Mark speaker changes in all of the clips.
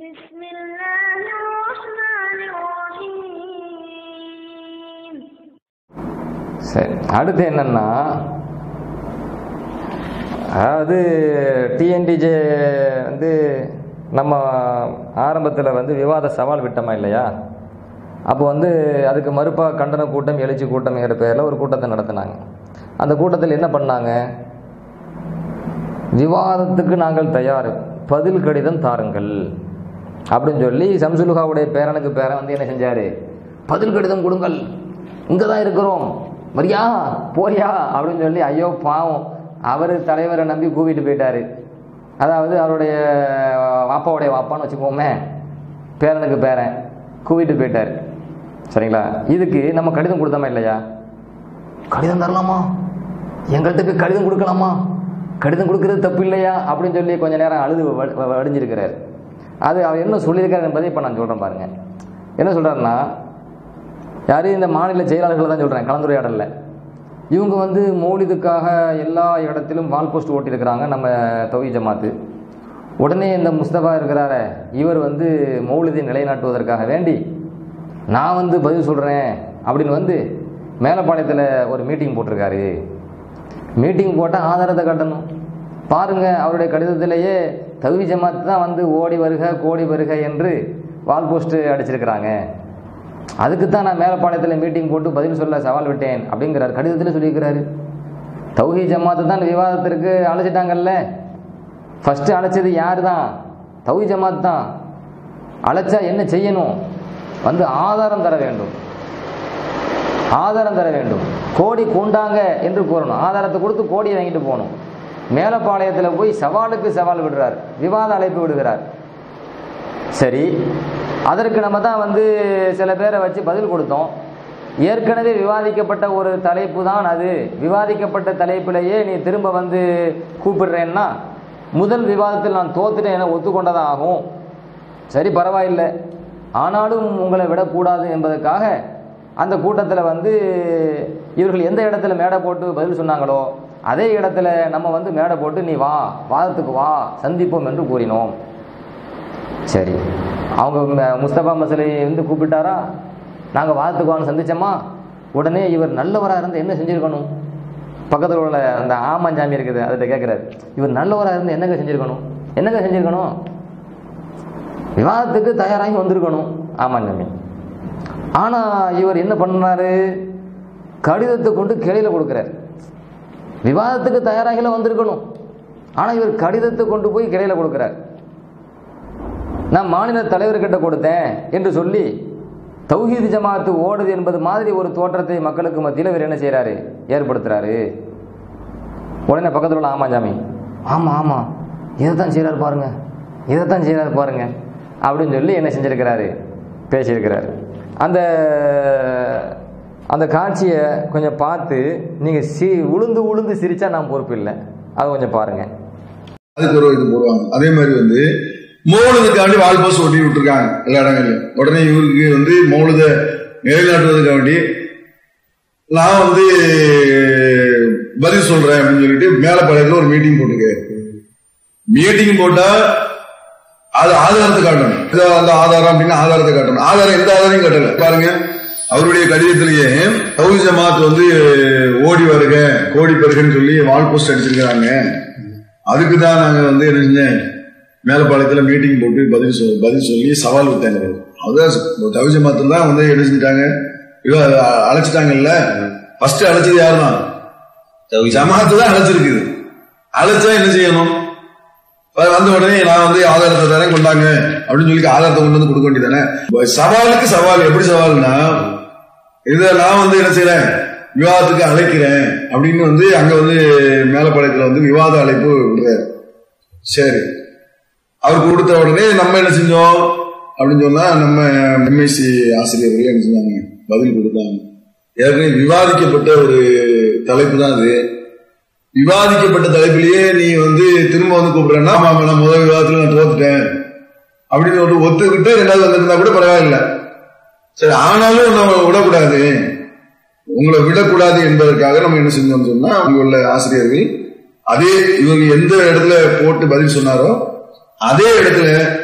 Speaker 1: بسم الله الرحمن الرحيم
Speaker 2: சரி அடுத்து என்னன்னா அதாவது டிஎன்டிஜே வந்து நம்ம ஆரம்பத்தில் வந்து விவாத சவால் விட்டோமா இல்லையா அப்போ வந்து அதுக்கு மறுப்பாக கண்டன கூட்டம் எழுச்சி கூட்டம்ங்கிற பேரில் ஒரு கூட்டத்தை நடத்தினாங்க அந்த கூட்டத்தில் என்ன பண்ணாங்க விவாதத்துக்கு நாங்கள் தயார் பதில் கடிதம் தாருங்கள் அப்படின்னு சொல்லி சம்சுலுகாவுடைய பேரனுக்கு பேரன் வந்து என்ன செஞ்சார் பதில் கடிதம் கொடுங்கள் இங்கே தான் இருக்கிறோம் வரியா போறியா அப்படின்னு சொல்லி ஐயோ பாவம் அவர் தலைவரை நம்பி கூவிட்டு போயிட்டாரு அதாவது அவருடைய வாப்பாவுடைய வாப்பான்னு வச்சுக்கோமே பேரனுக்கு பேரன் கூவிட்டு போயிட்டார் சரிங்களா இதுக்கு நம்ம கடிதம் கொடுத்தோமா இல்லையா கடிதம் தரலாமா எங்கள்கிட்ட கடிதம் கொடுக்கலாமா கடிதம் கொடுக்கறது தப்பு இல்லையா அப்படின்னு சொல்லி கொஞ்ச நேரம் அழுது வ- வ- வடிஞ்சிருக்கிறார் அது அவர் என்ன சொல்லியிருக்காரு என்பதை இப்போ நான் சொல்கிறேன் பாருங்க என்ன சொல்கிறாருன்னா யாரு இந்த மாநில செயலாளர்களை தான் சொல்கிறேன் கலந்துரையாடலில் இவங்க வந்து மௌலிதுக்காக எல்லா இடத்திலும் வால் போஸ்ட் ஓட்டியிருக்கிறாங்க நம்ம தௌஹி ஜமாத்து உடனே இந்த முஸ்தபா இருக்கிறாரே இவர் வந்து மௌலிதை நிலைநாட்டுவதற்காக வேண்டி நான் வந்து பதில் சொல்கிறேன் அப்படின்னு வந்து மேலப்பாளையத்தில் ஒரு மீட்டிங் போட்டிருக்காரு மீட்டிங் போட்டால் ஆதாரத்தை காட்டணும் பாருங்க அவருடைய கடிதத்திலேயே தகுதி ஜமாத்து தான் வந்து ஓடி வருக கோடி வருக என்று வால் போஸ்ட் அடிச்சிருக்கிறாங்க அதுக்கு தான் நான் மேலப்பாளையத்தில் மீட்டிங் போட்டு பதில் சொல்ல சவால் விட்டேன் அப்படிங்கிறார் கடிதத்தில் சொல்லியிருக்கிறாரு தௌஹி ஜமாத்து தான் விவாதத்திற்கு அழைச்சிட்டாங்கல்ல ஃபஸ்ட்டு அழைச்சது யார் தான் தௌஹி ஜமாத் தான் அழைச்சா என்ன செய்யணும் வந்து ஆதாரம் தர வேண்டும் ஆதாரம் தர வேண்டும் கோடி கொண்டாங்க என்று கூறணும் ஆதாரத்தை கொடுத்து கோடியை வாங்கிட்டு போகணும் மேலப்பாளையத்தில் போய் சவாலுக்கு சவால் விடுறார் விவாத அழைப்பு விடுகிறார் சரி அதற்கு நம்ம தான் வந்து சில பேரை வச்சு பதில் கொடுத்தோம் ஏற்கனவே விவாதிக்கப்பட்ட ஒரு தலைப்பு தான் அது விவாதிக்கப்பட்ட தலைப்பிலேயே நீ திரும்ப வந்து கூப்பிடுறேன்னா முதல் விவாதத்தில் நான் தோத்துட்டேன் என ஒத்துக்கொண்டதான் ஆகும் சரி பரவாயில்லை ஆனாலும் உங்களை விடக்கூடாது என்பதற்காக அந்த கூட்டத்தில் வந்து இவர்கள் எந்த இடத்துல மேடை போட்டு பதில் சொன்னாங்களோ அதே இடத்துல நம்ம வந்து மேடை போட்டு நீ வா வாதத்துக்கு வா சந்திப்போம் என்று கூறினோம் சரி அவங்க ம- முஸ்தபா மசலை வந்து கூப்பிட்டாரா நாங்கள் வாதத்துக்கு வான்னு சந்திச்சோமா உடனே இவர் நல்லவராக இருந்து என்ன செஞ்சிருக்கணும் பக்கத்தில் உள்ள அந்த ஆமாஞ்சாமி இருக்குது அதில் கேட்குறாரு இவர் நல்லவராக இருந்து என்னங்க செஞ்சிருக்கணும் என்னங்க செஞ்சிருக்கணும் விவாதத்துக்கு தயாராகி வந்திருக்கணும் ஆமாஞ்சாமி ஆனால் இவர் என்ன பண்ணாரு கடிதத்தை கொண்டு கிளையில் கொடுக்குறார் விவாதத்துக்கு தயாராகில வந்திருக்கணும் ஆனால் இவர் கடிதத்தை கொண்டு போய் கிளையில் கொடுக்குறார் நான் மாநில தலைவர்கிட்ட கொடுத்தேன் என்று சொல்லி தௌஹீது ஜமாத்து ஓடுது என்பது மாதிரி ஒரு தோற்றத்தை மக்களுக்கு மத்தியில் இவர் என்ன செய்கிறாரு ஏற்படுத்துறாரு உடனே பக்கத்தில் உள்ள ஆமாஞ்சாமி ஆமாம் ஆமாம் இதைத்தான் செய்கிறாரு பாருங்க இதைத்தான் செய்கிறாரு பாருங்க அப்படின்னு சொல்லி என்ன செஞ்சிருக்கிறாரு பேசியிருக்கிறாரு அந்த அந்த காட்சியை கொஞ்சம் பார்த்து நீங்கள் சி உளுந்து உளுந்து சிரிச்சா நான் பொறுப்பு இல்லை அதை கொஞ்சம் பாருங்கள்
Speaker 3: அதுக்கு ஒரு இது போடுவாங்க அதே மாதிரி வந்து மௌலுதுக்காண்டி வால் போஸ்ட் ஒட்டி விட்டுருக்காங்க எல்லா இடங்கள்லயும் உடனே இவருக்கு வந்து மௌலுத நிலைநாட்டுவதற்காண்டி நான் வந்து பதில் சொல்றேன் அப்படின்னு சொல்லிட்டு மேலப்பாளையத்துல ஒரு மீட்டிங் போட்டிருக்காரு மீட்டிங் போட்டா அது ஆதாரத்தை காட்டணும் இது அந்த ஆதாரம் அப்படின்னு ஆதாரத்தை காட்டணும் ஆதாரம் எந்த ஆதாரையும் காட்டல பாருங்க அவருடைய கடிதத்திலேயே தௌஹி ஜமாத் வந்து ஓடி வருக கோடி பெருகன்னு சொல்லி வால் போஸ்ட் அடிச்சிருக்கிறாங்க அதுக்கு தான் நாங்க வந்து என்ன செஞ்சேன் மேலப்பாளையத்துல மீட்டிங் போட்டு பதில் சொல் பதில் சொல்லி சவால் விட்டாங்க அதான் தவி ஜமாத்தில் தான் வந்து என்ன செஞ்சிட்டாங்க இதோ அ- அழைச்சிட்டாங்கல்ல ஃபர்ஸ்ட் அழைச்சது யாரு தான் ஜமாத்து தான் அழைச்சிருக்குது அழைச்சா என்ன செய்யணும் வ- வந்த உடனே நான் வந்து ஆதாரத்தை தரேன் கொண்டாங்க அப்படின்னு சொல்லி ஆதாரத்தை கொண்டு வந்து கொடுக்க வேண்டியதானே சவாலுக்கு சவால் எப்படி சவால்னா இதை நான் வந்து என்ன செய்யறேன் விவாதத்துக்கு அழைக்கிறேன் அப்படின்னு வந்து அங்க வந்து மேலப்பாளையத்துல வந்து விவாத அழைப்பு விடுறாரு சரி அவர் கொடுத்த உடனே நம்ம என்ன செஞ்சோம் அப்படின்னு சொன்னா நம்ம எம்எஸ்சி ஆசிரியர்கள் என்ன செஞ்சாங்க பதில் கொடுத்தாங்க ஏற்கனவே விவாதிக்கப்பட்ட ஒரு தலைப்பு தான் அது விவாதிக்கப்பட்ட தலைப்பிலேயே நீ வந்து திரும்ப வந்து கூப்பிடுறேன்னா ஆமா ஆமா, நான் முதல் விவாதத்துல நான் தோத்துட்டேன் அப்படின்னு ஒரு ஒத்துக்கிட்டு ரெண்டாவது வந்திருந்தா கூட பரவாயில்ல சரி ஆனாலும் நம்ம விடக்கூடாது உங்களை விடக்கூடாது என்பதற்காக நம்ம என்ன செஞ்சோம்னு சொன்னா அங்க உள்ள ஆசிரியர்கள் அதே இவங்க எந்த இடத்துல போட்டு பதில் சொன்னாரோ அதே இடத்துல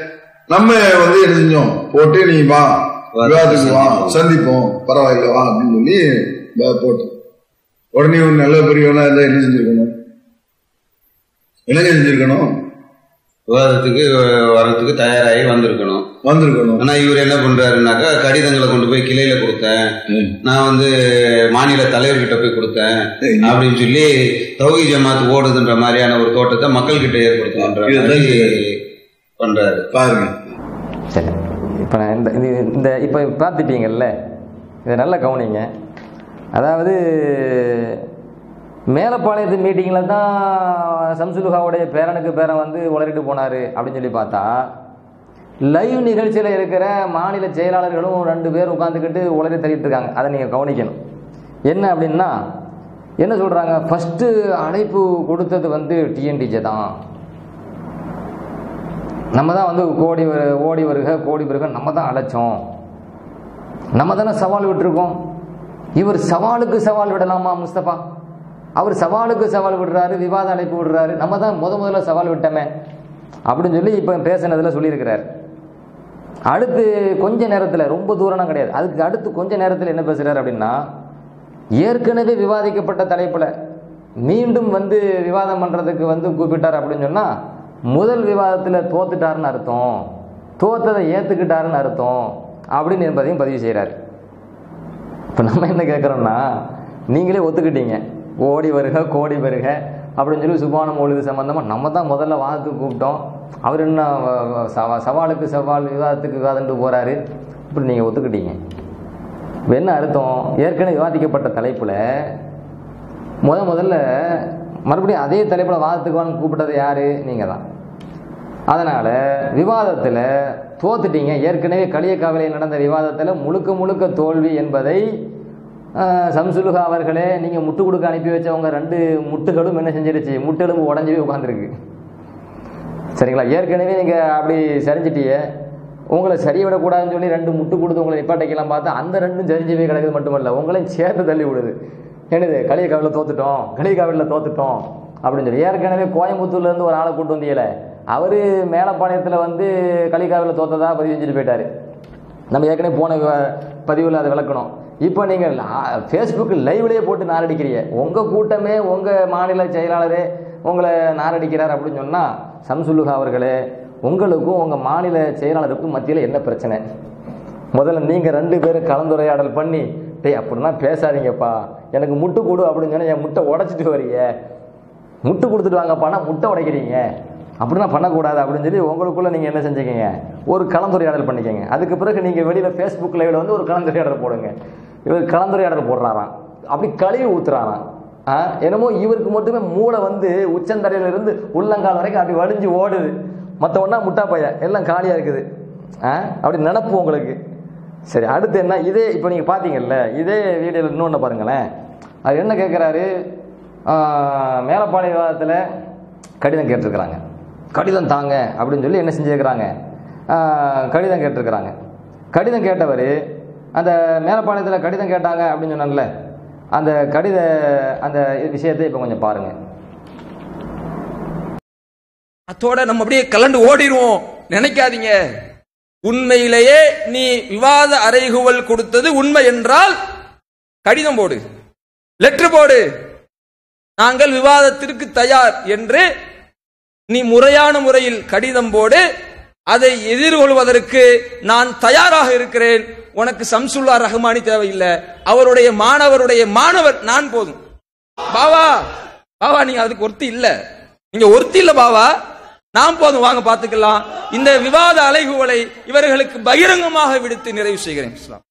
Speaker 3: நம்ம வந்து என்ன செஞ்சோம் போட்டு நீ வா விவாதத்துக்கு வா சந்திப்போம் பரவாயில்ல வா அப்படின்னு சொல்லி வா- போட்டோம் உடனே ஒரு நல்ல பெரியவனா இருந்தா என்ன செஞ்சிருக்கணும் என்னங்க செஞ்சிருக்கணும்
Speaker 4: விவாதத்துக்கு வர்றதுக்கு தயாராகி வந்திருக்கணும்
Speaker 3: வந்திருக்கணும்
Speaker 4: ஆனா இவர் என்ன பண்றாருனாக்கா கடிதங்களை கொண்டு போய் கிளையில கொடுத்தேன் நான் வந்து மாநில தலைவர்கிட்ட போய் கொடுத்தேன் அப்படின்னு சொல்லி தௌஹி ஜமாத் ஓடுதுன்ற மாதிரியான ஒரு தோட்டத்தை மக்கள் கிட்ட ஏற்படுத்தணுன்ற
Speaker 3: இதுதான்
Speaker 4: மாதிரி பண்றாரு
Speaker 3: பாருங்க
Speaker 2: சரி இப்போ நான் இந்த இது இந்த இப்போ பார்த்துட்டீங்கல்ல இதை நல்லா கவனிங்க அதாவது மேலப்பாளையத்து மீட்டிங்கில் தான் சம்சுலுகாவுடைய பேரனுக்கு பேரன் வந்து உளறிட்டு போனார் அப்படின்னு சொல்லி பார்த்தா லைவ் நிகழ்ச்சியில் இருக்கிற மாநில செயலாளர்களும் ரெண்டு பேர் உட்காந்துக்கிட்டு உளறி தள்ளிட்டு இருக்காங்க அதை நீங்கள் கவனிக்கணும் என்ன அப்படின்னா என்ன சொல்கிறாங்க ஃபஸ்ட்டு அழைப்பு கொடுத்தது வந்து டிஎன்டிஜே தான் நம்ம தான் வந்து கோடி வரு- ஓடி வருக கோடி வருக நம்ம தான் அழைச்சோம் நம்ம தானே சவால் விட்டுருக்கோம் இவர் சவாலுக்கு சவால் விடலாமா முஸ்தபா அவர் சவாலுக்கு சவால் விடுறாரு விவாத அழைப்பு விடுறாரு நம்ம தான் முத முதல்ல சவால் விட்டோமே அப்படின்னு சொல்லி இப்போ பேசினதில் சொல்லியிருக்கிறார் அடுத்து கொஞ்ச நேரத்தில் ரொம்ப தூரம்லாம் கிடையாது அதுக்கு அடுத்து கொஞ்ச நேரத்தில் என்ன பேசுகிறார் அப்படின்னா ஏற்கனவே விவாதிக்கப்பட்ட தலைப்பில் மீண்டும் வந்து விவாதம் பண்ணுறதுக்கு வந்து கூப்பிட்டார் அப்படின்னு சொன்னால் முதல் விவாதத்தில் தோத்துட்டாருன்னு அர்த்தம் தோத்ததை ஏற்றுக்கிட்டாருன்னு அர்த்தம் அப்படின்னு என்பதையும் பதிவு செய்கிறார் இப்போ நம்ம என்ன கேட்குறோம்னா நீங்களே ஒத்துக்கிட்டீங்க ஓடி வருக கோடி வருக அப்படின்னு சொல்லி சுபான மொழிது சம்பந்தமாக நம்ம தான் முதல்ல வாதத்துக்கு கூப்பிட்டோம் அவர் என்ன வ- வ- சவா சவாலுக்கு சவால் விவாதத்துக்கு விவாதம்ட்டு போகிறாரு இப்படி நீங்கள் ஒத்துக்கிட்டீங்க இப்போ என்ன அர்த்தம் ஏற்கனவே விவாதிக்கப்பட்ட தலைப்பில் முத முதல்ல மறுபடியும் அதே தலைப்பில் வாதத்துக்கு வான்னு கூப்பிட்டது யார் நீங்கள் தான் அதனால் விவாதத்தில் தோத்துட்டீங்க ஏற்கனவே களியக்காவிலையில் நடந்த விவாதத்தில் முழுக்க முழுக்க தோல்வி என்பதை ஆஹ், சம்சுலுகா அவர்களே நீங்கள் முட்டு கொடுக்க அனுப்பி வச்சவங்க ரெண்டு முட்டுகளும் என்ன செஞ்சிருச்சு முட்டெலும்பு உடஞ்சி போய் உட்காந்துருக்கு சரிங்களா ஏற்கனவே நீங்கள் அப்படி சரிஞ்சிட்டியே உங்களை சரிய விடக்கூடாதுன்னு சொல்லி ரெண்டு முட்டு கொடுத்து உங்களை நிப்பாட்டைக்கெல்லாம் பார்த்தா அந்த ரெண்டும் சரிஞ்சு போய் கிடக்குது மட்டுமல்ல உங்களையும் சேர்த்து தள்ளி விடுது என்னது களியக்காவில தோத்துட்டோம் களியக்காவில தோத்துட்டோம் அப்படின்னு சொல்லி ஏற்கனவே கோயம்புத்தூர்ல இருந்து ஒரு ஆளை கூட்டு வந்தீங்களே அவரு மேலப்பாளையத்தில் வந்து களிக்காவில தோத்ததா பதிவு செஞ்சுட்டு போயிட்டாரு நம்ம ஏற்கனவே போன பதிவில் அதை விளக்கணும் இப்போ நீங்கள் ஃபேஸ்புக் லைவ்லேயே போட்டு நாரடிக்கிறீங்க உங்கள் கூட்டமே உங்கள் மாநில செயலாளரே உங்களை நாரடிக்கிறார் அப்படின்னு சொன்னால் சம்சுல்லுகா அவர்களே உங்களுக்கும் உங்கள் மாநில செயலாளருக்கும் மத்தியில் என்ன பிரச்சனை முதல்ல நீங்கள் ரெண்டு பேரும் கலந்துரையாடல் பண்ணி டேய் அப்படின்னா பேசாதீங்கப்பா எனக்கு முட்டு கொடு அப்படின்னு சொன்னா என் முட்டை உடைச்சிட்டு வரீங்க முட்டு கொடுத்துட்டு வாங்கப்பானா முட்டை உடைக்கிறீங்க அப்படின்னா பண்ணக்கூடாது அப்படின்னு சொல்லி உங்களுக்குள்ள நீங்கள் என்ன செஞ்சுக்கீங்க ஒரு கலந்துரையாடல் பண்ணிக்கங்க அதுக்கு பிறகு நீங்கள் வெளியில் ஃபேஸ்புக் லைவ்ல வந்து ஒரு கலந்துரையாடல் போடுங்க இவர் கலந்துரையாடல் போடுறாராம் அப்படி கழுவி ஊத்துறாராம் ஆ, என்னமோ இவருக்கு மட்டுமே மூளை வந்து உச்சந்தரையில இருந்து உள்ளங்கால் வரைக்கும் அப்படி வடிஞ்சு ஓடுது மற்ற ஒன்றா முட்டா பைய எல்லாம் காலியாக இருக்குது ஆ, அப்படி நினப்பு உங்களுக்கு சரி அடுத்து என்ன இதே இப்போ நீங்கள் பார்த்தீங்கல்ல இதே வீடியோவில் இன்னொன்று பாருங்களேன் அது என்ன கேட்குறாரு மேலப்பாளைய விவாதத்தில் கடிதம் கேட்டிருக்கிறாங்க கடிதம் தாங்க அப்படின்னு சொல்லி என்ன செஞ்சுருக்கிறாங்க கடிதம் கேட்டிருக்கிறாங்க கடிதம் கேட்டவர் அந்த மேலப்பாளையத்தில் கடிதம் கேட்டாங்க அப்படின்னு சொன்னான்ல அந்த கடித அந்த விஷயத்தை இப்போ கொஞ்சம் பாருங்கள்
Speaker 5: அத்தோட நம்ம அப்படியே கலண்டு ஓடிடுவோம் நினைக்காதீங்க உண்மையிலேயே நீ விவாத அறைகுவல் கொடுத்தது உண்மை என்றால் கடிதம் போடு லெட்டர் போடு நாங்கள் விவாதத்திற்கு தயார் என்று நீ முறையான முறையில் கடிதம் போடு அதை எதிர்கொள்வதற்கு நான் தயாராக இருக்கிறேன் உனக்கு சம்சுல்லா ரஹ்மானி தேவையில்லை அவருடைய மாணவருடைய மாணவர் நான் போதும் பாவா பாவா நீங்க அதுக்கு ஒருத்தி இல்ல நீங்க ஒருத்தி இல்ல பாவா நான் போதும் வாங்க பாத்துக்கலாம் இந்த விவாத அலைகுவலை இவர்களுக்கு பகிரங்கமாக விடுத்து நிறைவு செய்கிறேன் இஸ்லாம்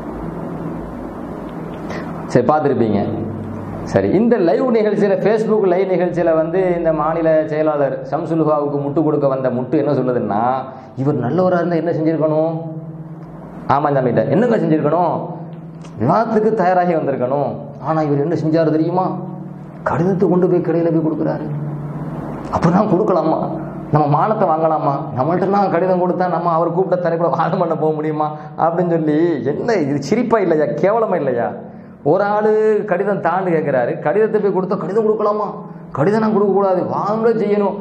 Speaker 2: சரி பார்த்துருப்பீங்க சரி இந்த லைவ் நிகழ்ச்சியில் ஃபேஸ்புக் லைவ் நிகழ்ச்சியில் வந்து இந்த மாநில செயலாளர் ஷம்சுலுஹாவுக்கு முட்டு கொடுக்க வந்த முட்டு என்ன சொல்லுதுன்னா இவர் நல்லவராக இருந்தால் என்ன செஞ்சிருக்கணும் ஆமாம் தம்பிட்ட என்னங்க செஞ்சிருக்கணும் விவாதத்துக்கு தயாராகி வந்திருக்கணும் ஆனால் இவர் என்ன செஞ்சாரு தெரியுமா கடிதத்தை கொண்டு போய் கடையில் போய் கொடுக்குறாரு அப்படிதான் கொடுக்கலாமா நம்ம மானத்தை வாங்கலாமா நம்மள்ட்டலாம் கடிதம் கொடுத்தா நம்ம அவர் கூப்பிட்ட தலைப்பில் வாதம் பண்ண போக முடியுமா அப்படின்னு சொல்லி என்ன இது சிரிப்பா இல்லையா கேவலமா இல்லையா ஒரு ஆள் கடிதம் தாண்டு கேட்குறாரு கடிதத்தை போய் கொடுத்தா கடிதம் கொடுக்கலாமா கடிதம் நான் கொடுக்கக்கூடாது வாங்க செய்யணும்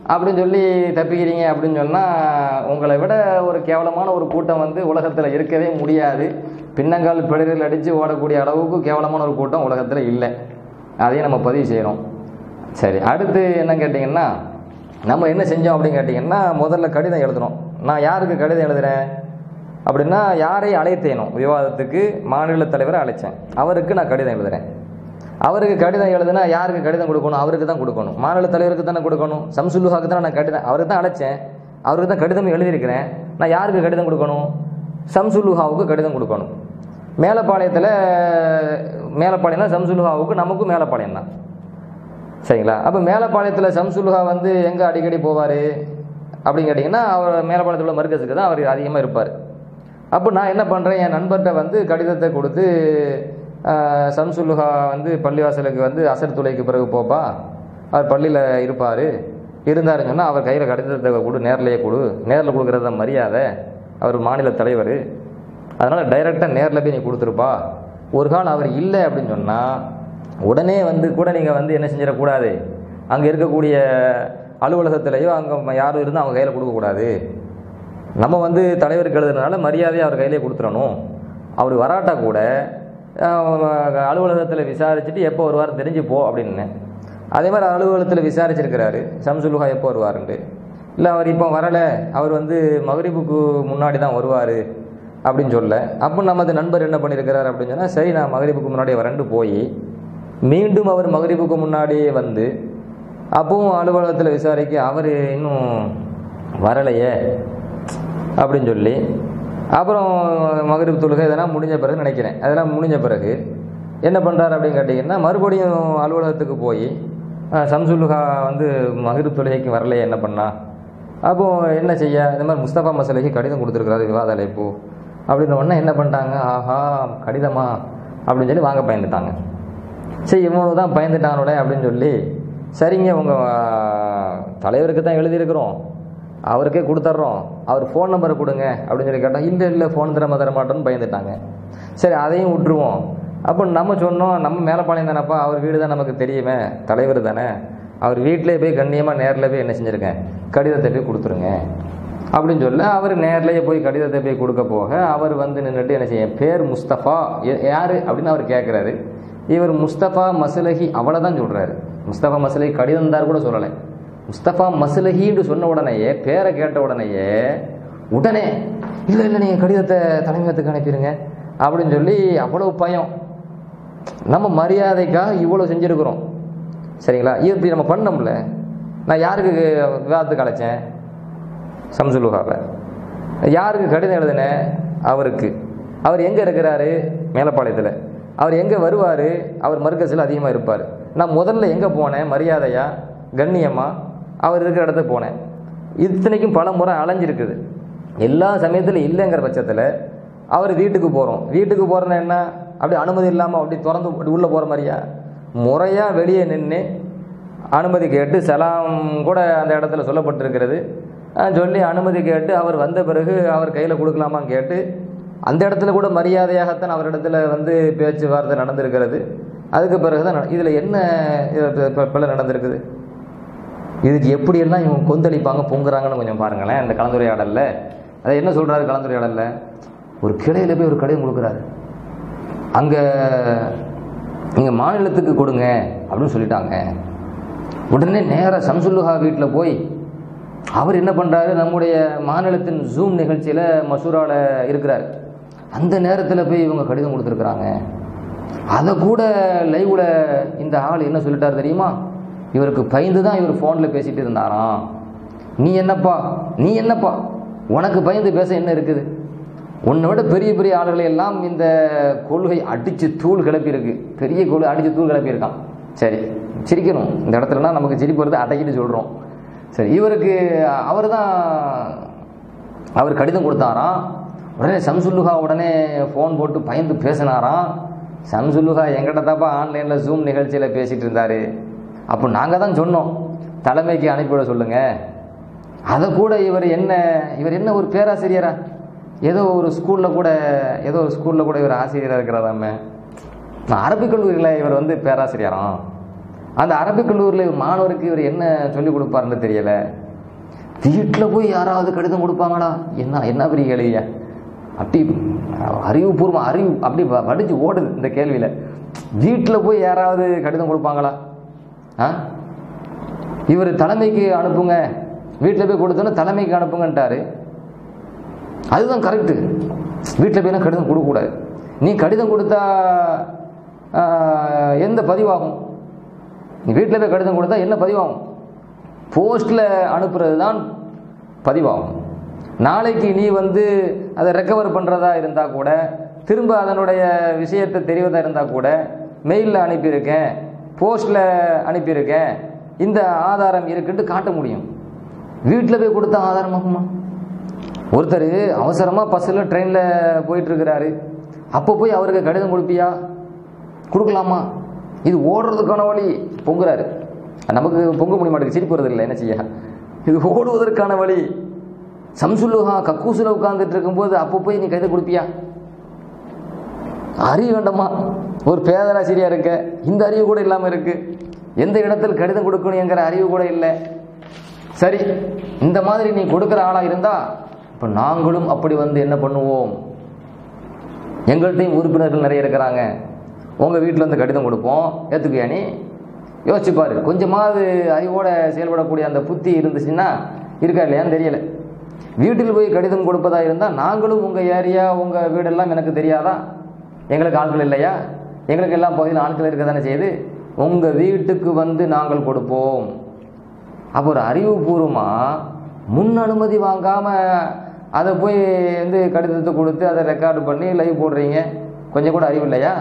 Speaker 2: அப்படின்னு சொல்லி தப்பிக்கிறீங்க அப்படின்னு சொன்னால் உங்களை விட ஒரு கேவலமான ஒரு கூட்டம் வந்து உலகத்தில் இருக்கவே முடியாது பின்னங்கால் பிடரில் அடித்து ஓடக்கூடிய அளவுக்கு கேவலமான ஒரு கூட்டம் உலகத்தில் இல்லை அதையும் நம்ம பதிவு செய்கிறோம் சரி அடுத்து என்ன கேட்டிங்கன்னா நம்ம என்ன செஞ்சோம் அப்படின்னு கேட்டிங்கன்னா முதல்ல கடிதம் எழுதுனோம் நான் யாருக்கு கடிதம் எழுதுறேன் அப்படின்னா யாரை அழைத்தேனும் விவாதத்துக்கு மாநில தலைவரை அழைச்சேன் அவருக்கு நான் கடிதம் எழுதுறேன் அவருக்கு கடிதம் எழுதுனா யாருக்கு கடிதம் கொடுக்கணும் அவருக்கு தான் கொடுக்கணும் மாநில தலைவருக்கு தானே கொடுக்கணும் சம்சுல்லுஹாக்கு தான் நான் கடிதம் அவருக்கு தான் அழைச்சேன் அவருக்கு தான் கடிதம் எழுதியிருக்கிறேன் நான் யாருக்கு கடிதம் கொடுக்கணும் சம்சுல்லுஹாவுக்கு கடிதம் கொடுக்கணும் மேலப்பாளையத்தில் மேலப்பாளையம்னா சம்சுல்லுஹாவுக்கு நமக்கும் மேலப்பாளையம் தான் சரிங்களா அப்போ மேலப்பாளையத்தில் சம்சுல்ஹா வந்து எங்கே அடிக்கடி போவார் அப்படின்னு கேட்டிங்கன்னா அவர் மேலப்பாளையத்தில் உள்ள மர்க்கஸுக்கு தான் அவர் அதிகமாக இருப்பார் அப்போ நான் என்ன பண்ணுறேன் என் நண்பர்கிட்ட வந்து கடிதத்தை கொடுத்து ஆஹ், சம்சுல்ஹா வந்து பள்ளிவாசலுக்கு வந்து அசர் துளைக்கு பிறகு போப்பா அவர் பள்ளியில் இருப்பார் இருந்தாருன்னு சொன்னால் அவர் கையில் கடிதத்தை கொடு நேர்லையே கொடு நேரில் கொடுக்குறது தான் மரியாதை அவர் மாநில தலைவர் அதனால் டைரெக்டாக நேரில் போய் நீ கொடுத்துருப்பா ஒரு கால் அவர் இல்லை அப்படின்னு சொன்னால் உடனே வந்து கூட நீங்கள் வந்து என்ன செஞ்சிடக்கூடாது அங்கே இருக்கக்கூடிய அலுவலகத்திலேயோ அங்கே யாரும் இருந்தால் அவங்க கையில் கொடுக்கக்கூடாது நம்ம வந்து தலைவருக்கு எழுதுனால மரியாதையை அவர் கையிலே கொடுத்துடணும் அவர் வராட்டா கூட அலுவலகத்தில் விசாரிச்சுட்டு எப்போ வருவார் தெரிஞ்சு போ அப்படின்னு அதே மாதிரி அலுவலகத்தில் விசாரிச்சிருக்கிறாரு சம்சுலுஹா எப்போ வருவாருன்ட்டு இல்லை அவர் இப்போ வரலை அவர் வந்து மகரிபுக்கு முன்னாடி தான் வருவார் அப்படின்னு சொல்ல அப்போ நமது நண்பர் என்ன பண்ணியிருக்கிறார் அப்படின்னு சொன்னால் சரி நான் மகரிபுக்கு முன்னாடியே வரேன்ட்டு போய் மீண்டும் அவர் மகரிபுக்கு முன்னாடியே வந்து அப்பவும் அலுவலகத்தில் விசாரிக்க அவர் இன்னும் வரலையே அப்படின்னு சொல்லி அப்புறம் மகரிப் தொழுகை இதெல்லாம் முடிஞ்ச பிறகு நினைக்கிறேன் அதெல்லாம் முடிஞ்ச பிறகு என்ன பண்ணுறாரு அப்படின்னு கேட்டிங்கன்னா மறுபடியும் அலுவலகத்துக்கு போய் அஹ், சம்சுலுகா வந்து மகரிப் தொழுகைக்கு வரலையே என்ன பண்ணா அப்போ என்ன செய்ய இந்த மாதிரி முஸ்தபா மசலைக்கு கடிதம் கொடுத்துருக்குறாரு விவாத அழைப்பு அப்படின்ன உடனே என்ன பண்ணிட்டாங்க ஆஹா கடிதமா அப்படின்னு சொல்லி வாங்க பயந்துட்டாங்க சரி இவனு தான் பயந்துட்டானோட அப்படின்னு சொல்லி சரிங்க உங்கள் தலைவருக்கு தான் எழுதியிருக்கிறோம் அவருக்கே கொடுத்துட்றோம் அவர் ஃபோன் நம்பரை கொடுங்க அப்படின்னு சொல்லி கேட்டால் இல்லை இல்லை ஃபோன் தர தர மாட்டோன்னு பயந்துட்டாங்க சரி அதையும் விட்டுருவோம் அப்போ நம்ம சொன்னோம் நம்ம மேலப்பாளையம் தானேப்பா அவர் வீடு தான் நமக்கு தெரியுமே தலைவர் தானே அவர் வீட்டிலே போய் கண்ணியமாக நேரில் போய் என்ன செஞ்சுருக்கேன் கடிதத்தை போய் கொடுத்துருங்க அப்படின்னு சொல்ல அவர் நேர்லயே போய் கடிதத்தை போய் கொடுக்க போக அவர் வந்து நின்றுட்டு என்ன செய்ய பேர் முஸ்தபா ய- யாரு அப்படின்னு அவர் கேட்குறாரு இவர் முஸ்தபா மசுலஹி அவ்வளோதான் சொல்றாரு முஸ்தபா மசுலஹி கடிதம் தான் கூட சொல்லலை முஸ்தபா மசுலஹின்னு சொன்ன உடனேயே பேரை கேட்ட உடனேயே உடனே இல்லை இல்லை நீங்கள் கடிதத்தை தலைமையகத்துக்கு அனுப்பிடுங்க அப்படின்னு சொல்லி அவ்வளவு பயம் நம்ம மரியாதைக்காக இவ்வளோ செஞ்சுருக்கிறோம் சரிங்களா இது இப்படி நம்ம பண்ணோம்ல நான் யாருக்கு விவாதத்துக்கு அழைச்சேன் சம்சுலுகாவை யாருக்கு கடிதம் எழுதினேன் அவருக்கு அவர் எங்கே இருக்கிறாரு மேலப்பாளையத்தில் அவர் எங்கே வருவார் அவர் மர்க்கஸில் அதிகமாக இருப்பார் நான் முதல்ல எங்கே போனேன் மரியாதையா கண்ணியமா அவர் இருக்கிற இடத்துக்கு போனேன் இத்தனைக்கும் பல முறை அலைஞ்சிருக்குது எல்லா சமயத்தில் இல்லைங்கிற பட்சத்தில் அவர் வீட்டுக்கு போகிறோம் வீட்டுக்கு போகிறோன்னா என்ன அப்படி அனுமதி இல்லாமல் அப்படி திறந்து அப்படி உள்ளே போகிற மாதிரியா முறையாக வெளியே நின்று அனுமதி கேட்டு சலாம் கூட அந்த இடத்துல சொல்லப்பட்டிருக்கிறது அஹ் சொல்லி அனுமதி கேட்டு அவர் வந்த பிறகு அவர் கையில் கொடுக்கலாமான்னு கேட்டு அந்த இடத்துல கூட மரியாதையாகத்தான் அவரிடத்துல வந்து பேச்சுவார்த்தை நடந்திருக்கிறது அதுக்கு பிறகு தான் இதில் என்ன பிள்ளை நடந்திருக்குது இதுக்கு எப்படியெல்லாம் இவங்க கொந்தளிப்பாங்க பொங்குறாங்கன்னு கொஞ்சம் பாருங்களேன் இந்த கலந்துரையாடலில் அதை என்ன சொல்கிறாரு கலந்துரையாடலில் ஒரு கிளையில் போய் ஒரு கடிதம் கொடுக்குறாரு அங்கே நீங்கள் மாநிலத்துக்கு கொடுங்க அப்படின்னு சொல்லிட்டாங்க உடனே நேராக சம்சுல்லுஹா வீட்டில் போய் அவர் என்ன பண்ணுறாரு நம்முடைய மாநிலத்தின் ஜூம் நிகழ்ச்சியில் மசூராவில் இருக்கிறார் அந்த நேரத்தில் போய் இவங்க கடிதம் கொடுத்துருக்குறாங்க அதை கூட லைவில் இந்த ஆள் என்ன சொல்லிட்டார் தெரியுமா இவருக்கு பயந்து தான் இவர் ஃபோனில் பேசிட்டு இருந்தாராம் நீ என்னப்பா நீ என்னப்பா உனக்கு பயந்து பேச என்ன இருக்குது உன்னை விட பெரிய பெரிய ஆளுகளை எல்லாம் இந்த கொள்கை அடித்து தூள் கிளப்பியிருக்கு பெரிய கொள்கை அடித்து தூள் கிளப்பியிருக்கான் சரி சிரிக்கணும் இந்த இடத்துலனா நமக்கு சிரிப்பு வருது அடக்கிட்டு சொல்கிறோம் சரி இவருக்கு அவர் தான் அவர் கடிதம் கொடுத்தாராம் உடனே சம்சுல்லுகா உடனே ஃபோன் போட்டு பயந்து பேசினாராம் சம்சுல்லுகா எங்கிட்ட தாப்பா ஆன்லைனில் ஜூம் நிகழ்ச்சியில் பேசிகிட்டு இருந்தார் அப்போ நாங்கள் தான் சொன்னோம் தலைமைக்கு அனுப்பிவிட சொல்லுங்க அதை கூட இவர் என்ன இவர் என்ன ஒரு பேராசிரியரா ஏதோ ஒரு ஸ்கூலில் கூட ஏதோ ஒரு ஸ்கூலில் கூட இவர் ஆசிரியராக இருக்கிறாராமே நான் அரபிக் கல்லூரியில் இவர் வந்து பேராசிரியராம் அந்த அரபிக் கல்லூரியில் மாணவருக்கு இவர் என்ன சொல்லிக் கொடுப்பாருன்னு தெரியல வீட்டில் போய் யாராவது கடிதம் கொடுப்பாங்களா என்ன என்ன பெரிய கேள்வியா அப்படி அறிவுபூர்வம் அறிவு அப்படி வ- வடிச்சு ஓடுது இந்த கேள்வியில் வீட்டில் போய் யாராவது கடிதம் கொடுப்பாங்களா ஆ இவர் தலைமைக்கு அனுப்புங்க வீட்டில் போய் கொடுத்தோன்னா தலைமைக்கு அனுப்புங்கன்ட்டாரு அதுதான் கரெக்டு வீட்டில் போய் கடிதம் கொடுக்கக்கூடாது நீ கடிதம் கொடுத்தா ஆ, எந்த பதிவாகும் நீ வீட்டில் போய் கடிதம் கொடுத்தா என்ன பதிவாகும் போஸ்ட்டில் அனுப்புறது தான் பதிவாகும் நாளைக்கு நீ வந்து அதை ரெக்கவர் பண்ணுறதா இருந்தால் கூட திரும்ப அதனுடைய விஷயத்தை தெரிவதா இருந்தால் கூட மெயிலில் அனுப்பியிருக்கேன் போஸ்ட்டில் அனுப்பியிருக்கேன் இந்த ஆதாரம் இருக்குன்ட்டு காட்ட முடியும் வீட்டில் போய் கொடுத்தா ஆதாரமாகுமா ஒருத்தர் அவசரமாக பஸ்ஸில் ட்ரெயினில் போயிட்டுருக்கிறாரு அப்போ போய் அவருக்கு கடிதம் கொடுப்பியா கொடுக்கலாமா இது ஓடுறதுக்கான வழி பொங்குறாரு நமக்கு பொங்க முடிய மாட்டேங்குது சிரிப்பு வருது இல்லை என்ன செய்ய இது ஓடுவதற்கான வழி சம்சுல்லுஹா கக்கூசில் உட்கார்ந்துட்டு இருக்கும்போது அப்போ போய் நீ கைதை கொடுப்பியா அறிவு வேண்டாமா ஒரு பேதராசிரியா இருக்க இந்த அறிவு கூட இல்லாமல் இருக்கு எந்த இடத்தில் கடிதம் கொடுக்கணுங்கிற அறிவு கூட இல்லை சரி இந்த மாதிரி நீ கொடுக்குற ஆளா இருந்தா இப்போ நாங்களும் அப்படி வந்து என்ன பண்ணுவோம் எங்கள்கிட்டையும் உறுப்பினர்கள் நிறைய இருக்கிறாங்க உங்க வீட்டில் வந்து கடிதம் கொடுப்போம் ஏத்துக்குயா நீ யோசிச்சு பாரு கொஞ்சமாவது அறிவோட செயல்படக்கூடிய அந்த புத்தி இருந்துச்சுன்னா இருக்கா இல்லையான்னு தெரியல வீட்டில் போய் கடிதம் கொடுப்பதா இருந்தால் நாங்களும் உங்கள் ஏரியா உங்கள் வீடெல்லாம் எனக்கு தெரியாதா எங்களுக்கு ஆட்கள் இல்லையா எங்களுக்கு எல்லா பகுதியில் ஆட்கள் இருக்க தானே செய்யுது உங்கள் வீட்டுக்கு வந்து நாங்கள் கொடுப்போம் அப்போ ஒரு அறிவுபூர்வமாக முன் அனுமதி வாங்காமல் அதை போய் வந்து கடிதத்தை கொடுத்து அதை ரெக்கார்டு பண்ணி லைவ் போடுறீங்க கொஞ்சம் கூட அறிவு இல்லையா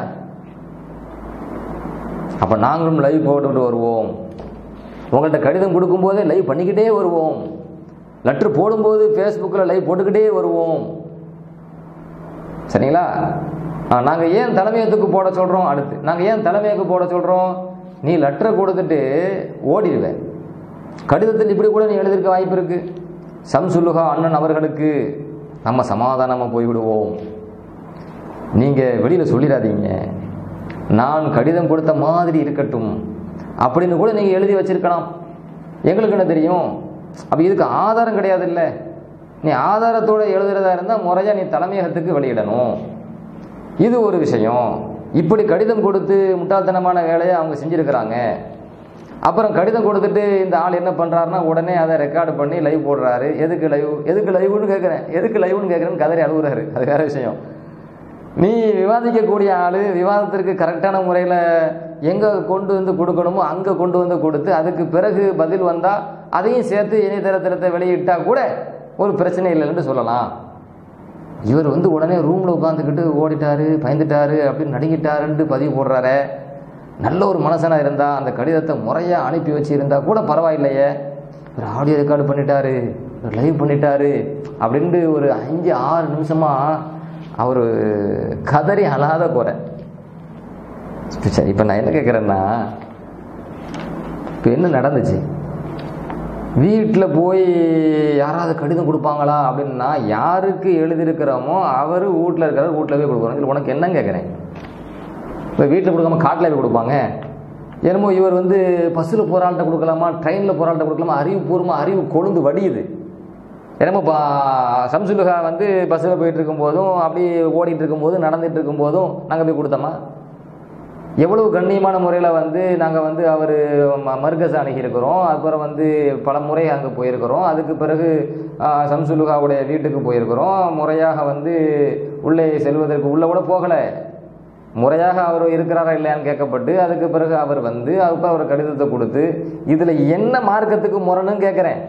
Speaker 2: அப்போ நாங்களும் லைவ் போட்டுக்கிட்டு வருவோம் உங்கள்கிட்ட கடிதம் கொடுக்கும்போதே லைவ் பண்ணிக்கிட்டே வருவோம் லெட்ரு போடும்போது ஃபேஸ்புக்கில் லைவ் போட்டுக்கிட்டே வருவோம் சரிங்களா நாங்கள் ஏன் தலைமையகத்துக்கு போட சொல்கிறோம் அடுத்து நாங்கள் ஏன் தலைமையகத்துக்கு போட சொல்கிறோம் நீ லெட்டரை கொடுத்துட்டு ஓடிடுவேன் கடிதத்தில் இப்படி கூட நீ எழுதியிருக்க வாய்ப்பு இருக்கு சம்சுல்லுகா அண்ணன் அவர்களுக்கு நம்ம சமாதானமாக போய்விடுவோம் நீங்கள் வெளியில் சொல்லிடாதீங்க நான் கடிதம் கொடுத்த மாதிரி இருக்கட்டும் அப்படின்னு கூட நீங்கள் எழுதி வச்சிருக்கலாம் எங்களுக்கு என்ன தெரியும் அப்போ இதுக்கு ஆதாரம் கிடையாது இல்லை நீ ஆதாரத்தோட எழுதுறதா இருந்தால் முறையாக நீ தலைமையகத்துக்கு வெளியிடணும் இது ஒரு விஷயம் இப்படி கடிதம் கொடுத்து முட்டாள்தனமான வேலையை அவங்க செஞ்சுருக்கிறாங்க அப்புறம் கடிதம் கொடுத்துட்டு இந்த ஆள் என்ன பண்ணுறாருன்னா உடனே அதை ரெக்கார்டு பண்ணி லைவ் போடுறாரு எதுக்கு லைவ் எதுக்கு லைவ்னு கேட்குறேன் எதுக்கு லைவ்னு கேட்குறேன்னு கதறி அழுகுறாரு அது வேற விஷயம் நீ விவாதிக்கக்கூடிய ஆள் விவாதத்திற்கு கரெக்டான முறையில் எங்கே கொண்டு வந்து கொடுக்கணுமோ அங்கே கொண்டு வந்து கொடுத்து அதுக்கு பிறகு பதில் வந்தால் அதையும் சேர்த்து இணையதளத்தை வெளியிட்டா கூட ஒரு பிரச்சனை இல்லைன்னு சொல்லலாம் இவர் வந்து உடனே ரூமில் உட்காந்துக்கிட்டு ஓடிட்டாரு பயந்துட்டாரு அப்படின்னு நடுங்கிட்டாருன்ட்டு பதிவு போடுறாரு நல்ல ஒரு மனசனா இருந்தா அந்த கடிதத்தை முறையாக அனுப்பி வச்சிருந்தா கூட பரவாயில்லையே ஒரு ஆடியோ ரெக்கார்டு பண்ணிட்டாரு லைவ் பண்ணிட்டாரு அப்படின்ட்டு ஒரு அஞ்சு ஆறு நிமிஷமா அவர் கதறி அழாத குறை சரி இப்போ நான் என்ன கேட்குறேன்னா இப்போ என்ன நடந்துச்சு வீட்டில் போய் யாராவது கடிதம் கொடுப்பாங்களா அப்படின்னா யாருக்கு எழுதியிருக்கிறோமோ அவர் வீட்டில் இருக்கிறவர் வீட்டில் போய் கொடுக்குறோம் இதில் உனக்கு என்னன்னு கேட்குறேன் இப்போ வீட்டில் கொடுக்காம காட்டில் போய் கொடுப்பாங்க என்னமோ இவர் வந்து பஸ்ஸில் போகிற ஆள்கிட்ட கொடுக்கலாமா ட்ரெயினில் போகிற ஆள்கிட்ட கொடுக்கலாமா அறிவுபூர்வமாக அறிவு கொழுந்து வடியுது என்னமோ பா சம்சுலுகா வந்து பஸ்ஸில் போயிட்டு இருக்கும்போதும் அப்படி ஓடிட்டு இருக்கும்போதும் நடந்துட்டு இருக்கும்போதும் நாங்கள் போய் கொடுத்தோமா எவ்வளவு கண்ணியமான முறையில் வந்து நாங்கள் வந்து அவர் மர்கஸ் அணுகியிருக்கிறோம் அப்புறம் வந்து பல முறை அங்கே போயிருக்கிறோம் அதுக்கு பிறகு ஆஹ், சம்சுலுகாவுடைய வீட்டுக்கு போயிருக்கிறோம் முறையாக வந்து உள்ளே செல்வதற்கு உள்ளே கூட போகலை முறையாக அவர் இருக்கிறாரா இல்லையான்னு கேட்கப்பட்டு அதுக்கு பிறகு அவர் வந்து அப்போ அவர் கடிதத்தை கொடுத்து இதில் என்ன மார்க்கத்துக்கு முரணுன்னு கேட்குறேன்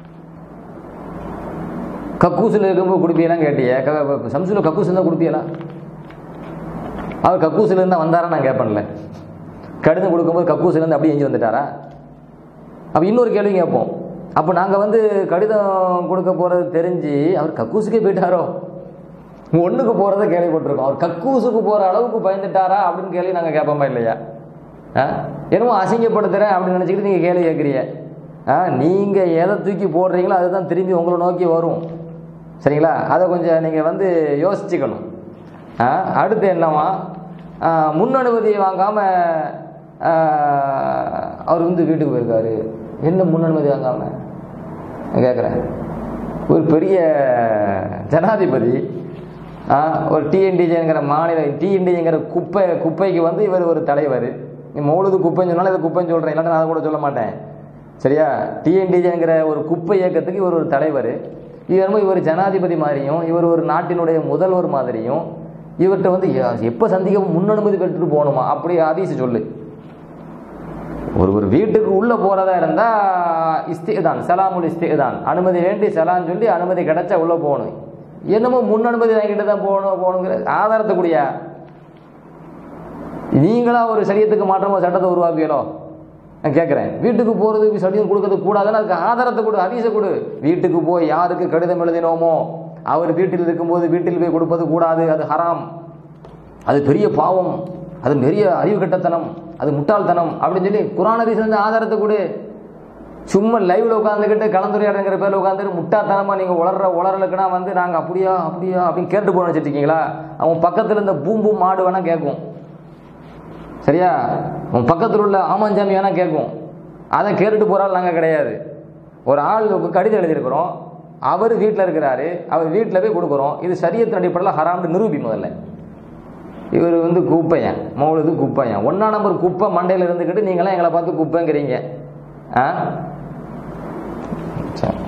Speaker 2: கக்கூசில் இருக்கும்போது கொடுப்பீங்களான்னு கேட்டியே க சம்சுல கக்கூசில் தான் கொடுப்பீங்களா அவர் கக்கூசிலேருந்து தான் வந்தாரா நான் கேட்பேன்ல கடிதம் கொடுக்கும்போது கக்கூசிலேருந்து அப்படியே எஞ்சி வந்துட்டாரா அப்போ இன்னொரு கேள்வி கேட்போம் அப்போ நாங்கள் வந்து கடிதம் கொடுக்க போகிறது தெரிஞ்சு அவர் கக்கூசுக்கே போயிட்டாரோ ஒன்றுக்கு போகிறத கேள்விப்பட்டிருக்கோம் அவர் கக்கூசுக்கு போகிற அளவுக்கு பயந்துட்டாரா அப்படின்னு கேள்வி நாங்கள் கேட்போமா இல்லையா ஆ என்னமோ அசிங்கப்படுத்துகிறேன் அப்படின்னு நினச்சிக்கிட்டு நீங்கள் கேள்வி கேட்குறீங்க ஆ நீங்கள் எதை தூக்கி போடுறீங்களோ அதுதான் திரும்பி உங்களை நோக்கி வரும் சரிங்களா அதை கொஞ்சம் நீங்கள் வந்து யோசிச்சுக்கணும் ஆ, அடுத்து என்னவா ஆ, முன் அனுமதி வாங்காமல் அவர் வந்து வீட்டுக்கு போயிருக்காரு என்ன முன்னனுமதி வாங்காம நான் கேட்குறேன் ஒரு பெரிய ஜனாதிபதி ஆ, ஒரு டிஎன்டிஜேங்கிற மாநில டிஎன்டிஜேங்கிற குப்பை குப்பைக்கு வந்து இவர் ஒரு தலைவர் நீ மௌலுது குப்பைன்னு சொன்னாலும் இது குப்பைன்னு சொல்கிறேன் இல்லாட்டி நான் அதை கூட சொல்ல மாட்டேன் சரியா டிஎன்டிஜேங்கிற ஒரு குப்பை இயக்கத்துக்கு இவர் ஒரு தலைவர் இது என்னமோ இவர் ஜனாதிபதி மாதிரியும் இவர் ஒரு நாட்டினுடைய முதல்வர் மாதிரியும் இவர்கிட்ட வந்து எப்போ சந்திக்க முன்னனுமதி பெற்றுட்டு போகணுமா அப்படி ஆதீச சொல்லு ஒரு ஒரு வீட்டுக்கு உள்ள போறதா இருந்தா இஸ்திதான் சலாமுல் இஸ்திதான் அனுமதி வேண்டி சலான்னு சொல்லி அனுமதி கிடைச்சா உள்ள போகணும் என்னமோ முன் அனுமதி வாங்கிட்டு தான் போகணும் போகணுங்கிற ஆதாரத்தை கூடிய நீங்களா ஒரு சரியத்துக்கு மாற்றமா சட்டத்தை உருவாக்குவீங்களோ நான் கேட்குறேன் வீட்டுக்கு போறது சடியம் கொடுக்கறது கூடாதுன்னு அதுக்கு ஆதாரத்தை கொடு அதிச கொடு வீட்டுக்கு போய் யாருக்கு கடிதம் எழுதினோமோ அவர் வீட்டில் இருக்கும்போது வீட்டில் போய் கொடுப்பது கூடாது அது ஹராம் அது பெரிய பாவம் அது பெரிய அறிவு கட்டத்தனம் அது முட்டாள்தனம் அப்படின்னு சொல்லி குரான் ஹதீஸ் வந்து ஆதாரத்தை கொடு சும்மா லைவ்ல உட்காந்துக்கிட்டு கலந்துரையாடுங்கிற பேர்ல உட்காந்து முட்டாள்தனமா நீங்க உளர்ற உளறலுக்குனா வந்து நாங்க அப்படியா அப்படியா அப்படின்னு கேட்டு போன வச்சுருக்கீங்களா அவன் பக்கத்துல இந்த பூம் பூம் மாடு வேணா கேட்கும் சரியா உன் பக்கத்தில் உள்ள ஆமாஞ்சாமி வேணா கேட்கும் அதை கேட்டுட்டு போறாள் நாங்கள் கிடையாது ஒரு ஆள் கடிதம் எழுதியிருக்கிறோம் அவர் வீட்டில் இருக்கிறாரு அவர் வீட்டில் போய் கொடுக்குறோம் இது சரியத்தின் அடிப்படையில் ஹராம்னு நிரூபி முதல்ல இவர் வந்து குப்பையன் மௌலுது குப்பையன் ஒன்றா நம்பர் குப்பை மண்டையில் இருந்துக்கிட்டு நீங்களாம் எங்களை பார்த்து குப்பைங்கிறீங்க ஆ சரி.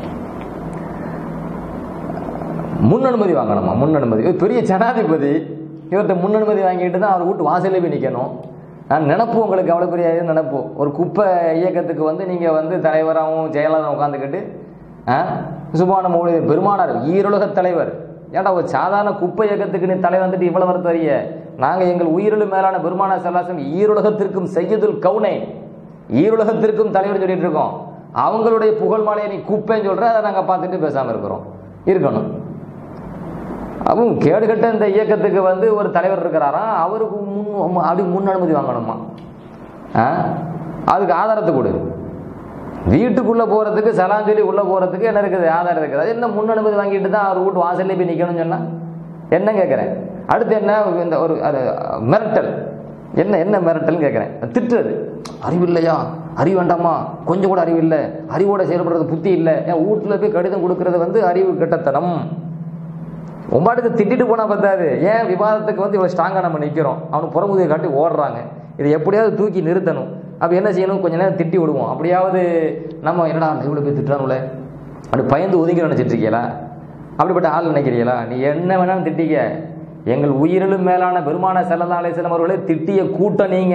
Speaker 2: முன் அனுமதி வாங்கணுமா முன் அனுமதி இவர் பெரிய ஜனாதிபதி இவர்கிட்ட முன் அனுமதி வாங்கிட்டு தான் அவர் வீட்டு வாசல்ல போய் நிற்கணும் நான் நினப்பு உங்களுக்கு அவ்வளோ பெரிய இது நினப்பு ஒரு குப்பை இயக்கத்துக்கு வந்து நீங்கள் வந்து தலைவராகவும் செயலாளரும் உட்காந்துக்கிட்டு ஆ சுபான மௌலிக பெருமானார் ஈருலக தலைவர் ஏன்டா ஒரு சாதாரண குப்பை இயக்கத்துக்கு நீ தலைவர் வந்துட்டு இவ்வளவு வருத்த வரிய நாங்கள் எங்கள் உயிரிழு மேலான பெருமானார் சல்லாசம் ஈருலகத்திற்கும் செய்யதுல் கவுனை ஈருலகத்திற்கும் தலைவர் சொல்லிட்டு இருக்கோம் அவங்களுடைய புகழ் மாலையை நீ குப்பைன்னு சொல்ற அதை நாங்கள் பார்த்துட்டு பேசாமல் இருக்கிறோம் இருக்கணும் அவங்க கேடுகட்ட இந்த இயக்கத்துக்கு வந்து ஒரு தலைவர் இருக்கிறாராம் அவருக்கு முன் அப்படி முன் அனுமதி வாங்கணுமா ஆ? அதுக்கு ஆதாரத்தை கொடு வீட்டுக்குள்ள போறதுக்கு சலாம் சொல்லி உள்ள போறதுக்கு என்ன இருக்குது ஆதாரம் இருக்குது அது என்ன முன் அனுமதி வாங்கிட்டு தான் அவர் வீட்டு வாசல்ல போய் நிக்கணும்னு சொன்னா என்ன கேட்குறேன் அடுத்து என்ன இந்த ஒரு அது மிரட்டல் என்ன என்ன மிரட்டல்னு கேட்குறேன் திட்டுறது அறிவு இல்லையா அறிவு வேண்டாமா கொஞ்சம் கூட அறிவு இல்லை அறிவோட செயல்படுறது புத்தி இல்லை என் வீட்டில் போய் கடிதம் கொடுக்கறது வந்து அறிவு கெட்டத்தனம் உம்பாட்டுக்கு திட்டிட்டு போனா பத்தாது ஏன் விவாதத்துக்கு வந்து இவ்வளோ ஸ்ட்ராங்காக நம்ம நிற்கிறோம் அவனுக்கு புறமுதுகை காட்டி ஓடுறாங்க இதை எப்படியாவது தூக்கி நிறுத்தணும் அப்போ என்ன செய்யணும் கொஞ்ச நேரம் திட்டி விடுவோம் அப்படியாவது நம்ம என்னடா இவ்வளோ போய் திட்டுறானுல அப்படி பயந்து ஒதுங்கி நினைச்சிட்டு இருக்கீங்களா அப்படிப்பட்ட ஆள் நினைக்கிறீங்களா நீ என்ன வேணாலும் திட்டிக்க எங்கள் உயிரிலும் மேலான பெருமான செல்லல்லா அலையம் அவர்களை திட்டிய கூட்டம் நீங்க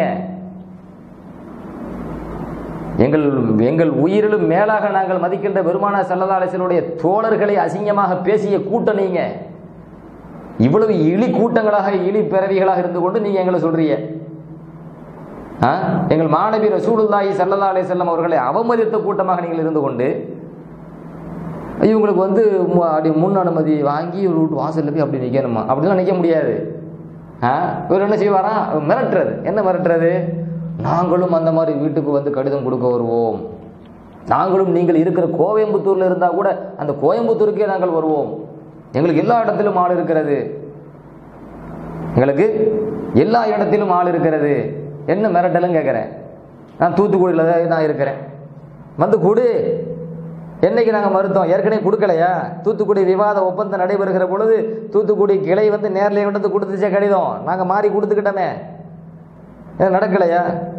Speaker 2: எங்கள் எங்கள் உயிரிலும் மேலாக நாங்கள் மதிக்கின்ற பெருமான செல்லல்லா அலைசனுடைய தோழர்களை அசிங்கமாக பேசிய கூட்டம் நீங்க இவ்வளவு இழி கூட்டங்களாக இழி பிறவிகளாக இருந்து கொண்டு நீங்க எங்களை சொல்றீங்க ஆ? எங்கள் மாணவி ரசூலுல்லாஹி ஸல்லல்லாஹு அலைஹி வஸல்லம் அவர்களை அவமதித்த கூட்டமாக நீங்கள் இருந்து கொண்டு இவங்களுக்கு வந்து மு- அப்படி முன் அனுமதி வாங்கி ஒரு வீட்டு வாசல்ல போய் அப்படி நிற்கணுமா அப்படிலாம் நிற்க முடியாது ஆ இவர் என்ன செய்வாரா மிரட்டுறது என்ன மிரட்டுறது நாங்களும் அந்த மாதிரி வீட்டுக்கு வந்து கடிதம் கொடுக்க வருவோம் நாங்களும் நீங்கள் இருக்கிற கோயம்புத்தூர்ல இருந்தா கூட அந்த கோயம்புத்தூருக்கே நாங்கள் வருவோம் எங்களுக்கு எல்லா இடத்திலும் ஆள் இருக்கிறது எங்களுக்கு எல்லா இடத்திலும் ஆள் இருக்கிறது என்ன மிரட்டலும் கேட்குறேன் நான் தூத்துக்குடியில் தான் நான் இருக்கிறேன் வந்து கொடு என்னைக்கு நாங்கள் மறுத்தோம் ஏற்கனவே கொடுக்கலையா தூத்துக்குடி விவாத ஒப்பந்தம் நடைபெறுகிற பொழுது தூத்துக்குடி கிளை வந்து நேரில் கொண்டு வந்து கொடுத்துச்சே கடிதம் நாங்கள் மாறி கொடுத்துக்கிட்டோமே ஏன் நடக்கலையா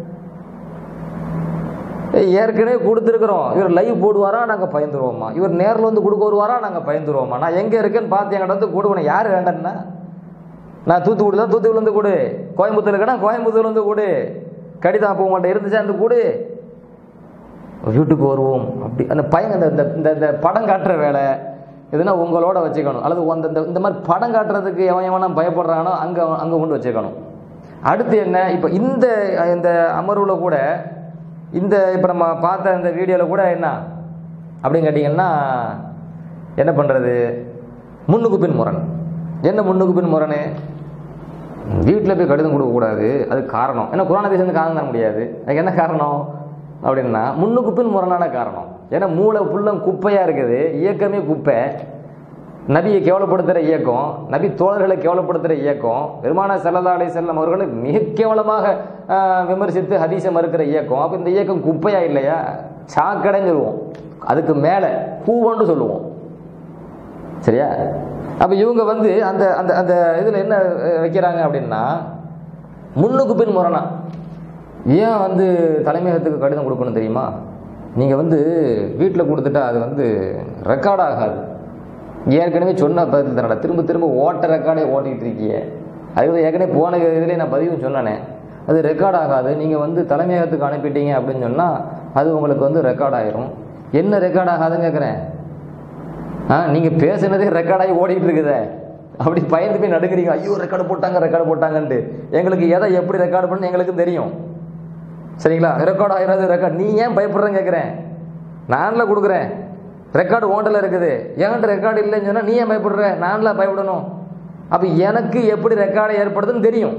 Speaker 2: ஏய், ஏற்கனவே கொடுத்துருக்குறோம் இவர் லைவ் போடுவாரா நாங்கள் பயந்துருவோமா இவர் நேரில் வந்து கொடுக்க வருவாரா நாங்கள் பயந்துருவோமா நான் எங்கே இருக்கேன்னு பார்த்து என்கிட்ட வந்து கொடுக்கணும் யார் வேண்டாம்னா நான் தூத்துக்குடி தான் தூத்துக்குடி வந்து கொடு கோயம்புத்தூர் இருக்கேன்னா கோயம்புத்தூர் வந்து கொடு கடிதம் அப்போ உங்கள்கிட்ட இருந்துச்சா அந்த கொடு வீட்டுக்கு வருவோம் அப்படி அந்த பையன் இந்த இந்த- இந்த இந்த படம் காட்டுற வேலை எதுனா உங்களோட வச்சுக்கணும் அல்லது அந்த இந்த- இந்த மாதிரி படம் காட்டுறதுக்கு எவன் எவனா பயப்படுறானோ அங்கே அங்கே கொண்டு வச்சுக்கணும் அடுத்து என்ன இப்போ இந்த இந்த அமர்வில் கூட இந்த இப்போ நம்ம பார்த்த இந்த வீடியோவில் கூட என்ன அப்படின்னு கேட்டிங்கன்னா என்ன பண்ணுறது முன்னுக்கு பின் முரண் என்ன முன்னுக்கு பின் முரணு வீட்டில் போய் கடிதம் கொடுக்கக்கூடாது அது காரணம் ஏன்னா குரான தேசம் காரணம் தர முடியாது அதுக்கு என்ன காரணம் அப்படின்னா முன்னுக்கு பின் முரணான காரணம் ஏன்னா மூளை ஃபுல்லும் குப்பையாக இருக்குது இயக்கமே குப்பை நபியை கேவலப்படுத்துகிற இயக்கம் நபி தோழர்களை கேவலப்படுத்துகிற இயக்கம் பெருமான சல்லல்லா அலை செல்லம் அவர்களை மிக கேவலமாக ஆஹ், விமர்சித்து ஹதீஸை மறுக்கிற இயக்கம் அப்போ இந்த இயக்கம் குப்பையா இல்லையா சாக்கடைன்னு சொல்லுவோம் அதுக்கு மேலே பூவன்னு சொல்லுவோம் சரியா அப்போ இவங்க வந்து அந்த அந்த அந்த இதில் என்ன அஹ், வைக்கிறாங்க அப்படின்னா முன்னுக்கு பின் முரணா ஏன் வந்து தலைமையகத்துக்கு கடிதம் கொடுக்கணும் தெரியுமா நீங்கள் வந்து வீட்டில் கொடுத்துட்டா அது வந்து ரெக்கார்ட் ஆகாது ஏற்கனவே சொன்ன பதில் தரடா திரும்ப திரும்ப ஓட்ட ரெக்கார்டே ஓட்டிகிட்டு இருக்கீங்க அதுக்கு ஏற்கனவே போன இதிலே நான் பதிவும் சொன்னேனே அது ரெக்கார்ட் ஆகாது நீங்கள் வந்து தலைமையகத்துக்கு அனுப்பிட்டீங்க அப்படின்னு சொன்னால் அது உங்களுக்கு வந்து ரெக்கார்ட் ஆயிரும் என்ன ரெக்கார்ட் ஆகாதுன்னு கேட்குறேன் ஆ நீங்கள் பேசுனதே ரெக்கார்டாகி ஓடிட்டு இருக்குதே அப்படி பயந்து போய் நடுக்கிறீங்க ஐயோ ரெக்கார்டு போட்டாங்க ரெக்கார்டு போட்டாங்கன்ட்டு எங்களுக்கு எதை எப்படி ரெக்கார்டு பண்ணு எங்களுக்கு தெரியும் சரிங்களா ரெக்கார்ட் ஆகிறது ரெக்கார்ட் நீ ஏன் பயப்படுறேன்னு கேட்குறேன் நானில் கொடுக்குறேன் ரெக்கார்டு ஓண்டல இருக்குது என்கிட்ட ரெக்கார்டு இல்லைன்னு சொன்னால் நீ ஏன் பயப்படுற நான்ல பயப்படணும் அப்போ எனக்கு எப்படி ரெக்கார்டு ஏற்படுதுன்னு தெரியும்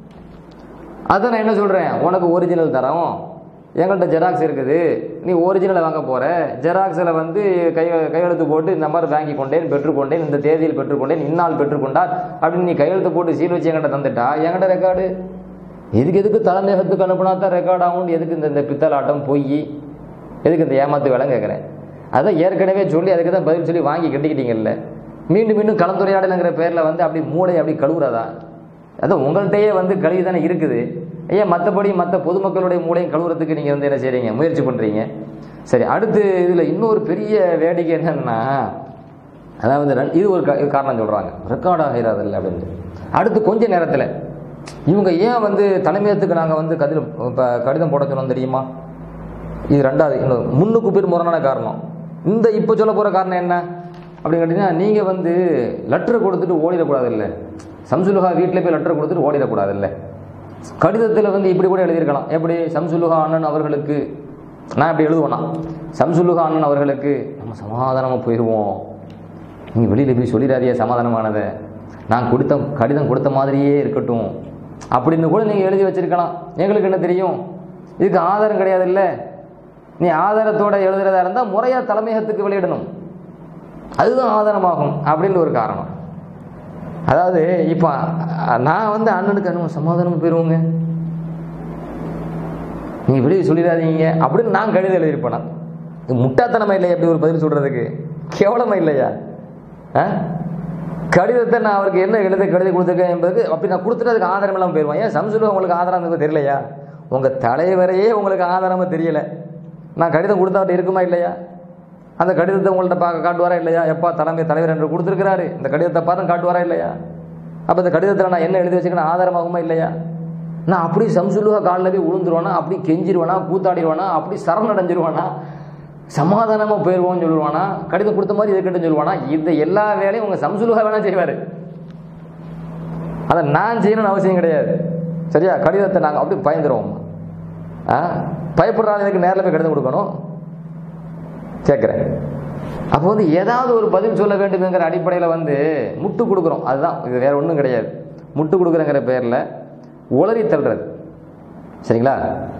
Speaker 2: அதை நான் என்ன சொல்கிறேன் உனக்கு ஒரிஜினல் தரோம் எங்கள்கிட்ட ஜெராக்ஸ் இருக்குது நீ ஒரிஜினலை வாங்க போகிற ஜெராக்ஸில் வந்து கை கையெழுத்து போட்டு இந்த மாதிரி வாங்கி கொண்டேன் பெற்றுக்கொண்டேன் இந்த தேதியில் பெற்றுக்கொண்டேன் இந்நாள் பெற்றுக்கொண்டார் அப்படின்னு நீ கையெழுத்து போட்டு சீல் வச்சு என்கிட்ட தந்துட்டா என்கிட்ட ரெக்கார்டு எதுக்கு எதுக்கு தலைமையகத்துக்கு அனுப்புனா தான் ரெக்கார்ட் ஆகும் எதுக்கு இந்த இந்த பித்தலாட்டம் பொய் எதுக்கு இந்த ஏமாத்து வேலைன்னு கேட்குறேன் அதான் ஏற்கனவே சொல்லி அதுக்கு தான் பதில் சொல்லி வாங்கி கட்டிக்கிட்டீங்கல்ல மீண்டும் மீண்டும் கலந்துரையாடலுங்கிற பேரில் வந்து அப்படி மூளை அப்படி கழுவுறதா அதான் உங்கள்கிட்டயே வந்து கழுவி தானே இருக்குது ஏன் மற்றபடி மற்ற பொதுமக்களுடைய மூளையும் கழுவுறதுக்கு நீங்கள் வந்து என்ன செய்றீங்க முயற்சி பண்ணுறீங்க சரி அடுத்து இதில் இன்னொரு பெரிய வேடிக்கை என்னன்னா அதாவது ரெண்டு- இது ஒரு கா- காரணம் சொல்கிறாங்க ரெக்கார்ட் ஆகிறாதில்ல அப்படின்ட்டு அடுத்து கொஞ்ச நேரத்தில் இவங்க ஏன் வந்து தலைமையகத்துக்கு நாங்கள் வந்து கதில் இப்போ கடிதம் போட சொன்னோம் தெரியுமா இது ரெண்டாவது இன்னும் முன்னுக்கு பேர் முரணான காரணம் இந்த இப்போ சொல்ல போகிற காரணம் என்ன அப்படின்னு கேட்டிங்கன்னா நீங்கள் வந்து லெட்டர் கொடுத்துட்டு ஓடிடக்கூடாது இல்லை சம்சுலுகா வீட்டில் போய் லெட்டர் கொடுத்துட்டு ஓடிடக்கூடாது இல்லை கடிதத்தில் வந்து இப்படி கூட எழுதியிருக்கலாம் எப்படி சம்சுலுகா அண்ணன் அவர்களுக்கு நான் இப்படி எழுதுவேனா சம்சுலுகா அண்ணன் அவர்களுக்கு நம்ம சமாதானமாக போயிடுவோம் நீங்கள் வெளியில் போய் சொல்லிடாதியா சமாதானமானதை நான் கொடுத்த கடிதம் கொடுத்த மாதிரியே இருக்கட்டும் அப்படின்னு கூட நீங்கள் எழுதி வச்சிருக்கலாம் எங்களுக்கு என்ன தெரியும் இதுக்கு ஆதாரம் கிடையாது இல்லை நீ ஆதாரத்தோட எழுதுறதா இருந்தால் முறையாக தலைமையகத்துக்கு வெளியிடணும் அதுதான் ஆதாரமாகும் அப்படின்னு ஒரு காரணம் அதாவது இப்போ நான் வந்து அண்ணனுக்கு அண்ணன் சமாதானம் போயிடுவோங்க நீங்க வெளியே சொல்லிடாதீங்க அப்படின்னு நான் கடிதம் எழுதியிருப்பேனா இது முட்டாத்தனமா இல்லையா எப்படி ஒரு பதில் சொல்றதுக்கு கேவலமா இல்லையா ஆ? கடிதத்தை நான் அவருக்கு என்ன எழுத கடிதம் கொடுத்துருக்கேன் என்பதுக்கு அப்படி நான் கொடுத்துட்டு அதுக்கு ஆதாரம் இல்லாமல் போயிடுவேன் ஏன் சம்சுல உங்களுக்கு ஆதாரம் இருந்தது தெரியலையா உங்க தலைவரையே உங்களுக்கு ஆதாரமா தெரியல நான் கடிதம் கொடுத்தா இருக்குமா இல்லையா அந்த கடிதத்தை உங்கள்ட்ட பார்க்க காட்டுவாரா இல்லையா எப்பா தலைமை தலைவர் என்று கொடுத்துருக்கிறாரு இந்த கடிதத்தை பார்த்து காட்டுவாரா இல்லையா அப்போ இந்த கடிதத்தில் நான் என்ன எழுதி வச்சுக்கணும் ஆதாரமாகுமா இல்லையா நான் அப்படி சம்சுலுகா காலில் போய் விழுந்துருவானா அப்படி கெஞ்சிருவானா கூத்தாடிடுவானா அப்படி சரணடைஞ்சிருவானா சமாதானமாக போயிடுவோம்னு சொல்லுவானா கடிதம் கொடுத்த மாதிரி இருக்கட்டும் சொல்லுவானா இந்த எல்லா வேலையும் உங்கள் சம்சுலுகா வேணா செய்வார் அதை நான் செய்யணும்னு அவசியம் கிடையாது சரியா கடிதத்தை நாங்கள் அப்படி பயந்துருவோம் ஆ பயப்படுறாங்க எனக்கு நேரில் போய் கடிதம் கொடுக்கணும் கேட்குறேன் அப்போ வந்து ஏதாவது ஒரு பதில் சொல்ல வேண்டும்ங்கிற அடிப்படையில் வந்து முட்டு கொடுக்குறோம் அதுதான் இது வேற ஒன்றும் கிடையாது முட்டு கொடுக்குறங்கிற பேரில் உளறி தள்ளுறது சரிங்களா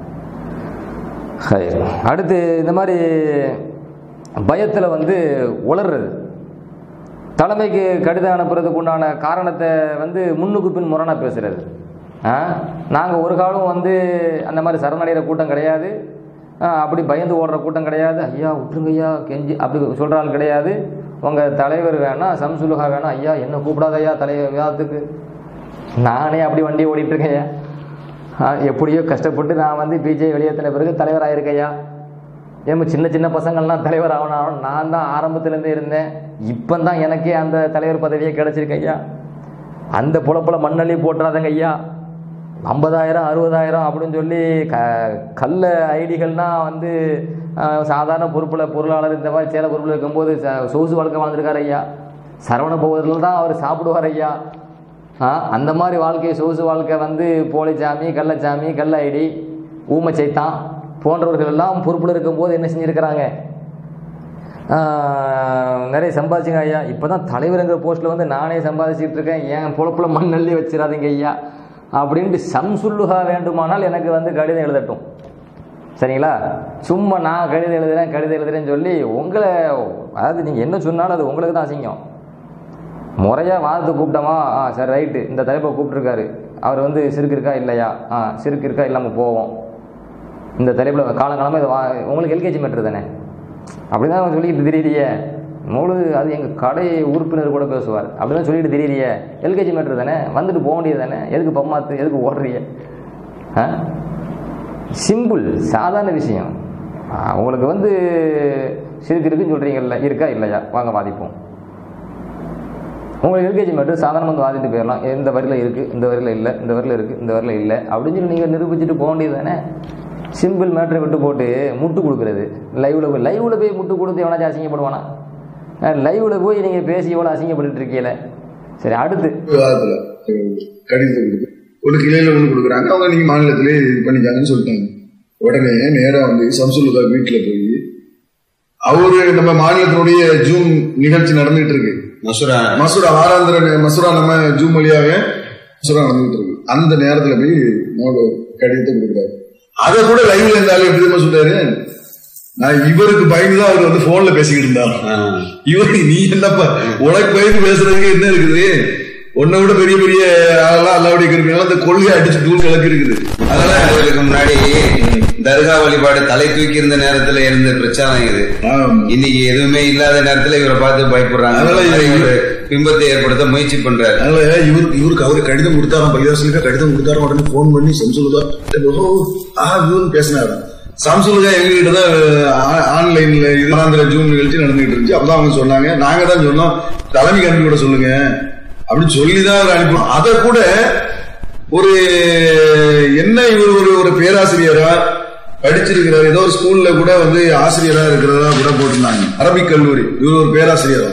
Speaker 2: ஹை. அடுத்து இந்த மாதிரி பயத்தில் வந்து உளறுறது தலைமைக்கு கடிதம் அனுப்புறதுக்கு உண்டான காரணத்தை வந்து முன்னுக்கு பின் முரணாக பேசுறது ஆ நாங்கள் ஒரு காலம் வந்து அந்த மாதிரி சரணடைகிற கூட்டம் கிடையாது ஆ, அப்படி பயந்து ஓடுற கூட்டம் கிடையாது ஐயா விட்டுருங்க ஐயா கெஞ்சி அப்படி சொல்கிற ஆள் கிடையாது உங்கள் தலைவர் வேணாம் சம்சுலுகா வேணாம் ஐயா என்ன கூப்பிடாத ஐயா தலைவர் விவாதத்துக்கு நானே அப்படி வண்டி ஓடிட்டு இருக்கேன் ஐயா ஆ, எப்படியோ கஷ்டப்பட்டு நான் வந்து பிஜே வெளியேற்றின பிறகு தலைவர் ஆயிருக்கையா ஏமா சின்ன சின்ன பசங்கள்லாம் தலைவர் ஆகணும் நான் தான் ஆரம்பத்துலேருந்தே இருந்தேன் இப்போ தான் எனக்கே அந்த தலைவர் பதவியே கிடைச்சிருக்கு ஐயா அந்த புலப்புல மண்ணள்ளி போட்டுறாதங்க ஐயா ஐம்பதாயிரம் அறுபதாயிரம் அப்படின்னு சொல்லி க கல்ல ஐடிகள்லாம் வந்து அஹ், சாதாரண பொறுப்பில் பொருளாளர் இந்த மாதிரி சேல பொறுப்பில் இருக்கும்போது ச- சொகுசு வாழ்க்கை வாழ்ந்திருக்காரு ஐயா சரவண பகுதியில் தான் அவர் சாப்பிடுவார் ஐயா ஆ, அந்த மாதிரி வாழ்க்கை சொகுசு வாழ்க்கை வந்து போலிச்சாமி கள்ளச்சாமி கள்ள ஐடி ஊமை சைத்தான் போன்றவர்கள் எல்லாம் பொறுப்பில் இருக்கும்போது என்ன செஞ்சுருக்கிறாங்க ஆஹ், நிறைய சம்பாதிச்சுங்க ஐயா இப்போ தான் தலைவருங்கிற போஸ்ட்டில் வந்து நானே சம்பாதிச்சிட்டு இருக்கேன் என் பொழப்பில் மண் அள்ளி வச்சிடாதீங்க ஐயா அப்படின்ட்டு சம்சுல்லுகா வேண்டுமானால் எனக்கு வந்து கடிதம் எழுதட்டும் சரிங்களா சும்மா நான் கடிதம் எழுதுறேன் கடிதம் எழுதுறேன்னு சொல்லி உங்களை அதாவது நீங்கள் என்ன சொன்னாலும் அது உங்களுக்கு தான் அசிங்கம் முறையாக வாதத்துக்கு கூப்பிட்டோமா ஆ சரி ரைட்டு இந்த தலைப்பை கூப்பிட்ருக்காரு அவர் வந்து சிறுக்கு இருக்கா இல்லையா ஆ சிறுக்கு இருக்கா இல்லாமல் போவோம் இந்த தலைப்பில் காலங்காலமாக இது வா உங்களுக்கு எல்கேஜி மேட்ரு தானே அப்படி தான் சொல்லிக்கிட்டு திடீரியே மௌலுது அது எங்கள் கடை உறுப்பினர் கூட பேசுவார் அப்படி தான் சொல்லிட்டு திடீரியே எல்கேஜி மேட்ரு தானே வந்துட்டு போக வேண்டியது தானே எதுக்கு பம்மாத்து எதுக்கு ஓடுறீங்க ஆ சிம்பிள் சாதாரண விஷயம் ஆ, உங்களுக்கு வந்து சிறுக்கு இருக்குன்னு சொல்கிறீங்கல்ல இருக்கா இல்லையா வாங்க வாதிப்போம் உங்களுக்கு எல்கேஜி மட்டும் சாதாரணமாக வந்து வாதிட்டு போயிடலாம் இந்த வரியில் இருக்குது இந்த வரியில் இல்லை இந்த வரியில் இருக்குது இந்த வரியில் இல்லை அப்படின்னு சொல்லி நீங்கள் நிரூபிச்சுட்டு போக வேண்டியது தானே சிம்பிள் மேட்ரை விட்டு போட்டு முட்டு கொடுக்குறது லைவில் போய் லைவில் போய் முட்டு கொடுத்து எவனாச்சும் அசிங்கப்படுவானா லைவில் போய் நீங்கள் பேசி எவ்வளோ அசிங்கப்பட்டுட்டு இருக்கீங்களே சரி அடுத்து
Speaker 3: விவாதத்துல கடிதத்தை கொடுக்கு ஒரு கிளையில ஒண்ணு கொடுக்குறாங்க அவங்க நீங்க மாநிலத்திலே இது பண்ணிக்காங்கன்னு சொல்லிட்டாங்க உடனே நேரா வந்து சம்சுலுகா வீட்டுல போய் அவரு நம்ம மாநிலத்தினுடைய ஜூம் நிகழ்ச்சி நடந்துட்டு இருக்கு
Speaker 4: மசூரா
Speaker 3: மசூரா வாராந்திர நே- மசூரா நம்ம ஜூம் வழியாவே மசூரா நடந்துட்டு இருக்கு அந்த நேரத்துல போய் நம்ம கடிதத்தை கொடுக்குறாரு அதை கூட லைவ்ல இருந்தாலும் எப்படி தெரியுமா சொல்றாரு நான் இவருக்கு பயந்துதான் அவர் வந்து போன்ல பேசிக்கிட்டு இருந்தார்
Speaker 4: ஆ.
Speaker 3: இவர் நீ என்னப்பா உனக்கு பயந்து பேசுறதுக்கு என்ன இருக்குது உன்னை விட பெரிய பெரிய ஆளெல்லாம் அல்லாவுடைய கிருப்பினால அந்த கொள்கை அடிச்சு தூள் கலக்கு இருக்குது
Speaker 4: அதனால அதுக்கு முன்னாடி தர்கா வழிபாடு தலை தூக்கி இருந்த நேரத்துல இருந்த பிரச்சனை இது
Speaker 3: ஆம்.
Speaker 4: இன்னைக்கு எதுவுமே இல்லாத நேரத்துல இவரை பார்த்து பயப்படுறாங்க
Speaker 3: அதனால
Speaker 4: அந்த மாதிரி
Speaker 3: இது-
Speaker 4: ஒரு பிம்பத்தை ஏற்படுத்த முயற்சி பண்றாரு
Speaker 3: அதனால இவருக்கு இவருக்கு அவரு கடிதம் கொடுத்தாராம் பையாசலுக்கு கடிதம் கொடுத்தாராம் உடனே போன் பண்ணி சம்சுலுதா ஆ இவரு பேசினாரு சாம்சுலுகா எங்ககிட்ட தான் ஆ- ஆன்லைன்ல இது ஆந்திர ஜூம் நிகழ்ச்சி நடந்துகிட்டு இருந்துச்சு அப்பதான் அவங்க சொன்னாங்க நாங்க தான் சொன்னோம் தலைமைக்கு அனுப்பி விட சொல்லுங்க அப்படின்னு சொல்லி தான் அவர் அனுப்பி அதை கூட ஒரு என்ன இவர் ஒரு ஒரு பேராசிரியரா படிச்சிருக்கிறார் ஏதோ ஒரு ஸ்கூல்ல கூட வந்து ஆசிரியரா இருக்கிறதா கூட போட்டிருந்தாங்க அரபிக் கல்லூரி இவர் ஒரு பேராசிரியரா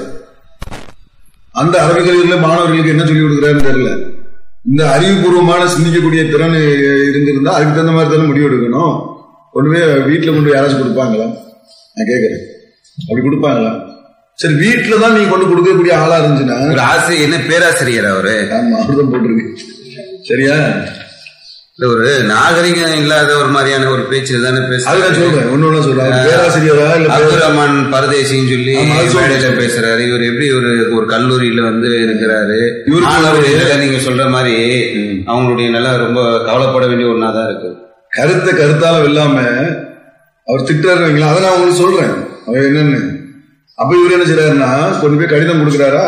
Speaker 3: அந்த அரபிக் கல்லூரியில மாணவர்களுக்கு என்ன சொல்லி கொடுக்குறாருன்னு தெரியல இந்த அறிவுபூர்வமான சிந்திக்கக்கூடிய திறன் இருந்திருந்தா அதுக்கு தகுந்த மாதிரி தானே முடிவு எடுக்கணும் கொண்டு போய் வீட்டுல கொண்டு போய் யாராச்சும் கொடுப்பாங்களா நான் கேட்கறேன் அப்படி கொடுப்பாங்களா சரி வீட்டுல தான் நீ கொண்டு கொடுக்கக்கூடிய ஆளா இருந்துச்சுன்னா
Speaker 4: ஒரு ஆசிரியர் என்ன பேராசிரியர் அவரு
Speaker 3: ஆமா அப்படிதான் போட்டிருக்கு சரியா
Speaker 4: இல்ல ஒரு நாகரிகம் இல்லாத ஒரு மாதிரியான ஒரு பேச்சு தானே
Speaker 3: அது நான்
Speaker 4: பேசுறாரு
Speaker 3: சொல்றேன் ஒண்ணு ஒண்ணு சொல்றேன் அவர் பேராசிரியரா இல்ல
Speaker 4: அப்துல்
Speaker 3: பேரா-
Speaker 4: ரஹ்மான் பரதேசின்னு சொல்லி
Speaker 3: ஆமா, அது சொல்றேன்.
Speaker 4: மேடையில பேசுறாரு இவர் எப்படி ஒரு ஒரு கல்லூரியில வந்து இருக்கிறாரு
Speaker 3: இவருக்கு
Speaker 4: மாணவர்கள் இதுல நீங்க சொல்ற மாதிரி அவங்களுடைய நிலை ரொம்ப கவலைப்பட வேண்டிய ஒண்ணா தான் இருக்கு
Speaker 3: கருத்தை கருத்தால வெல்லாம அவர் திட்டுறாரு வைங்களா அதை நான் உங்களுக்கு சொல்றேன் அவர் என்னன்னு அப்ப இவர் என்ன செய்யறாருன்னா கொண்டு போய் கடிதம் கொடுக்குறாரா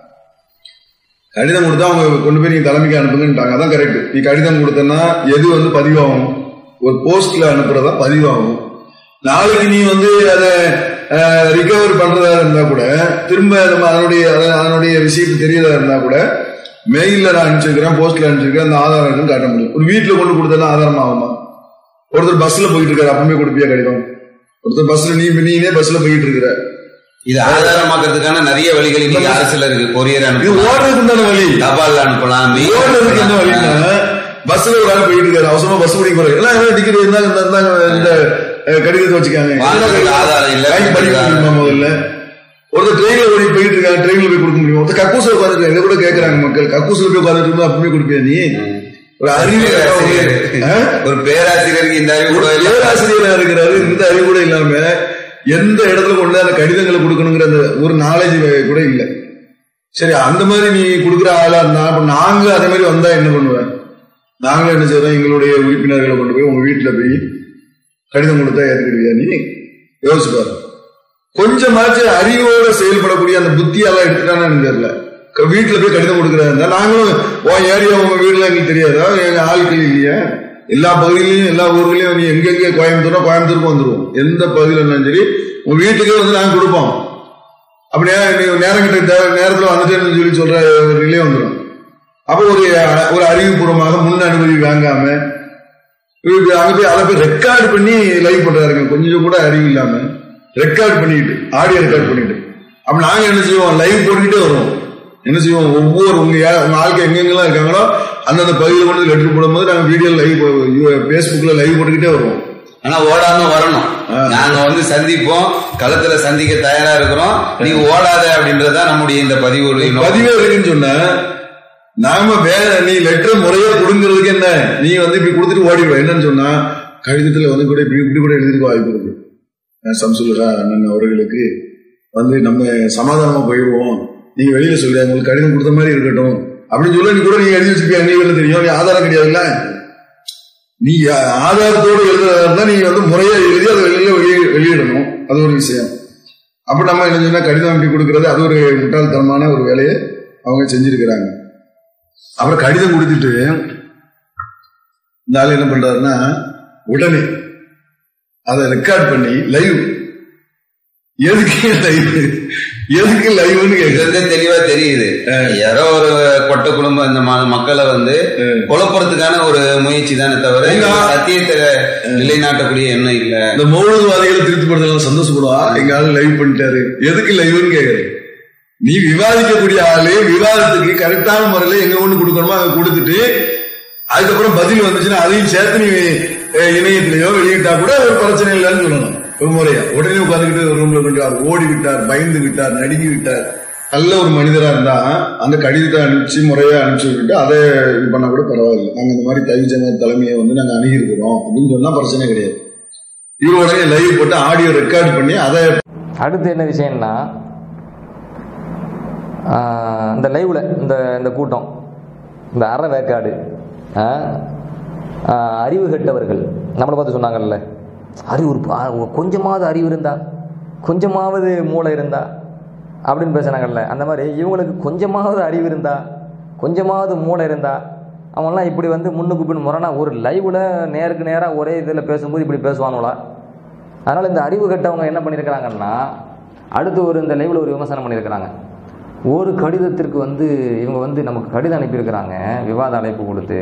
Speaker 3: கடிதம் கொடுத்தா அவங்க கொண்டு போய் நீங்க தலைமைக்கு அனுப்புங்கன்ட்டாங்க அதான் கரெக்ட் நீ கடிதம் கொடுத்தனா எது வந்து பதிவாகும் ஒரு போஸ்ட்ல அனுப்புறதா பதிவாகும் நாளைக்கு நீ வந்து அதை ரிகவர் பண்றதா இருந்தா கூட திரும்ப நம்ம அதனுடைய அத- அதனுடைய விஷயத்து தெரியறதா இருந்தா கூட மெயில்ல நான் அனுப்பிச்சிருக்கிறேன் போஸ்ட்ல அனுப்பிச்சிருக்கிறேன் அந்த ஆதாரம் என்னன்னு காட்ட முடியும் ஒரு வீட்டுல கொண்டு கொடுத்தா ஆதாரம் ஆகுமா ஒருத்தர் பஸ்ல போயிட்டு இருக்காரு அப்பவே கொடுப்பியா கடிதம் ஒருத்தர் பஸ்ல நீ நீனே பஸ்ல போயிட்டு இருக்கிற
Speaker 4: இது ஆதாரமாக்குறதுக்கான நிறைய வழிகள் இன்னைக்கு அரசுல இருக்கு கொரியர்
Speaker 3: இது
Speaker 4: அனுப்பலாம்
Speaker 3: ஓடுறதுக்கு உண்டான வழி
Speaker 4: தபால் அனுப்பலாம் mail
Speaker 3: ஓடுறதுக்கு என்ன
Speaker 4: அனுப்பலாம்.
Speaker 3: வழின்னா பஸ்ல ஒரு ஆள் போயிட்டு இருக்காரு அவசரமா பஸ் பிடிக்க போறாரு எல்லாம் டிக்கெட் இருந்தாங்க இந்த- இந்தாங்க இந்த அஹ், கடிதத்தை வச்சுக்காங்க
Speaker 4: வாங்குறதுக்கு ஆதாரம் இல்ல.
Speaker 3: வாங்கி படிக்க முடியுமா முதல்ல ஒருத்தர் ட்ரெயின்ல ஓடி போயிட்டு இருக்காங்க ட்ரெயின்ல போய் கொடுக்க முடியுமா ஒருத்தர் கக்கூசில் உட்காந்துருக்காங்க இதை கூட கேட்கறாங்க மக்கள் கக்கூசில் போய் உட்காந்துட்டு இருந்தா அப்பவே கொடுப்பியா நீ ஒரு அறிவு
Speaker 4: பேராசிரியர். ஒரு பேராசிரியருக்கு இந்த அறிவு கூட இல்ல.
Speaker 3: பேராசிரியரா இருக்கிறாரு இந்த அறிவு கூட இல்லாம எந்த இடத்துல கொண்டு அந்த கடிதங்களை கொடுக்கணுங்கிற அந்த ஒரு நாலேஜ் கூட இல்ல சரி அந்த மாதிரி நீ கொடுக்குற ஆளா இருந்தா அப்ப நாங்க அதே மாதிரி வந்தா என்ன பண்ணுவேன் நாங்களும் என்ன செய்றோம் எங்களுடைய உறுப்பினர்களை கொண்டு போய் உங்க வீட்டுல போய் கடிதம் கொடுத்தா ஏத்துக்கிடுவியா நீ யோசிச்சு பாரு கொஞ்சமாச்சும் அறிவோட செயல்படக்கூடிய அந்த புத்தியெல்லாம் எடுத்துட்டான்னு எனக்கு தெரியல க- வீட்டுல போய் கடிதம் கொடுக்குறாங்க நாங்களும் உன் ஏரியா உங்க வீடுல எங்களுக்கு தெரியாதா எங்க ஆட்கள் இல்லையா எல்லா பகுதியிலையும் எல்லா ஊர்களையும் நீ எங்கெங்க கோயம்புத்தூரோ கோயம்புத்தூருக்கு வந்துருவோம் எந்த பகுதியில இருந்தாலும் சரி உங்க வீட்டுக்கே வந்து நாங்க கொடுப்போம் அப்படியே நீ நேரம் கிட்ட தேவை நேரத்துல வந்துட்டேன்னு சொல்லி சொல்ற ஒரு நிலை வந்துடும் அப்போ ஒரு ஒரு அறிவுபூர்வமாக முன் அனுமதி வாங்காம இப்ப அங்க போய் அதை போய் ரெக்கார்ட் பண்ணி லைவ் பண்றாருங்க கொஞ்சம் கூட அறிவு இல்லாம ரெக்கார்ட் பண்ணிட்டு ஆடியோ ரெக்கார்ட் பண்ணிட்டு அப்ப நாங்க என்ன செய்வோம் லைவ் போட்டுக்கிட்டே வருவோம் என்ன செய்வோம் ஒவ்வொரு உங்க யா- உங்க ஆளுக்கு எங்கெங்கெல்லாம் இருக்காங்களோ அந்தந்த பகுதியில் கொண்டு லெட்டர் போடும்போது நாங்க வீடியோ லைவ் பேஸ்புக்ல லைவ் போட்டுக்கிட்டே வருவோம்
Speaker 4: ஆனா ஓடாம வரணும் நாங்க வந்து சந்திப்போம் களத்துல சந்திக்க தயாரா இருக்கிறோம் நீ ஓடாத அப்படின்றதுதான் நம்முடைய இந்த பதிவு
Speaker 3: பதிவே இருக்குன்னு சொன்ன நாம வேற நீ லெட்டர் முறையா கொடுங்கிறதுக்கு என்ன நீ வந்து இப்படி கொடுத்துட்டு ஓடிடுவ என்னன்னு சொன்னா கடிதத்துல வந்து கூட இப்படி இப்படி கூட எழுதிருக்க வாய்ப்பு இருக்கு அஹ் சம்சுல்லா அண்ணன் அவர்களுக்கு வந்து நம்ம சமாதானமா போயிடுவோம் நீங்க வெளியில சொல்லுங்க உங்களுக்கு கடிதம் கொடுத்த மாதிரி இருக்கட்டும் அப்படின்னு சொல்ல நீ கூட நீங்க எழுதி வச்சிருப்பீங்க எங்களுக்கு தெரியும் நீ ஆதாரம் கிடையாதுல்ல நீ ஆதாரத்தோடு எழுதுறதா இருந்தா நீங்க வந்து முறையா எழுதி அதை வெளியில வெளியே வெளியிடணும் அது ஒரு விஷயம் அப்ப நம்ம என்ன சொன்னா கடிதம் அனுப்பி கொடுக்கறது அது ஒரு முட்டாள்தனமான ஒரு வேலையை அவங்க செஞ்சிருக்கிறாங்க அப்புறம் கடிதம் கொடுத்துட்டு இந்த ஆள் என்ன பண்றாருன்னா உடனே அதை ரெக்கார்ட் பண்ணி லைவ் எதுக்கு லைவ் எதுக்கு லைவ்னு கேக்குறது
Speaker 4: இதுல தெளிவா தெரியுது யாரோ ஒரு கொட்ட குடும்பம் இந்த ம- மக்களை வந்து குழப்பறதுக்கான ஒரு முயற்சி தானே தவிர
Speaker 3: எங்க?
Speaker 4: சத்தியத்தை நிலைநாட்டக்கூடிய எண்ணம் இல்ல
Speaker 3: இந்த மௌனவாதிகளை திருப்திப்படுத்தலாம் சந்தோஷப்படுவா எங்க ஆளு லைவ் பண்ணிட்டாரு எதுக்கு லைவ்னு கேக்குறது நீ விவாதிக்கக்கூடிய ஆளு விவாதத்துக்கு கரெக்டான முறையில எங்க ஒண்ணு கொடுக்கணுமோ அங்க கொடுத்துட்டு அதுக்கப்புறம் பதில் வந்துச்சுன்னா அதையும் சேர்த்து நீ அஹ், இணையத்திலேயோ வெளியிட்டா கூட ஒரு பிரச்சனை இல்லைன்னு சொல்லணும் ஒரு முறையா உடனே உட்காந்துக்கிட்டு ஒரு ரூம்ல பண்ணிட்டார் ஓடி விட்டார் பயந்து விட்டார் நடுங்கி விட்டார் நல்ல ஒரு மனிதரா இருந்தா அந்த கடிதத்தை அனுப்பிச்சு முறையா அனுப்பிச்சு விட்டுட்டு அதை இது பண்ணா கூட பரவாயில்லை நாங்க இந்த மாதிரி தவி ஜமாத் தலைமையை வந்து நாங்க அணுகியிருக்கிறோம் அப்படின்னு சொன்னா பிரச்சனை கிடையாது இவர் உடனே லைவ் போட்டு ஆடியோ ரெக்கார்ட் பண்ணி அதை
Speaker 2: அடுத்து என்ன விஷயம்னா ஆஹ், இந்த லைவ்ல இந்த இந்த கூட்டம் இந்த அற வேக்காடு ஆஹ், ஆஹ், அறிவு கெட்டவர்கள் நம்மளை பார்த்து சொன்னாங்கல்ல அறிவு ஒரு பா- கொஞ்சமாவது அறிவு இருந்தா கொஞ்சமாவது மூளை இருந்தா அப்படின்னு பேசுனாங்கல்ல அந்த மாதிரி இவங்களுக்கு கொஞ்சமாவது அறிவு இருந்தா கொஞ்சமாவது மூளை இருந்தா அவங்களாம் இப்படி வந்து முன்னுக்கு பின் முரணா ஒரு லைவ்ல நேருக்கு நேராக ஒரே இதில் பேசும்போது இப்படி பேசுவானுங்களா அதனால் இந்த அறிவு கெட்டவங்க என்ன பண்ணியிருக்கிறாங்கன்னா அடுத்து ஒரு இந்த லைவில் ஒரு விமர்சனம் பண்ணியிருக்கிறாங்க ஒரு கடிதத்திற்கு வந்து இவங்க வந்து நமக்கு கடிதம் அனுப்பியிருக்கிறாங்க விவாத அழைப்பு கொடுத்து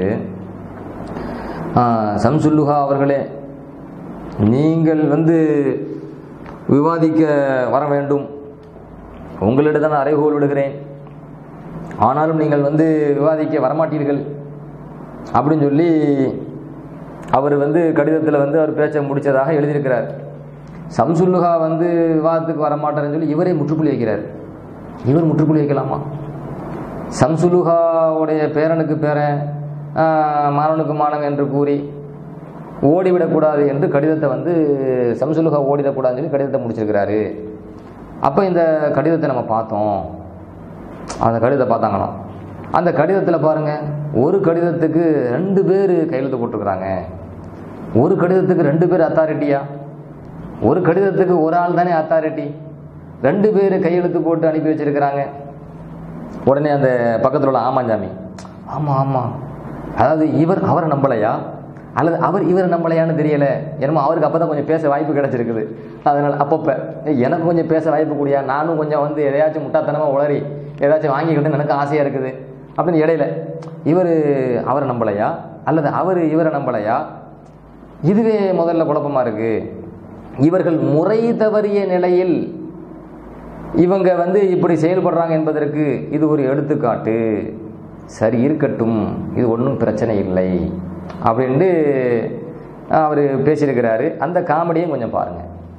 Speaker 2: ஆஹ், சம்சுல்லுஹா அவர்களே நீங்கள் வந்து விவாதிக்க வர வேண்டும் உங்களிடம் தான் அறைகோல் விடுகிறேன் ஆனாலும் நீங்கள் வந்து விவாதிக்க வரமாட்டீர்கள் அப்படின்னு சொல்லி அவர் வந்து கடிதத்தில் வந்து அவர் பேச்சை முடிச்சதாக எழுதியிருக்கிறார் சம்சுல்லுகா வந்து விவாதத்துக்கு வரமாட்டாருன்னு சொல்லி இவரே முற்றுப்புள்ளி வைக்கிறார் இவர் முற்றுப்புள்ளி வைக்கலாமா சம்சுலுகாவுடைய பேரனுக்கு பேரன் ஆஹ், மாணவனுக்கு மாணவன் என்று கூறி ஓடிவிடக்கூடாது என்று கடிதத்தை வந்து சம்சுலுகா ஓடிடக்கூடாதுன்னு சொல்லி கடிதத்தை முடிச்சிருக்கிறாரு அப்போ இந்த கடிதத்தை நம்ம பார்த்தோம் அந்த கடிதத்தை பார்த்தாங்களாம் அந்த கடிதத்தில் பாருங்க ஒரு கடிதத்துக்கு ரெண்டு பேர் கையெழுத்து போட்டிருக்கிறாங்க ஒரு கடிதத்துக்கு ரெண்டு பேர் அத்தாரிட்டியா ஒரு கடிதத்துக்கு ஒரு ஆள் தானே அத்தாரிட்டி ரெண்டு பேர் கையெழுத்து போட்டு அனுப்பி வச்சிருக்கிறாங்க உடனே அந்த பக்கத்தில் உள்ள ஆமாஞ்சாமி ஆமாம் ஆமாம் அதாவது இவர் அவரை நம்பலையா அல்லது அவர் இவரை நம்பலையான்னு தெரியல என்னமோ அவருக்கு அப்போ தான் கொஞ்சம் பேச வாய்ப்பு கிடைச்சிருக்குது அதனால் அப்பப்போ எனக்கு கொஞ்சம் பேச வாய்ப்பு கூடியா நானும் கொஞ்சம் வந்து எதையாச்சும் முட்டாத்தனமாக உளறி ஏதாச்சும் வாங்கிக்கிட்டு எனக்கு ஆசையாக இருக்குது அப்படின்னு இடையில இவர் அவரை நம்பலையா அல்லது அவர் இவரை நம்பலையா இதுவே முதல்ல குழப்பமா இருக்கு இவர்கள் முறை தவறிய நிலையில் இவங்க வந்து இப்படி செயல்படுறாங்க என்பதற்கு இது ஒரு எடுத்துக்காட்டு சரி இருக்கட்டும் இது ஒன்றும் பிரச்சனை இல்லை அப்படின்ட்டு அவர் பேசியிருக்கிறாரு அந்த காமெடியும் கொஞ்சம் பாருங்க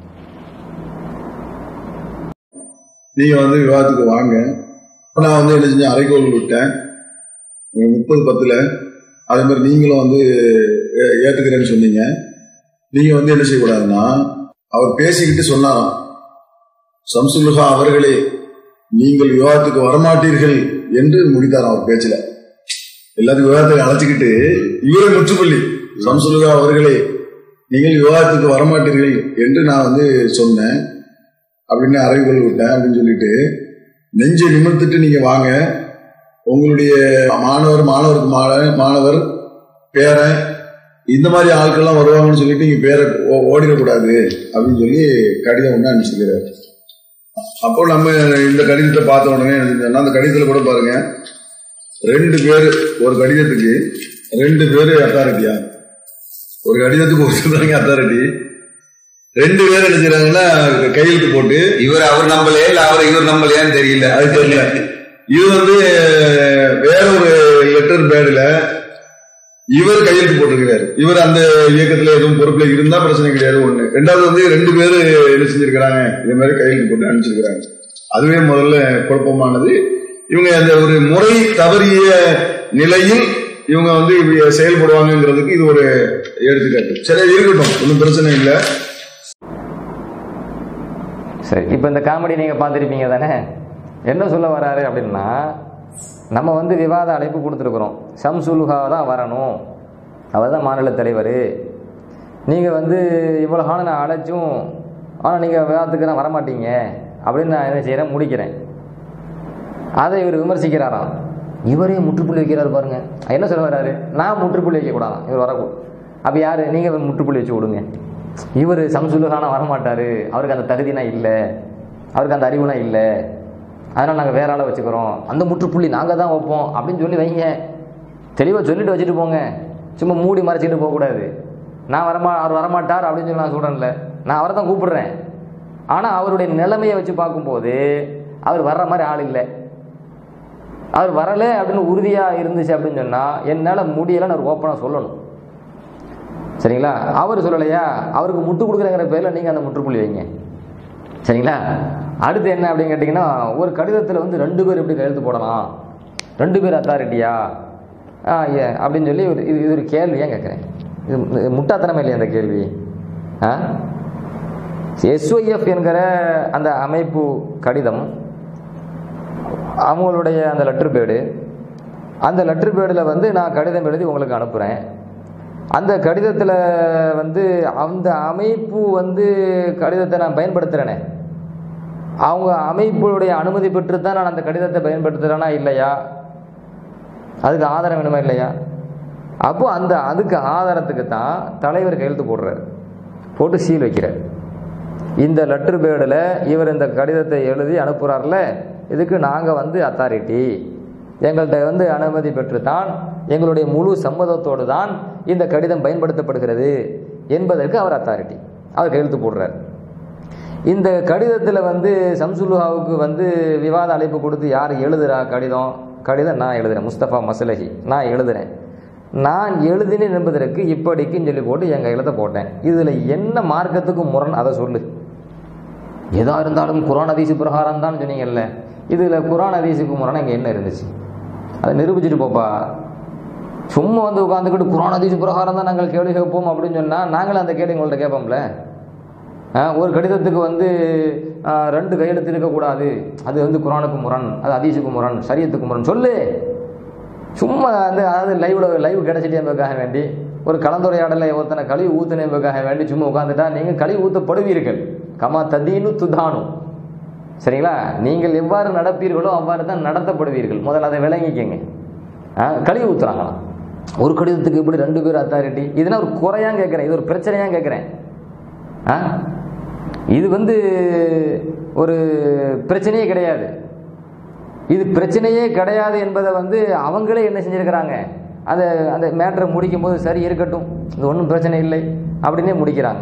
Speaker 3: நீங்க வந்து விவாதத்துக்கு வாங்க அப்ப நான் வந்து என்ன செஞ்சேன் அரைக்கோள் விட்டேன் உங்க முப்பது பத்துல அதே மாதிரி நீங்களும் வந்து ஏ- ஏத்துக்கிறேன்னு சொன்னீங்க நீங்க வந்து என்ன செய்யக்கூடாதுன்னா அவர் பேசிக்கிட்டு சொன்னாராம் சம்சுல்லுகா அவர்களே நீங்கள் விவாதத்துக்கு வரமாட்டீர்கள் என்று முடித்தாராம் அவர் பேச்சுல எல்லாத்துக்கும் விவாதத்துக்கு அழைச்சிக்கிட்டு இவரே முற்றுப்புள்ளி சம்சுல்லுகா அவர்களே நீங்கள் விவாதத்துக்கு வரமாட்டீர்கள் என்று நான் வந்து சொன்னேன் அப்படின்னு அறிவுகள் விட்டேன் அப்படின்னு சொல்லிட்டு நெஞ்சை நிமிர்த்திட்டு நீங்க வாங்க உங்களுடைய மாணவர் மாணவருக்கு மாணவன் மாணவர் பேரன் இந்த மாதிரி ஆட்கள்லாம் வருவாங்கன்னு சொல்லிட்டு நீங்க பேரை ஓ- ஓடிடக்கூடாது அப்படின்னு சொல்லி கடிதம் ஒன்று அனுப்பிச்சிருக்கிறாரு அப்போ நம்ம இந்த கடிதத்தை பார்த்த உடனே என்ன செஞ்சோம்னா, அந்த கடிதத்துல கூட பாருங்க ரெண்டு பேர் ஒரு கடிதத்துக்கு ரெண்டு பேர் அத்தாரிட்டியா ஒரு கடிதத்துக்கு ஒருத்தர் அத்தாரிட்டி ரெண்டு பேர் என்ன செய்றாங்கன்னா கையெழுத்து போட்டு
Speaker 4: இவர் அவர் நம்பலையா இல்ல அவர் இவர் நம்பலையான்னு தெரியல
Speaker 3: அது தெரியல இது வந்து வேற ஒரு லெட்டர் பேடுல இவர் கையெழுத்து போட்டிருக்கிறாரு இவர் அந்த இயக்கத்துல எதுவும் பொறுப்புல இருந்தா பிரச்சனை கிடையாது ஒண்ணு ரெண்டாவது வந்து ரெண்டு பேரு என்ன செஞ்சிருக்கிறாங்க இதே மாதிரி கையெழுத்து போட்டு அனுப்பிச்சிருக்கிறாங்க அதுவே முதல்ல குழப்பமானது இவங்க அந்த ஒரு முறை தவறிய நிலையில் இவங்க வந்து இப்படி செயல்படுவாங்கங்கிறதுக்கு இது ஒரு எடுத்துக்காட்டு சரி இருக்கட்டும் ஒன்றும் பிரச்சனை இல்லை
Speaker 2: சரி இப்போ இந்த காமெடி நீங்கள் பார்த்துருப்பீங்க தானே என்ன சொல்ல வராரு அப்படின்னா நம்ம வந்து விவாத அழைப்பு கொடுத்துருக்குறோம் சம்சுலுகா தான் வரணும் அவர் தான் மாநில தலைவர் நீங்கள் வந்து இவ்வளோ காலம் நான் அழைச்சும் ஆனால் நீங்கள் விவாதத்துக்கு நான் வரமாட்டீங்க அப்படின்னு நான் என்ன செய்கிறேன் முடிக்கிறேன் அதை இவர் விமர்சிக்கிறாராம் இவரே முற்றுப்புள்ளி வைக்கிறாரு பாருங்க என்ன சொல்ல வர்றாரு நான் முற்றுப்புள்ளி வைக்கக்கூடாதான் இவர் வரக்கூடாது அப்போ யார் நீங்கள் முற்றுப்புள்ளி வச்சு விடுங்க இவர் சம்சுலுகானா வரமாட்டார் அவருக்கு அந்த தகுதினா இல்லை அவருக்கு அந்த அறிவுனா இல்லை அதனால் நாங்கள் வேற ஆளை வச்சுக்கிறோம் அந்த முற்றுப்புள்ளி நாங்கள் தான் வைப்போம் அப்படின்னு சொல்லி வைங்க தெளிவாக சொல்லிட்டு வச்சுட்டு போங்க சும்மா மூடி மறைச்சிட்டு போகக்கூடாது நான் வரமா அவர் வரமாட்டார் அப்படின்னு சொல்லி நான் சொல்கிறேன்ல நான் அவரை தான் கூப்பிடுறேன் ஆனால் அவருடைய நிலைமையை வச்சு பார்க்கும்போது அவர் வர்ற மாதிரி ஆள் இல்லை அவர் வரலை அப்படின்னு உறுதியாக இருந்துச்சு அப்படின்னு சொன்னால் என்னால் முடியலைன்னு அவர் ஓப்பனாக சொல்லணும் சரிங்களா அவர் சொல்லலையா அவருக்கு முட்டு கொடுக்குறங்கிற பேரில் நீங்கள் அந்த முற்றுப்புள்ளி வைங்க சரிங்களா அடுத்து என்ன அப்படின்னு கேட்டிங்கன்னா ஒரு கடிதத்தில் வந்து ரெண்டு பேர் எப்படி கையெழுத்து போடலாம் ரெண்டு பேர் அத்தாரிட்டியா ஆ ஏ அப்படின்னு சொல்லி ஒரு இது இது ஒரு கேள்வி ஏன் கேட்குறேன் இது இது முட்டாத்தனமே இல்லையா அந்த கேள்வி ஆ எஸ்ஒஎஃப் என்கிற அந்த அமைப்பு கடிதம் அவங்களுடைய அந்த லெட்டர் பேடு அந்த லெட்டர் பேடில் வந்து நான் கடிதம் எழுதி உங்களுக்கு அனுப்புகிறேன் அந்த கடிதத்தில் வந்து அந்த அமைப்பு வந்து கடிதத்தை நான் பயன்படுத்துகிறேனே அவங்க அமைப்புடைய அனுமதி பெற்று தான் நான் அந்த கடிதத்தை பயன்படுத்துகிறேனா இல்லையா அதுக்கு ஆதாரம் வேணுமா இல்லையா அப்போ அந்த அதுக்கு ஆதாரத்துக்கு தான் தலைவர் கையெழுத்து போடுறாரு போட்டு சீல் வைக்கிறார் இந்த லெட்டர் பேடில் இவர் இந்த கடிதத்தை எழுதி அனுப்புகிறார்ல இதுக்கு நாங்கள் வந்து அத்தாரிட்டி எங்கள்கிட்ட வந்து அனுமதி பெற்று தான் எங்களுடைய முழு சம்மதத்தோடு தான் இந்த கடிதம் பயன்படுத்தப்படுகிறது என்பதற்கு அவர் அத்தாரிட்டி அவர் கையெழுத்து போடுறார் இந்த கடிதத்தில் வந்து சம்சுலுஹாவுக்கு வந்து விவாத அழைப்பு கொடுத்து யார் எழுதுறா கடிதம் கடிதம் நான் எழுதுறேன் முஸ்தபா மசலஹி நான் எழுதுறேன் நான் எழுதினேன் என்பதற்கு இப்படிக்குன்னு சொல்லி போட்டு என் கையில் தான் போட்டேன் இதில் என்ன மார்க்கத்துக்கு முரண் அதை சொல்லு எதா இருந்தாலும் குரான் அதீசு பிரகாரம் தான் சொன்னீங்கல்ல இதில் குரான் அதீசுக்கு முரணம் இங்கே என்ன இருந்துச்சு அதை நிரூபிச்சுட்டு போப்பா சும்மா வந்து உட்காந்துக்கிட்டு குரான் அதீசு பிரகாரம் தான் நாங்கள் கேள்வி கேட்போம் அப்படின்னு சொன்னால் நாங்களும் அந்த கேள்வி உங்கள்கிட்ட கேட்போம்ல ஆ, ஒரு கடிதத்துக்கு வந்து ஆ, ரெண்டு கையெழுத்து இருக்கக்கூடாது அது வந்து குரானுக்கு முரண் அது அதீசுக்கு முரண் சரியத்துக்கு முரண் சொல்லு சும்மா வந்து அதாவது லைவ்ல லைவ் கிடைச்சிட்டே என்பதற்காக வேண்டி ஒரு கலந்துரையாடலை ஒருத்தனை கழிவு ஊத்துன என்பதற்காக வேண்டி சும்மா உட்காந்துட்டா நீங்கள் கழிவு ஊத்தப்படுவீர்கள் கமா ததீனு துதானு சரிங்களா நீங்கள் எவ்வாறு நடப்பீர்களோ அவ்வாறு தான் நடத்தப்படுவீர்கள் முதல்ல அதை விளங்கிக்கங்க ஆ, கழுவி ஊத்துறாங்களாம் ஒரு கடிதத்துக்கு இப்படி ரெண்டு பேர் அத்தாரிட்டி இதுனா ஒரு குறையா கேட்குறேன் இது ஒரு பிரச்சனையா கேட்குறேன் ஆ இது வந்து ஒரு பிரச்சனையே கிடையாது இது பிரச்சனையே கிடையாது என்பதை வந்து அவங்களே என்ன செஞ்சிருக்கிறாங்க அந்த அந்த மேட்டரை முடிக்கும் போது சரி இருக்கட்டும் இது ஒன்றும் பிரச்சனை இல்லை அப்படின்னே முடிக்கிறாங்க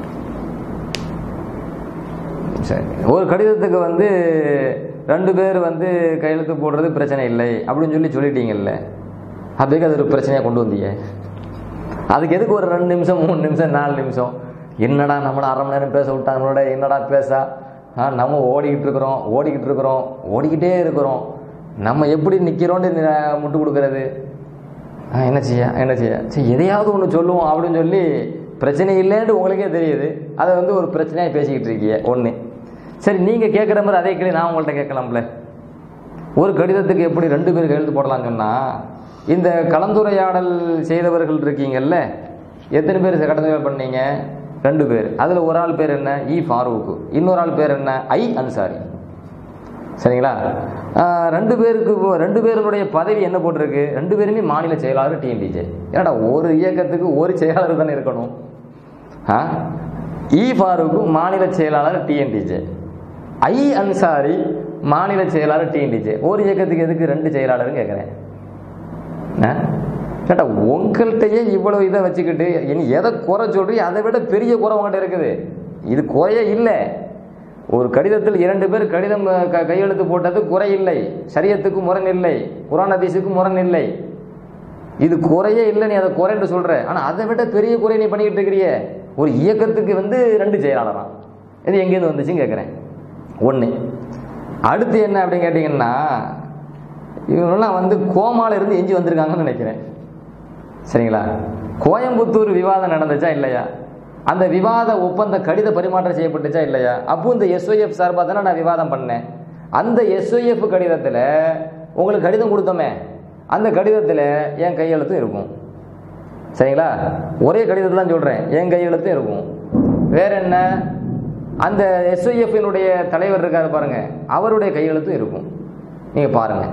Speaker 2: சரி ஒரு கடிதத்துக்கு வந்து ரெண்டு பேர் வந்து கையெழுத்து போடுறது பிரச்சனை இல்லை அப்படின்னு சொல்லி சொல்லிட்டீங்கல்ல அதுக்கு அது ஒரு பிரச்சனையாக கொண்டு வந்தீங்க அதுக்கு எதுக்கு ஒரு ரெண்டு நிமிஷம் மூணு நிமிஷம் நாலு நிமிஷம் என்னடா நம்மளை அரை மணி நேரம் பேச விட்டாங்களோட என்னடா பேச ஆ நம்ம ஓடிக்கிட்டு இருக்கிறோம் ஓடிக்கிட்டு இருக்கிறோம் ஓடிக்கிட்டே இருக்கிறோம் நம்ம எப்படி நிற்கிறோன்னு முட்டு கொடுக்கறது ஆ, என்ன செய்ய என்ன செய்ய சரி எதையாவது ஒன்று சொல்லுவோம் அப்படின்னு சொல்லி பிரச்சனை இல்லைன்ட்டு உங்களுக்கே தெரியுது அதை வந்து ஒரு பிரச்சனையாக பேசிக்கிட்டு இருக்கீங்க ஒன்று சரி நீங்கள் கேட்குற மாதிரி அதே கேள்வி நான் உங்கள்கிட்ட கேட்கலாம்ல ஒரு கடிதத்துக்கு எப்படி ரெண்டு பேர் கையெழுத்து போடலாம்னு சொன்னா இந்த கலந்துரையாடல் செய்தவர்கள் இருக்கீங்கல்ல எத்தனை பேர் கலந்துரையாடல் பண்ணீங்க ரெண்டு பேர் அதில் ஒரு ஆள் பேர் என்ன இ ஃபாரூக் இன்னொரு ஆள் பேர் என்ன ஐ அன்சாரி சரிங்களா ஆஹ் ரெண்டு பேருக்கு ரெண்டு பேருடைய பதவி என்ன போட்டிருக்கு ரெண்டு பேருமே மாநில செயலாளர் டிஎன்டிஜே ஏன்னாடா ஒரு இயக்கத்துக்கு ஒரு செயலாளர் தானே இருக்கணும் ஆ இ ஃபாரூக்கு மாநில செயலாளர் டிஎன்டிஜே ஐ அன்சாரி மாநில செயலாளர் டிஎன்டிஜே ஒரு இயக்கத்துக்கு எதுக்கு ரெண்டு செயலாளர்னு கேட்குறேன் கேட்டா உங்கள்கிட்டயே இவ்வளவு இதை வச்சுக்கிட்டு இனி எதை குறை சொல்றீங்க அதை விட பெரிய குறை உங்கள்கிட்ட இருக்குது இது குறையே இல்லை ஒரு கடிதத்தில் இரண்டு பேர் கடிதம் க- கையெழுத்து போட்டது குறை இல்லை சரியத்துக்கு முரண் இல்லை குரான் ஹதீஸுக்கு முரண் இல்லை இது குறையே இல்லை நீ அதை குறைன்னு சொல்ற ஆனா அதை விட பெரிய குறை நீ பண்ணிக்கிட்டு இருக்கிறிய ஒரு இயக்கத்துக்கு வந்து ரெண்டு செயலாளரா இது எங்கேருந்து வந்துச்சுன்னு கேட்குறேன் ஒன்று அடுத்து என்ன அப்படின்னு கேட்டிங்கன்னா இவங்கெல்லாம் வந்து கோமால இருந்து எஞ்சி வந்திருக்காங்கன்னு நினைக்கிறேன் சரிங்களா கோயம்புத்தூர் விவாதம் நடந்துச்சா இல்லையா அந்த விவாத ஒப்பந்த கடித பரிமாற்றம் செய்யப்பட்டுச்சா இல்லையா அப்போ இந்த எஸ்ஒஎஃப் சார்பாக தானே நான் விவாதம் பண்ணேன் அந்த எஸ்ஒஎஃப் கடிதத்தில் உங்களுக்கு கடிதம் கொடுத்தோமே அந்த கடிதத்தில் என் கையெழுத்தும் இருக்கும் சரிங்களா ஒரே கடிதத்தில் தான் சொல்கிறேன் என் கையெழுத்தும் இருக்கும் வேற என்ன அந்த எஸ்ஒஎஃப்னுடைய தலைவர் இருக்காரு பாருங்க அவருடைய கையெழுத்தும் இருக்கும் நீங்கள் பாருங்க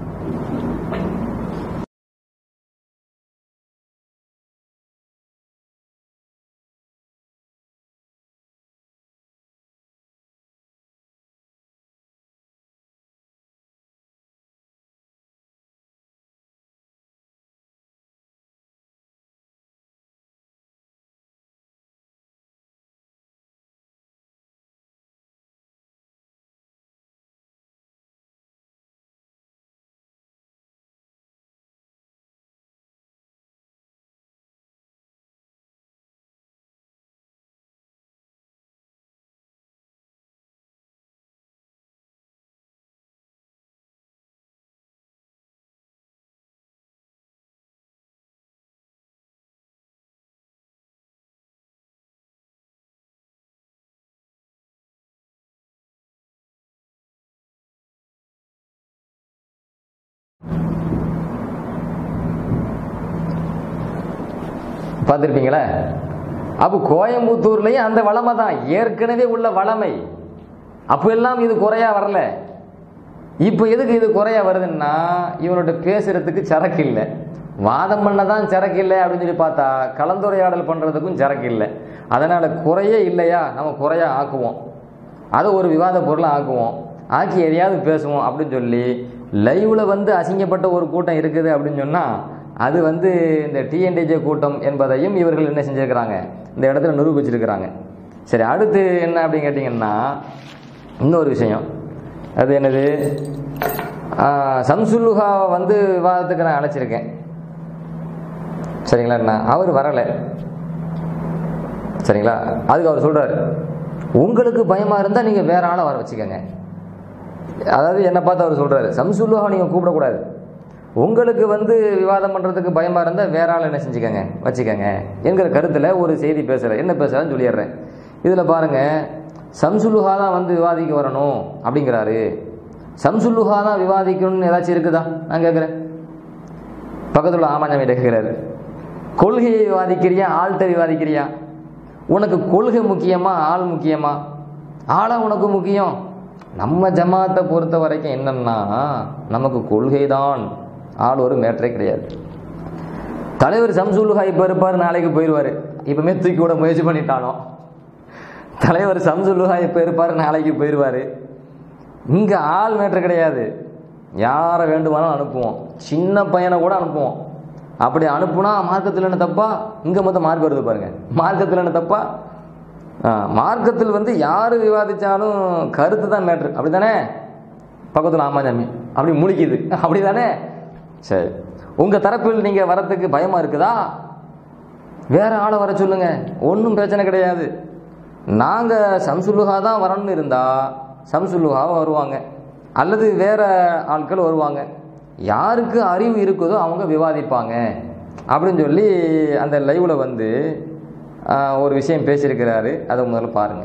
Speaker 2: பார்த்துருப்பீங்களா அப்போ கோயம்புத்தூர்லேயும் அந்த வளமை தான் ஏற்கனவே உள்ள வளமை அப்போ எல்லாம் இது குறையா வரல இப்போ எதுக்கு இது குறையா வருதுன்னா இவனோட பேசுறதுக்கு சரக்கு இல்லை வாதம் பண்ண தான் சரக்கு இல்லை அப்படின்னு சொல்லி பார்த்தா கலந்துரையாடல் பண்ணுறதுக்கும் சரக்கு இல்லை அதனால் குறையே இல்லையா நம்ம குறையா ஆக்குவோம் அதை ஒரு விவாத பொருளாக ஆக்குவோம் ஆக்கி எதையாவது பேசுவோம் அப்படின்னு சொல்லி லைவ்ல வந்து அசிங்கப்பட்ட ஒரு கூட்டம் இருக்குது அப்படின்னு சொன்னால் அது வந்து இந்த டிஎன்டிஜே கூட்டம் என்பதையும் இவர்கள் என்ன செஞ்சிருக்கிறாங்க இந்த இடத்துல நிரூபிச்சிருக்கிறாங்க சரி அடுத்து என்ன அப்படின்னு கேட்டிங்கன்னா இன்னொரு விஷயம் அது என்னது ஆஹ், சம்சுல்லுஹாவை வந்து விவாதத்துக்கு நான் அழைச்சிருக்கேன் சரிங்களா அண்ணா அவர் வரலை சரிங்களா அதுக்கு அவர் சொல்றாரு உங்களுக்கு பயமா இருந்தா நீங்க வேற ஆளை வர வச்சுக்கோங்க அதாவது என்ன பார்த்து அவர் சொல்றாரு சம்சுல்லுஹா நீங்க கூப்பிடக்கூடாது உங்களுக்கு வந்து விவாதம் பண்றதுக்கு பயமா இருந்தா வேற ஆள் என்ன செஞ்சுக்கோங்க வச்சுக்கோங்க என்கிற கருத்துல ஒரு செய்தி பேசுறேன் என்ன பேசுறேன்னு சொல்லிடுறேன் இதுல பாருங்க சம்சுல்லுஹா தான் வந்து விவாதிக்க வரணும் அப்படிங்கிறாரு சம்சுல்லுஹா தான் விவாதிக்கணும்னு ஏதாச்சும் இருக்குதா நான் கேட்குறேன் பக்கத்துல உள்ள ஆமாஞ்சாமியிட்ட கேட்குறாரு கொள்கையை விவாதிக்கிறியா ஆள்கிட்ட விவாதிக்கிறியா உனக்கு கொள்கை முக்கியமா ஆள் முக்கியமா ஆளா உனக்கு முக்கியம் நம்ம ஜமாத்தை பொறுத்த வரைக்கும் என்னன்னா நமக்கு கொள்கை தான் ஆள் ஒரு மேட்டரே கிடையாது தலைவர் சம்சுல்லுஹா இப்போ இருப்பார் நாளைக்கு போயிடுவார் இப்பவுமே தூக்கி விட முயற்சி பண்ணிட்டானோ தலைவர் சம்சுல்லுஹா இப்போ இருப்பார் நாளைக்கு போயிடுவார் இங்கே ஆள் மேட்ரு கிடையாது யாரை வேண்டுமானாலும் அனுப்புவோம் சின்ன பையனை கூட அனுப்புவோம் அப்படி அனுப்புனா மார்க்கத்தில் என்ன தப்பா இங்கே மொத்தம் மார்க் வருது பாருங்க மார்க்கத்தில் என்ன தப்பா ஆ, மார்க்கத்தில் வந்து யார் விவாதிச்சாலும் கருத்து தான் மேட்ரு அப்படி தானே பக்கத்தில் ஆமாஞ்சாமி அப்படி முழிக்குது அப்படி தானே சரி உங்கள் தரப்பில் நீங்கள் வரத்துக்கு பயமாக இருக்குதா வேற ஆளை வர சொல்லுங்க ஒன்றும் பிரச்சனை கிடையாது நாங்கள் சம்சுல்லுகா தான் வரணும்னு இருந்தால் சம்சுல்லுகாவை வருவாங்க அல்லது வேற ஆட்கள் வருவாங்க யாருக்கு அறிவு இருக்குதோ அவங்க விவாதிப்பாங்க அப்படின்னு சொல்லி அந்த லைவ்ல வந்து ஆஹ், ஒரு விஷயம் பேசியிருக்கிறாரு அதை முதல்ல பாருங்க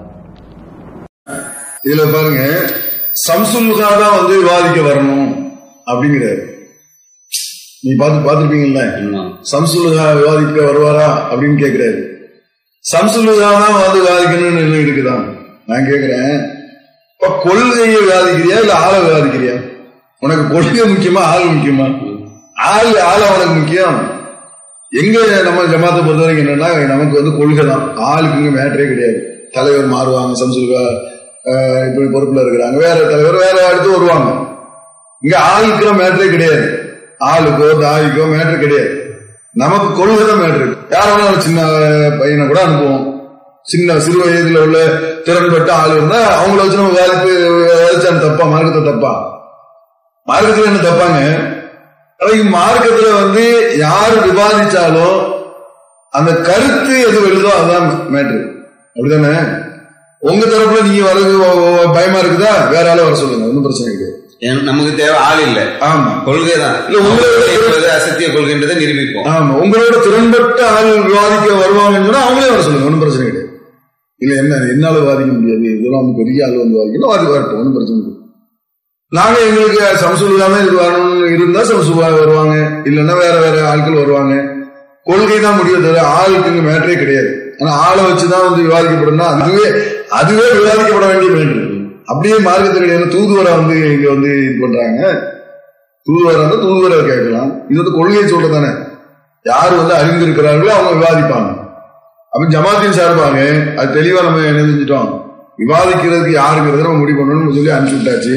Speaker 3: இதுல பாருங்க சம்சுல்லுகா தான் வந்து விவாதிக்க வரணும் அப்படிங்கிறாரு நீ பார்த்து பார்த்துருப்பீங்கல்ல
Speaker 4: ஆமா.
Speaker 3: சம்சுல்லுகா விவாதிக்க வருவாரா அப்படின்னு கேக்குறாரு சம்சுல்லுகா தான் வந்து விவாதிக்கணும்னு என்ன இருக்குதான் நான் கேக்குறேன் இப்ப கொள்கையை விவாதிக்கிறியா இல்ல ஆளை விவாதிக்கிறியா உனக்கு கொள்கை முக்கியமா ஆள் முக்கியமா ஆள் ஆளா உனக்கு முக்கியம் எங்க நம்ம ஜமாத்தை பொறுத்த வரைக்கும் என்னன்னா நமக்கு வந்து கொள்கை தான் ஆளுக்கு இங்க மேட்டரே கிடையாது தலைவர் மாறுவாங்க சம்சுல்கா அஹ், இப்படி பொறுப்புல இருக்கிறாங்க வேற தலைவர் வேற அடுத்து வருவாங்க இங்க ஆளுக்குலாம் மேட்டரே கிடையாது ஆளுக்கோ தாய்க்கோ மேட்டர் கிடையாது நமக்கு கொள்கை தான் மேட்ரு யார வேணாலும் சின்ன பையனை கூட அனுப்புவோம் சின்ன சிறு வயதுல உள்ள திறன்பட்ட ஆள் இருந்தா அவங்கள வச்சு நம்ம வேலைக்கு விதைச்சா தப்பா மார்க்கத்தை தப்பா மார்க்கத்துல என்ன தப்பாங்க அன்னைக்கு மார்க்கத்துல வந்து யாரு விவாதிச்சாலும் அந்த கருத்து எது வருதோ அதுதான் மேட்ரு அப்படிதானே உங்க தரப்புல நீங்க வரது பயமா இருக்குதா வேற ஆள வர சொல்லுங்க ஒன்றும் பிரச்சனை கிடையாது
Speaker 4: ஏன் நமக்கு தேவை ஆள் இல்ல
Speaker 3: ஆமா
Speaker 4: கொள்கை தான்
Speaker 3: இல்ல, உங்களோட-
Speaker 4: என்பது அசத்திய கொள்கைன்றதை நிரூபிப்போம்
Speaker 3: ஆமா உங்களோட திறன்பட்ட ஆள் விவாதிக்க வருவாங்கன்னு சொன்னா அவங்களே வர சொல்லுங்க ஒன்றும் பிரச்சனை கிடையாது இல்ல என்ன என்னால விவாதிக்க முடியாது இதெல்லாம் வந்து பெரிய ஆள் வந்து விவாதிக்கணும் அது வரட்டும் ஒன்றும் பிரச்சனை இல்லை நாங்க எங்களுக்கு சம்சுலுகாமே இது வரணும்னு இருந்தா சம்சுகா வருவாங்க இல்லைன்னா வேற வேற ஆட்கள் வருவாங்க கொள்கை தான் முடியும் தவிர ஆளுக்கு இங்க மேட்டரே கிடையாது ஆனா ஆளை வச்சுதான் வந்து விவாதிக்கப்படணும்னா அதுவே அதுவே விவாதிக்கப்பட வேண்டிய மேட்டர் அப்படியே மார்க்கத்தில் தூதுவரை வந்து இங்க வந்து இது பண்றாங்க தூதுவரை வந்து தூதுவரை கேட்கலாம் இது வந்து கொள்கையை சொல்றதானே யார் வந்து அறிந்திருக்கிறார்களோ அவங்க விவாதிப்பாங்க அப்ப ஜமாத்தின் சார்பாங்க அது தெளிவா நம்ம என்ன செஞ்சுட்டோம் விவாதிக்கிறதுக்கு யாருங்கிறத நம்ம முடிவு பண்ணணும்னு சொல்லி அனுப்பிச்சு விட்டாச்சு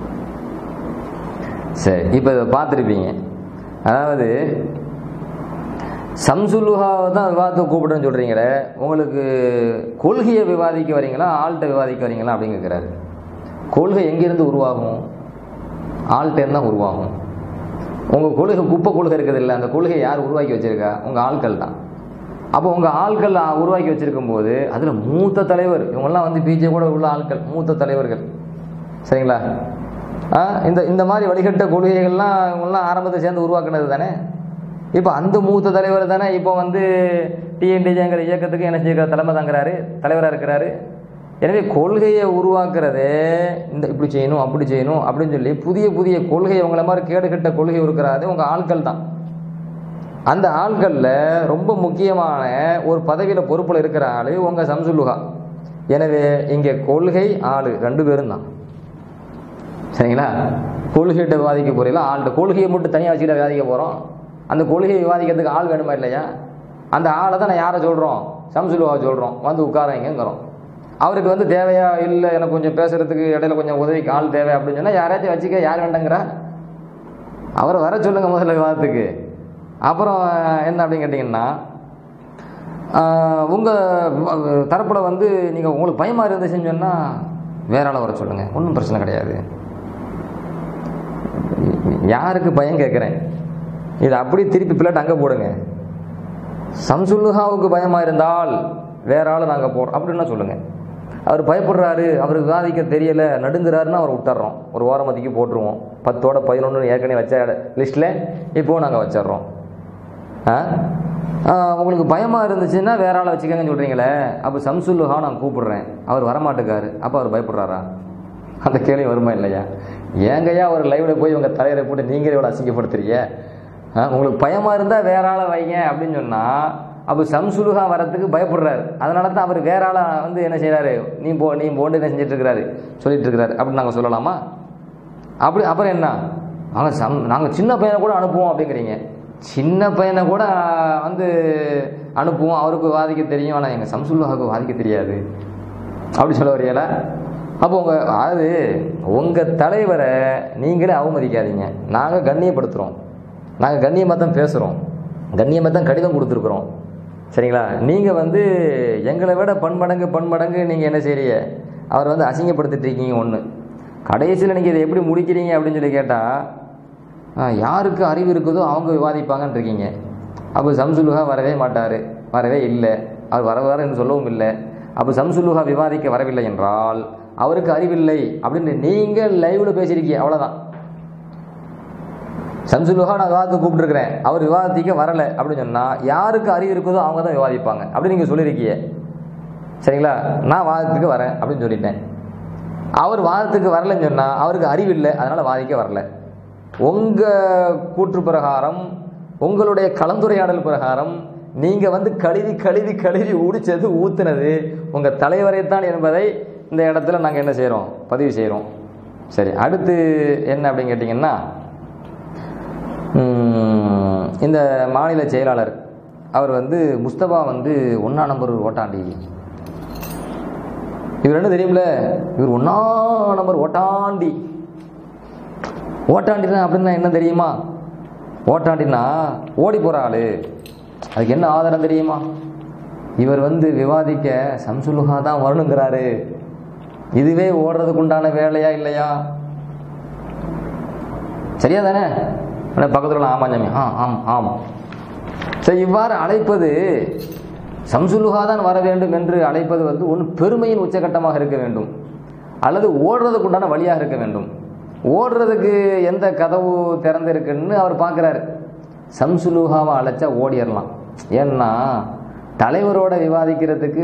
Speaker 2: சரி இப்போ இதை பார்த்துருப்பீங்க அதாவது சம்சுலுஹாவை தான் விவாதத்துக்கு கூப்பிடுன்னு சொல்கிறீங்களே உங்களுக்கு கொள்கையை விவாதிக்க வரீங்களா ஆள்கிட்ட விவாதிக்க வரீங்களா அப்படின்னு கேட்குறாரு கொள்கை எங்கேருந்து உருவாகும் ஆள்கிட்ட தான் உருவாகும் உங்கள் கொள்கை குப்பை கொள்கை இருக்குது இல்லை அந்த கொள்கையை யார் உருவாக்கி வச்சிருக்கா உங்கள் ஆட்கள் தான் அப்போ உங்கள் ஆட்கள் உருவாக்கி வச்சிருக்கும் போது அதில் மூத்த தலைவர் இவங்கெல்லாம் வந்து பிஜே கூட உள்ள ஆட்கள் மூத்த தலைவர்கள் சரிங்களா ஆ, இந்த இந்த மாதிரி வழிகட்ட கொள்கைகள்லாம் இவங்கெல்லாம் ஆரம்பத்தை சேர்ந்து உருவாக்குனது தானே இப்போ அந்த மூத்த தலைவர் தானே இப்போ வந்து டிஎன்டிஜேங்கிற இயக்கத்துக்கு என்ன செய்கிற தலைமை தாங்கிறாரு தலைவராக இருக்கிறாரு எனவே கொள்கையை உருவாக்குறதே இந்த இப்படி செய்யணும் அப்படி செய்யணும் அப்படின்னு சொல்லி புதிய புதிய கொள்கை உங்களை மாதிரி கேடுகட்ட கொள்கை இருக்கிறாரு உங்கள் ஆட்கள் தான் அந்த ஆள்களில் ரொம்ப முக்கியமான ஒரு பதவியில் பொறுப்பில் இருக்கிற ஆள் உங்கள் சம்சுலுகா எனவே இங்கே கொள்கை ஆள் ரெண்டு பேரும் தான் சரிங்களா கொள்கைகிட்ட விவாதிக்க போறீங்களா ஆள்கிட்ட கொள்கையை மட்டும் தனியாக வச்சுக்கிட்ட விவாதிக்க போகிறோம் அந்த கொள்கையை விவாதிக்கிறதுக்கு ஆள் வேணுமா இல்லையா அந்த ஆளை தான் நான் யாரை சொல்கிறோம் சம்சுலுவா சொல்கிறோம் வந்து உட்காரங்கிறோம் அவருக்கு வந்து தேவையா இல்லை எனக்கு கொஞ்சம் பேசுறதுக்கு இடையில கொஞ்சம் உதவிக்கு ஆள் தேவை அப்படின்னு சொன்னால் யாராச்சும் வச்சுக்க யார் வேண்டாங்கிறா அவரை வர சொல்லுங்க முதல்ல விவாதத்துக்கு அப்புறம் என்ன அப்படின்னு கேட்டிங்கன்னா உங்கள் தரப்பில் வந்து நீங்கள் உங்களுக்கு பயமாக இருந்துச்சுன்னு சொன்னால் வேற ஆளை வர சொல்லுங்கள் ஒன்றும் பிரச்சனை கிடையாது யாருக்கு பயம் கேட்குறேன் இதை அப்படியே திருப்பி பிள்ளைட்டு அங்கே போடுங்க சம்சுல்லுஹாவுக்கு பயமாக இருந்தால் வேற ஆளை நாங்கள் போடுறோம் அப்படின்னா சொல்லுங்கள் அவர் பயப்படுறாரு அவர் விவாதிக்க தெரியல நடுங்குறாருன்னா அவர் விட்டுறோம் ஒரு ஓரமதிக்கு போட்டுருவோம் பத்தோட பதினொன்று ஏற்கனவே வச்ச லிஸ்ட்டில் இப்போவும் நாங்கள் வச்சிடுறோம் ஆ ஆ, உங்களுக்கு பயமாக இருந்துச்சுன்னா வேற ஆளை வச்சுக்கங்கன்னு சொல்கிறீங்களே அப்போ சம்சுல்லுஹா நான் கூப்பிடுறேன் அவர் வரமாட்டுக்காரு அப்போ அவர் பயப்படுறாரா அந்த கேள்வி வருமா இல்லையா ஏங்கய்யா ஒரு லைவ்ல போய் உங்கள் தலைவரை போட்டு நீங்களே இவ்வளோ அசிங்கப்படுத்துறீங்க ஆ, உங்களுக்கு பயமாக இருந்தால் வேற ஆளை வைங்க அப்படின்னு சொன்னால் அப்போ சம்சுலுகா வரத்துக்கு பயப்படுறாரு அதனால தான் அவர் வேற ஆளை வந்து என்ன செய்கிறாரு நீ போ நீ போண்டு என்ன செஞ்சுட்டு இருக்கிறாரு சொல்லிட்டு இருக்கிறாரு அப்படின்னு நாங்கள் சொல்லலாமா அப்படி அப்புறம் என்ன நாங்கள் சம் நாங்கள் சின்ன பையனை கூட அனுப்புவோம் அப்படிங்கிறீங்க சின்ன பையனை கூட வந்து அனுப்புவோம் அவருக்கு வாதிக்க தெரியும் ஆனால் எங்கள் சம்சுல்லாவுக்கு வாதிக்க தெரியாது அப்படி சொல்ல வரீங்களா அப்போ உங்கள் அதாவது உங்கள் தலைவரை நீங்களே அவமதிக்காதீங்க நாங்கள் கண்ணியப்படுத்துகிறோம் நாங்கள் கண்ணியமாக தான் பேசுகிறோம் கண்ணியமாக தான் கடிதம் கொடுத்துருக்குறோம் சரிங்களா நீங்கள் வந்து எங்களை விட பன்மடங்கு பன்மடங்கு நீங்கள் என்ன செய்றீங்க அவர் வந்து அசிங்கப்படுத்திட்டு இருக்கீங்க ஒன்று கடைசியில் நீங்கள் இதை எப்படி முடிக்கிறீங்க அப்படின்னு சொல்லி கேட்டால் யாருக்கு அறிவு இருக்குதோ அவங்க விவாதிப்பாங்கன்னு இருக்கீங்க அப்போ சம்சுலுகா வரவே மாட்டார் வரவே இல்லை அவர் வர வரன்னு சொல்லவும் இல்லை அப்போ சம்சுலுகா விவாதிக்க வரவில்லை என்றால் அவருக்கு அறிவில்லை அப்படின்னு நீங்கள் லைவ்ல பேசியிருக்கீங்க அவ்வளோதான் சம்சுலுகா நான் விவாதத்துக்கு கூப்பிட்டுருக்கிறேன் அவர் விவாதத்துக்கு வரலை அப்படின்னு சொன்னால் யாருக்கு அறிவு இருக்குதோ அவங்க தான் விவாதிப்பாங்க அப்படின்னு நீங்கள் சொல்லியிருக்கீங்க சரிங்களா நான் வாதத்துக்கு வரேன் அப்படின்னு சொல்லிட்டேன் அவர் வாதத்துக்கு வரலைன்னு சொன்னால் அவருக்கு அறிவு இல்லை அதனால் வாதிக்க வரல உங்கள் கூற்று பிரகாரம் உங்களுடைய கலந்துரையாடல் பிரகாரம் நீங்கள் வந்து கழுவி கழுவி கழுவி ஊடிச்சது ஊத்துனது உங்கள் தலைவரைத்தான் என்பதை இந்த இடத்துல நாங்கள் என்ன செய்கிறோம் பதிவு செய்கிறோம் சரி அடுத்து என்ன அப்படின்னு கேட்டிங்கன்னா ம், இந்த மாநில செயலாளர் அவர் வந்து முஸ்தபா வந்து ஒன்றா நம்பர் ஓட்டாண்டி இவர் என்ன தெரியும்ல இவர் ஒன்றா நம்பர் ஓட்டாண்டி ஓட்டாண்டினா அப்படின்னா என்ன தெரியுமா ஓட்டாண்டினா ஓடி போகிற ஆளு அதுக்கு என்ன ஆதாரம் தெரியுமா இவர் வந்து விவாதிக்க சம்சுலுகா தான் வரணுங்கிறாரு இதுவே ஓடுறதுக்கு உண்டான வேலையா இல்லையா சரியா தானே ஆனால் பக்கத்தில் உள்ள ஆமாம் ஜாமி ஆ ஆம் ஆம் சரி இவ்வாறு அழைப்பது சம்சுலுகா தான் வர வேண்டும் என்று அழைப்பது வந்து ஒன்று பெருமையின் உச்சகட்டமாக இருக்க வேண்டும் அல்லது ஓடுறதுக்கு உண்டான வழியாக இருக்க வேண்டும் ஓடுறதுக்கு எந்த கதவு திறந்திருக்குன்னு அவர் பார்க்குறாரு சம்சுலுகாவை அழைச்சா ஓடிடலாம் ஏன்னா தலைவரோட விவாதிக்கிறதுக்கு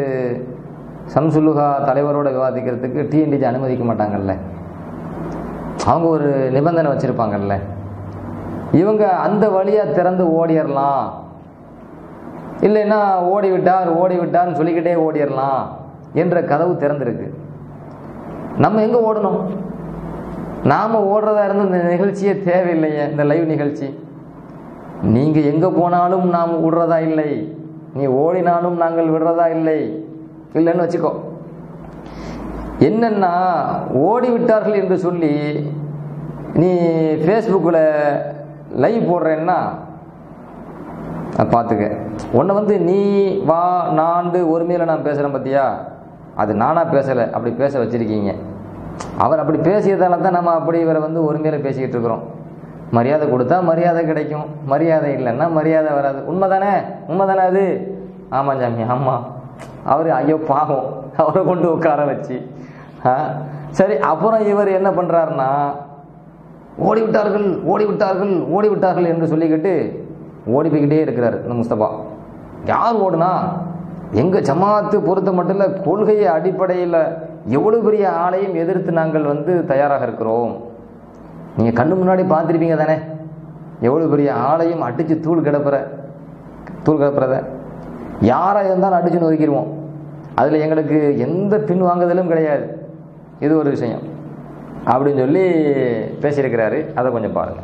Speaker 2: சம்சுலுகா தலைவரோட விவாதிக்கிறதுக்கு டிஎன்டிஜி அனுமதிக்க மாட்டாங்கல்ல அவங்க ஒரு நிபந்தனை வச்சுருப்பாங்கல்ல இவங்க அந்த வழியாக திறந்து ஓடிடலாம் இல்லைன்னா ஓடி விட்டார் ஓடி விட்டார்னு சொல்லிக்கிட்டே ஓடிடலாம் என்ற கதவு திறந்திருக்கு நம்ம எங்கே ஓடணும் நாம் ஓடுறதா இருந்த இந்த நிகழ்ச்சியே தேவையில்லையே இந்த லைவ் நிகழ்ச்சி நீங்கள் எங்கே போனாலும் நாம் விடுறதா இல்லை நீ ஓடினாலும் நாங்கள் விடுறதா இல்லை இல்லைன்னு வச்சுக்கோ என்னன்னா ஓடி விட்டார்கள் என்று சொல்லி நீ ஃபேஸ்புக்கில் லைவ் போடுறேன்னா பார்த்துக்க உன்னை வந்து நீ வா நான்கு ஒருமையில் நான் பேசுகிறேன் பார்த்தியா அது நானாக பேசலை அப்படி பேச வச்சுருக்கீங்க அவர் அப்படி பேசியதால தான் நம்ம அப்படி இவரை வந்து ஒருமையில் பேசிக்கிட்டு இருக்கிறோம் மரியாதை கொடுத்தா மரியாதை கிடைக்கும் மரியாதை இல்லைன்னா மரியாதை வராது உண்மை தானே உண்மை தானே அது ஆமாம் ஜாமி ஆமாம் அவர் ஐயோ பாவம் அவரை கொண்டு உட்கார வச்சு ஆ சரி அப்புறம் இவர் என்ன பண்ணுறாருன்னா ஓடி விட்டார்கள் ஓடி விட்டார்கள் ஓடி விட்டார்கள் என்று சொல்லிக்கிட்டு ஓடி போய்கிட்டே இருக்கிறார் இந்த முஸ்தபா யார் ஓடுனா எங்கள் ஜமாத்து பொறுத்த மட்டும் இல்லை கொள்கையை அடிப்படையில் எவ்வளோ பெரிய ஆளையும் எதிர்த்து நாங்கள் வந்து தயாராக இருக்கிறோம் நீங்கள் கண்ணு முன்னாடி பார்த்துருப்பீங்க தானே எவ்வளோ பெரிய ஆளையும் அடித்து தூள் கிடப்புற தூள் கிடப்புறத யாராக இருந்தாலும் அடிச்சு நொறுக்கிடுவோம் அதில் எங்களுக்கு எந்த பின் வாங்குதலும் கிடையாது இது ஒரு விஷயம் அப்படின்னு சொல்லி பேசியிருக்கிறாரு அதை கொஞ்சம் பாருங்கள்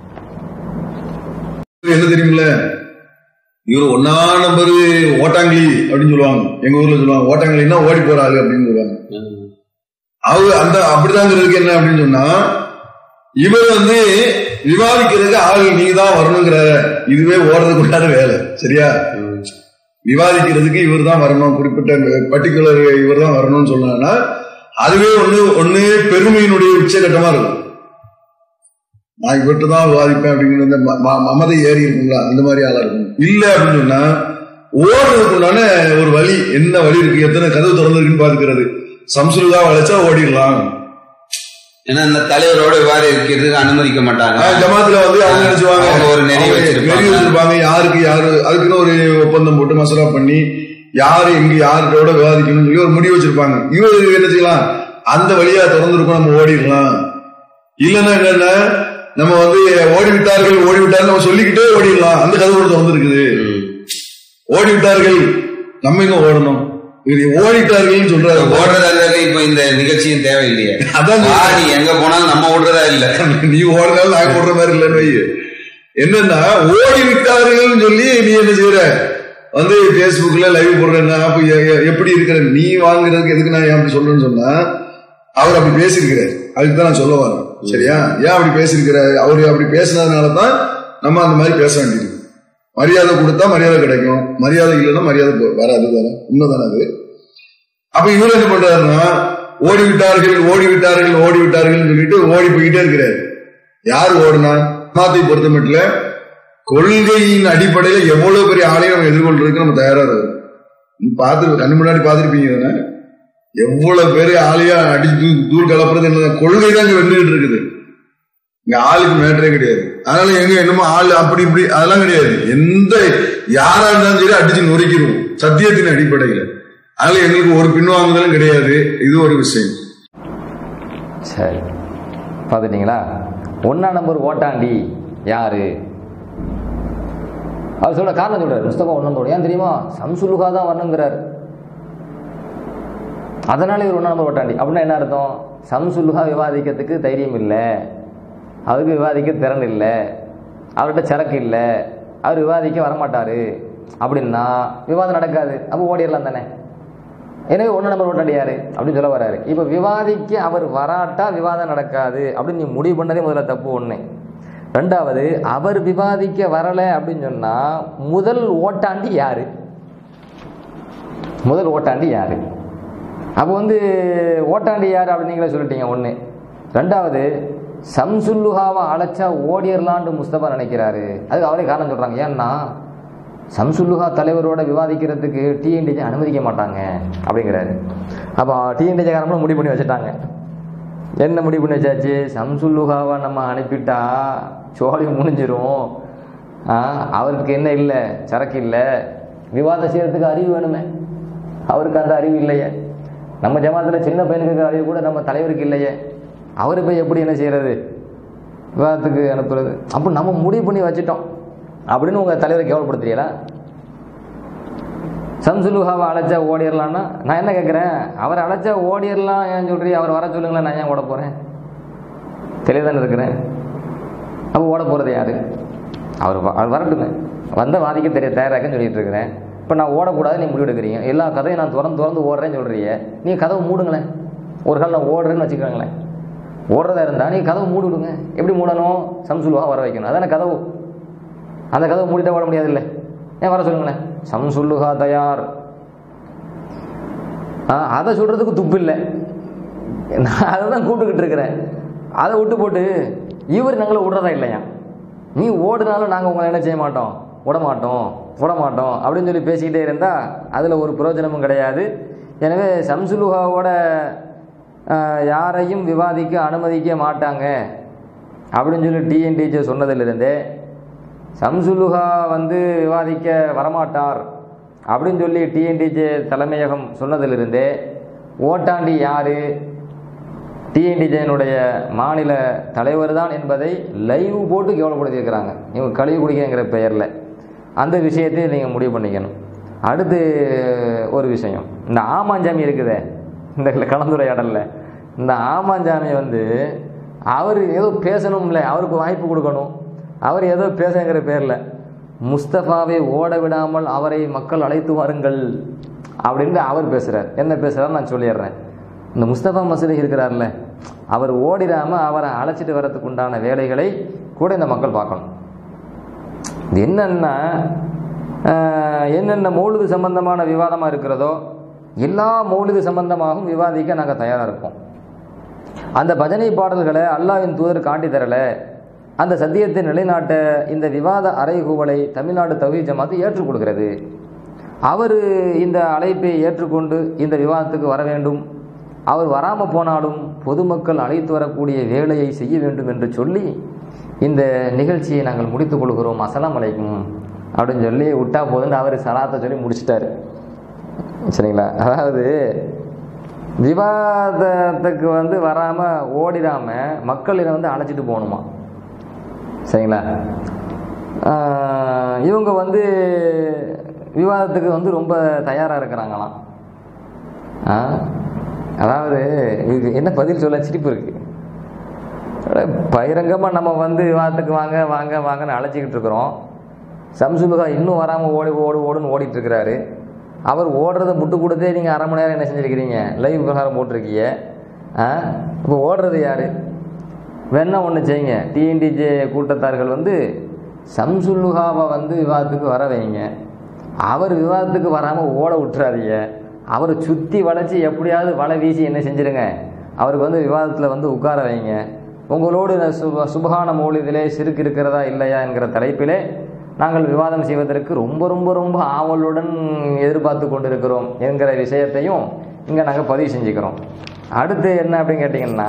Speaker 3: என்ன தெரியுமில்ல இவர் ஒன்னா நம்பர் ஓட்டாங்களி அப்படின்னு சொல்லுவாங்க எங்க ஊர்ல சொல்லுவாங்க ஓட்டாங்களின்னா ஓடி போறாரு அப்படின்னு சொல்லுவாங்க அவர் அந்த அப்படிதாங்கிறதுக்கு என்ன அப்படின்னு சொன்னா இவர் வந்து விவாதிக்கிறதுக்கு ஆள் நீங்க தான் வரணுங்கிற இதுவே ஓடுறதுக்குள்ளார வேலை சரியா விவாதிக்கிறதுக்கு இவர் தான் வரணும் குறிப்பிட்ட பர்டிகுலர் இவர் தான் வரணும்னு சொன்னாங்கன்னா அதுவே ஒண்ணு ஒண்ணு பெருமையினுடைய உச்சகட்டமா இருக்கும் நான் இவர்கிட்ட தான் விவாதிப்பேன் அப்படிங்கிற இந்த ம- ம- மமதை ஏறி இருக்குங்களா அந்த மாதிரி ஆளா இருக்கும் இல்ல அப்படின்னு சொன்னா ஓடுறதுக்குள்ளான ஒரு வழி என்ன வழி இருக்கு எத்தனை கதவு திறந்திருக்குன்னு பாத்துக்கிறது சம்சுலுதா வளைச்சா ஓடிடலாம்
Speaker 4: ஏன்னா இந்த தலைவரோட விவாதம் இருக்கிறதுக்கு அனுமதிக்க மாட்டாங்க
Speaker 3: ஆஹ் ஜமாத்துல வந்து அவங்க நினைச்சுவாங்க
Speaker 4: அவங்க ஒரு நெறி
Speaker 3: அவங்க
Speaker 4: வச்சிருப்பாங்க.
Speaker 3: நெறி வச்சிருப்பாங்க யாருக்கு யாரு அதுக்குன்னு ஒரு ஒப்பந்தம் போட்டு மசோதா பண்ணி யாரு எங்க யார்கிட்ட விவாதிக்கணும்னு சொல்லி ஒரு முடிவு வச்சிருப்பாங்க இவர் என்ன செய்யலாம் அந்த வழியா திறந்திருக்கும் நம்ம ஓடிடலாம் இல்லைன்னா என்னன்னா நம்ம வந்து ஓடி விட்டார்கள் ஓடி விட்டார்கள் நம்ம சொல்லிக்கிட்டே ஓடிடலாம் அந்த கதவு திறந்து இருக்குது ஓடி விட்டார்கள் நம்ம எங்க ஓடணும் இவர் ஓடிட்டார்கள் சொல்றாரு
Speaker 4: ஓடுறதா இருந்தாலே இப்ப இந்த நிகழ்ச்சியும் தேவையில்லையே
Speaker 3: அதான்
Speaker 4: வா, நீ எங்க போனாலும் நம்ம ஓடுறதா இல்ல
Speaker 3: நீ ஓடினாலும் நான் ஓடுற மாதிரி இல்லைன்னு வை என்னன்னா ஓடி விட்டார்கள்னு சொல்லி நீ என்ன செய்யற வந்து Facebookல லைவ் போடுறேன்னா அப்ப எ- எ- எப்படி இருக்கிற நீ வாங்குறதுக்கு எதுக்கு நான் ஏன் அப்படி சொல்றேன்னு சொன்னா அவர் அப்படி பேசியிருக்கிறார் அதுக்கு தான் நான் சொல்ல வரேன் சரியா ஏன் அப்படி பேசியிருக்கிறாரு அவர் அப்படி பேசினதுனால தான் நம்ம அந்த மாதிரி பேச வேண்டியது மரியாதை கொடுத்தா மரியாதை கிடைக்கும் மரியாதை இல்லைன்னா மரியாதை போ- வராது தானே உண்மைதானே அது அப்ப இவர் என்ன பண்றாருன்னா ஓடி விட்டார்கள் ஓடி விட்டார்கள் ஓடி விட்டார்கள் சொல்லிட்டு ஓடி போயிட்டே இருக்கிறாரு யார் ஓடுனா மாத்தை பொறுத்த மட்டும் கொள்கையின் அடிப்படையில எவ்வளவு பெரிய ஆளையும் நம்ம எதிர்கொள்றதுக்கு நம்ம தயாரா இருக்கோம் பார்த்து கண்ணு முன்னாடி பார்த்துருப்பீங்க தானே எவ்வளவு பேர் ஆளையா அடிச்சு தூள் கலப்புறது என்ன கொள்கை தான் இங்க வென்றுகிட்டு இருக்குது இங்க ஆளுக்கு மேட்டரே கிடையாது அதனால எங்க என்னமோ ஆள் அப்படி இப்படி அதெல்லாம் கிடையாது எந்த யாரா இருந்தாலும் சரி அடிச்சு நொறுக்கிடுவோம் சத்தியத்தின் அடிப்படையில அதனால எங்களுக்கு ஒரு பின்வாங்குதலும் கிடையாது இது ஒரு விஷயம்
Speaker 2: சரி பார்த்துட்டீங்களா ஒன்றா நம்பர் ஓட்டாண்டி யாரு அவர் சொல்ல காரணம் சொல்றாரு முஸ்தபா ஒன்றும் ஏன் தெரியுமா சம்சுலுகா தான் வரணுங்கிறார் அதனால இவர் ஒன்றா நம்பர் ஓட்டாண்டி அப்படின்னா என்ன அர்த்தம் சம்சுலுகா விவாதிக்கிறதுக்கு தைரியம் இல்லை அவருக்கு விவாதிக்க திறன் இல்லை அவர்கிட்ட சரக்கு இல்லை அவர் விவாதிக்க வரமாட்டாரு அப்படின்னா விவாதம் நடக்காது அப்போ ஓடிடலாம் தானே எனவே ஒன்று நம்பர் ஓட்டாண்டி யாரு அப்படின்னு சொல்ல வராரு இப்போ விவாதிக்க அவர் வராட்டா விவாதம் நடக்காது அப்படின்னு நீ முடிவு பண்ணதே முதல்ல தப்பு ஒன்று ரெண்டாவது அவர் விவாதிக்க வரலை அப்படின்னு சொன்னா முதல் ஓட்டாண்டி யாரு முதல் ஓட்டாண்டி யாரு அப்போ வந்து ஓட்டாண்டி யார் அப்படின்னு நீங்களே சொல்லிட்டீங்க ஒன்று ரெண்டாவது சம்சுல்லுஹாவை அழைச்சா ஓடிரலான்னு முஸ்தபா நினைக்கிறாரு அதுக்கு அவரே காரணம் சொல்றாங்க ஏன்னா சம்சுல்லுஹா தலைவரோட விவாதிக்கிறதுக்கு டிஎன்டிஜே அனுமதிக்க மாட்டாங்க அப்படிங்கிறாரு அப்போ டிஎன்டிஜேக்காரங்களும் முடிவு பண்ணி வச்சுட்டாங்க என்ன முடிவு பண்ணி வச்சாச்சு சம்சுல்லுஹாவை நம்ம அனுப்பிட்டா சோழி முடிஞ்சிரும் ஆ, அவருக்கு என்ன இல்லை சரக்கு இல்லை விவாதம் செய்யறதுக்கு அறிவு வேணுமே அவருக்கு அந்த அறிவு இல்லையே நம்ம ஜமாத்தில் சின்ன பையனுக்கு இருக்கிற அறிவு கூட நம்ம தலைவருக்கு இல்லையே அவரை போய் எப்படி என்ன செய்யறது விவாதத்துக்கு அனுப்புறது அப்போ நம்ம முடிவு பண்ணி வச்சுட்டோம் அப்படின்னு உங்க தலைவரை கேவலப்படுத்துறீங்களா சம்சுலுஹாவை அழைச்சா ஓடிடலான்னா நான் என்ன கேட்குறேன் அவரை அழைச்சா ஓடிடலாம் ஏன் சொல்றீ அவர் வர சொல்லுங்களேன் நான் ஏன் ஓட போகிறேன் தெளிவான இருக்கிறேன் அப்போ ஓட போகிறது யாரு அவர் வ- அவர் வரட்டுங்க வந்த வாதிக்க தெரிய தயாராகன்னு சொல்லிட்டு இருக்கிறேன் இப்போ நான் ஓடக்கூடாது நீ முடிவு எடுக்கிறீங்க எல்லா கதையும் நான் திறந்து திறந்து ஓடுறேன்னு சொல்கிறீங்க நீ கதவை மூடுங்களேன் ஒரு கால் நான் ஓடுறேன்னு வச்சுக்கோங்களேன் ஓடுறதா இருந்தால் நீ கதவை மூடி விடுங்க எப்படி மூடணும் சம்சுலுவா வர வைக்கணும் அதானே கதவு அந்த கதவை மூடிட்டா ஓட முடியாது இல்லை ஏன் வர சொல்லுங்களேன் சம்சுல்லுகா தயார் ஆ, அதை சொல்றதுக்கு துப்பு இல்லை நான் அதை தான் கூப்பிட்டுக்கிட்டு இருக்கிறேன் அதை விட்டு போட்டு இவர் நாங்களை விடுறதா இல்லையா நீ ஓடுனாலும் நாங்கள் உங்களை என்ன செய்ய மாட்டோம் விட மாட்டோம் விட மாட்டோம் அப்படின்னு சொல்லி பேசிக்கிட்டே இருந்தால் அதில் ஒரு பிரயோஜனமும் கிடையாது எனவே சம்சுலுகாவோட ஆ, யாரையும் விவாதிக்க அனுமதிக்க மாட்டாங்க அப்படின்னு சொல்லி டிஎன்டிஜே சொன்னதிலிருந்தே சம்சுலுகா வந்து விவாதிக்க வரமாட்டார் அப்படின்னு சொல்லி டிஎன்டிஜே தலைமையகம் சொன்னதிலிருந்தே ஓட்டாண்டி யாரு டிஎன்டிஜேனுடைய மாநில தலைவர் தான் என்பதை லைவ் போட்டு கேவலப்படுத்தியிருக்கிறாங்க இவங்க கழிவு குடிக்கங்கிற பெயரில் அந்த விஷயத்தை நீங்கள் முடிவு பண்ணிக்கணும் அடுத்து ஒரு விஷயம் இந்த ஆமாஞ்சாமி இருக்குதே இந்த கலந்துரையாடல்ல இந்த ஆமாஞ்சாமி வந்து அவர் ஏதோ பேசணும்ல அவருக்கு வாய்ப்பு கொடுக்கணும் அவர் ஏதோ பேசுங்கிற பேரில் முஸ்தபாவை ஓட விடாமல் அவரை மக்கள் அழைத்து வாருங்கள் அப்படின்னு அவர் பேசுகிறார் என்ன பேசுகிறார் நான் சொல்லிடுறேன் இந்த முஸ்தபா மசூதி இருக்கிறார்ல அவர் ஓடிடாம அவரை அழைச்சிட்டு வர்றதுக்கு உண்டான வேலைகளை கூட இந்த மக்கள் பார்க்கணும் இது என்னன்னா ஆஹ், என்னென்ன மௌலிது சம்பந்தமான விவாதமாக இருக்கிறதோ எல்லா மௌலிது சம்பந்தமாகவும் விவாதிக்க நாங்கள் தயாராக இருக்கோம் அந்த பஜனை பாடல்களை அல்லாவின் தூதர் காட்டி தரல அந்த சத்தியத்தை நிலைநாட்ட இந்த விவாத அறைகூவலை தமிழ்நாடு தௌஹீத் ஜமாத்து ஏற்றுக் கொடுக்கிறது அவர் இந்த அழைப்பை ஏற்றுக்கொண்டு இந்த விவாதத்துக்கு வர வேண்டும் அவர் வராமல் போனாலும் பொதுமக்கள் அழைத்து வரக்கூடிய வேலையை செய்ய வேண்டும் என்று சொல்லி இந்த நிகழ்ச்சியை நாங்கள் முடித்துக் கொள்கிறோம் அஸ்ஸலாமு அலைக்கும் அப்படின்னு சொல்லி விட்டா போதுன்னு அவர் சலாத்தை சொல்லி முடிச்சிட்டாரு சரிங்களா அதாவது விவாதத்துக்கு வந்து வராம ஓடிடாம மக்களை வந்து அழைச்சிட்டு போகணுமா சரிங்களா ஆஹ் இவங்க வந்து விவாதத்துக்கு வந்து ரொம்ப தயாரா இருக்கிறாங்களாம் ஆ? அதாவது இதுக்கு என்ன பதில் சொல்ல சிரிப்பு இருக்கு பகிரங்கமா நம்ம வந்து விவாதத்துக்கு வாங்க வாங்க வாங்கன்னு அழைச்சிக்கிட்டு இருக்கிறோம் சம்சுலுகா இன்னும் வராமல் ஓடி ஓடு ஓடுன்னு ஓடிட்டு இருக்கிறாரு அவர் ஓடுறதை முட்டு கொடுத்தே நீங்கள் அரை மணி நேரம் என்ன செஞ்சுருக்கிறீங்க லைவ் பிரகாரம் போட்டிருக்கீங்க ஆ இப்போ ஓடுறது யாரு வேணா ஒன்று செய்யுங்க டிஎன்டிஜே கூட்டத்தார்கள் வந்து சம்சுல்லுகாவை வந்து விவாதத்துக்கு வர வைங்க அவர் விவாதத்துக்கு வராமல் ஓட விட்டுறாதீங்க அவரை சுற்றி வளைச்சி எப்படியாவது வலை வீசி என்ன செஞ்சிருங்க அவருக்கு வந்து விவாதத்தில் வந்து உட்கார வைங்க உங்களோடு நான் சுப சுபகான மௌலிதிலே சிறுக்கு இருக்கிறதா இல்லையா என்கிற தலைப்பிலே நாங்கள் விவாதம் செய்வதற்கு ரொம்ப ரொம்ப ரொம்ப ஆவலுடன் எதிர்பார்த்து கொண்டிருக்கிறோம் என்கிற விஷயத்தையும் இங்கே நாங்கள் பதிவு செஞ்சுக்கிறோம் அடுத்து என்ன அப்படின்னு கேட்டிங்கன்னா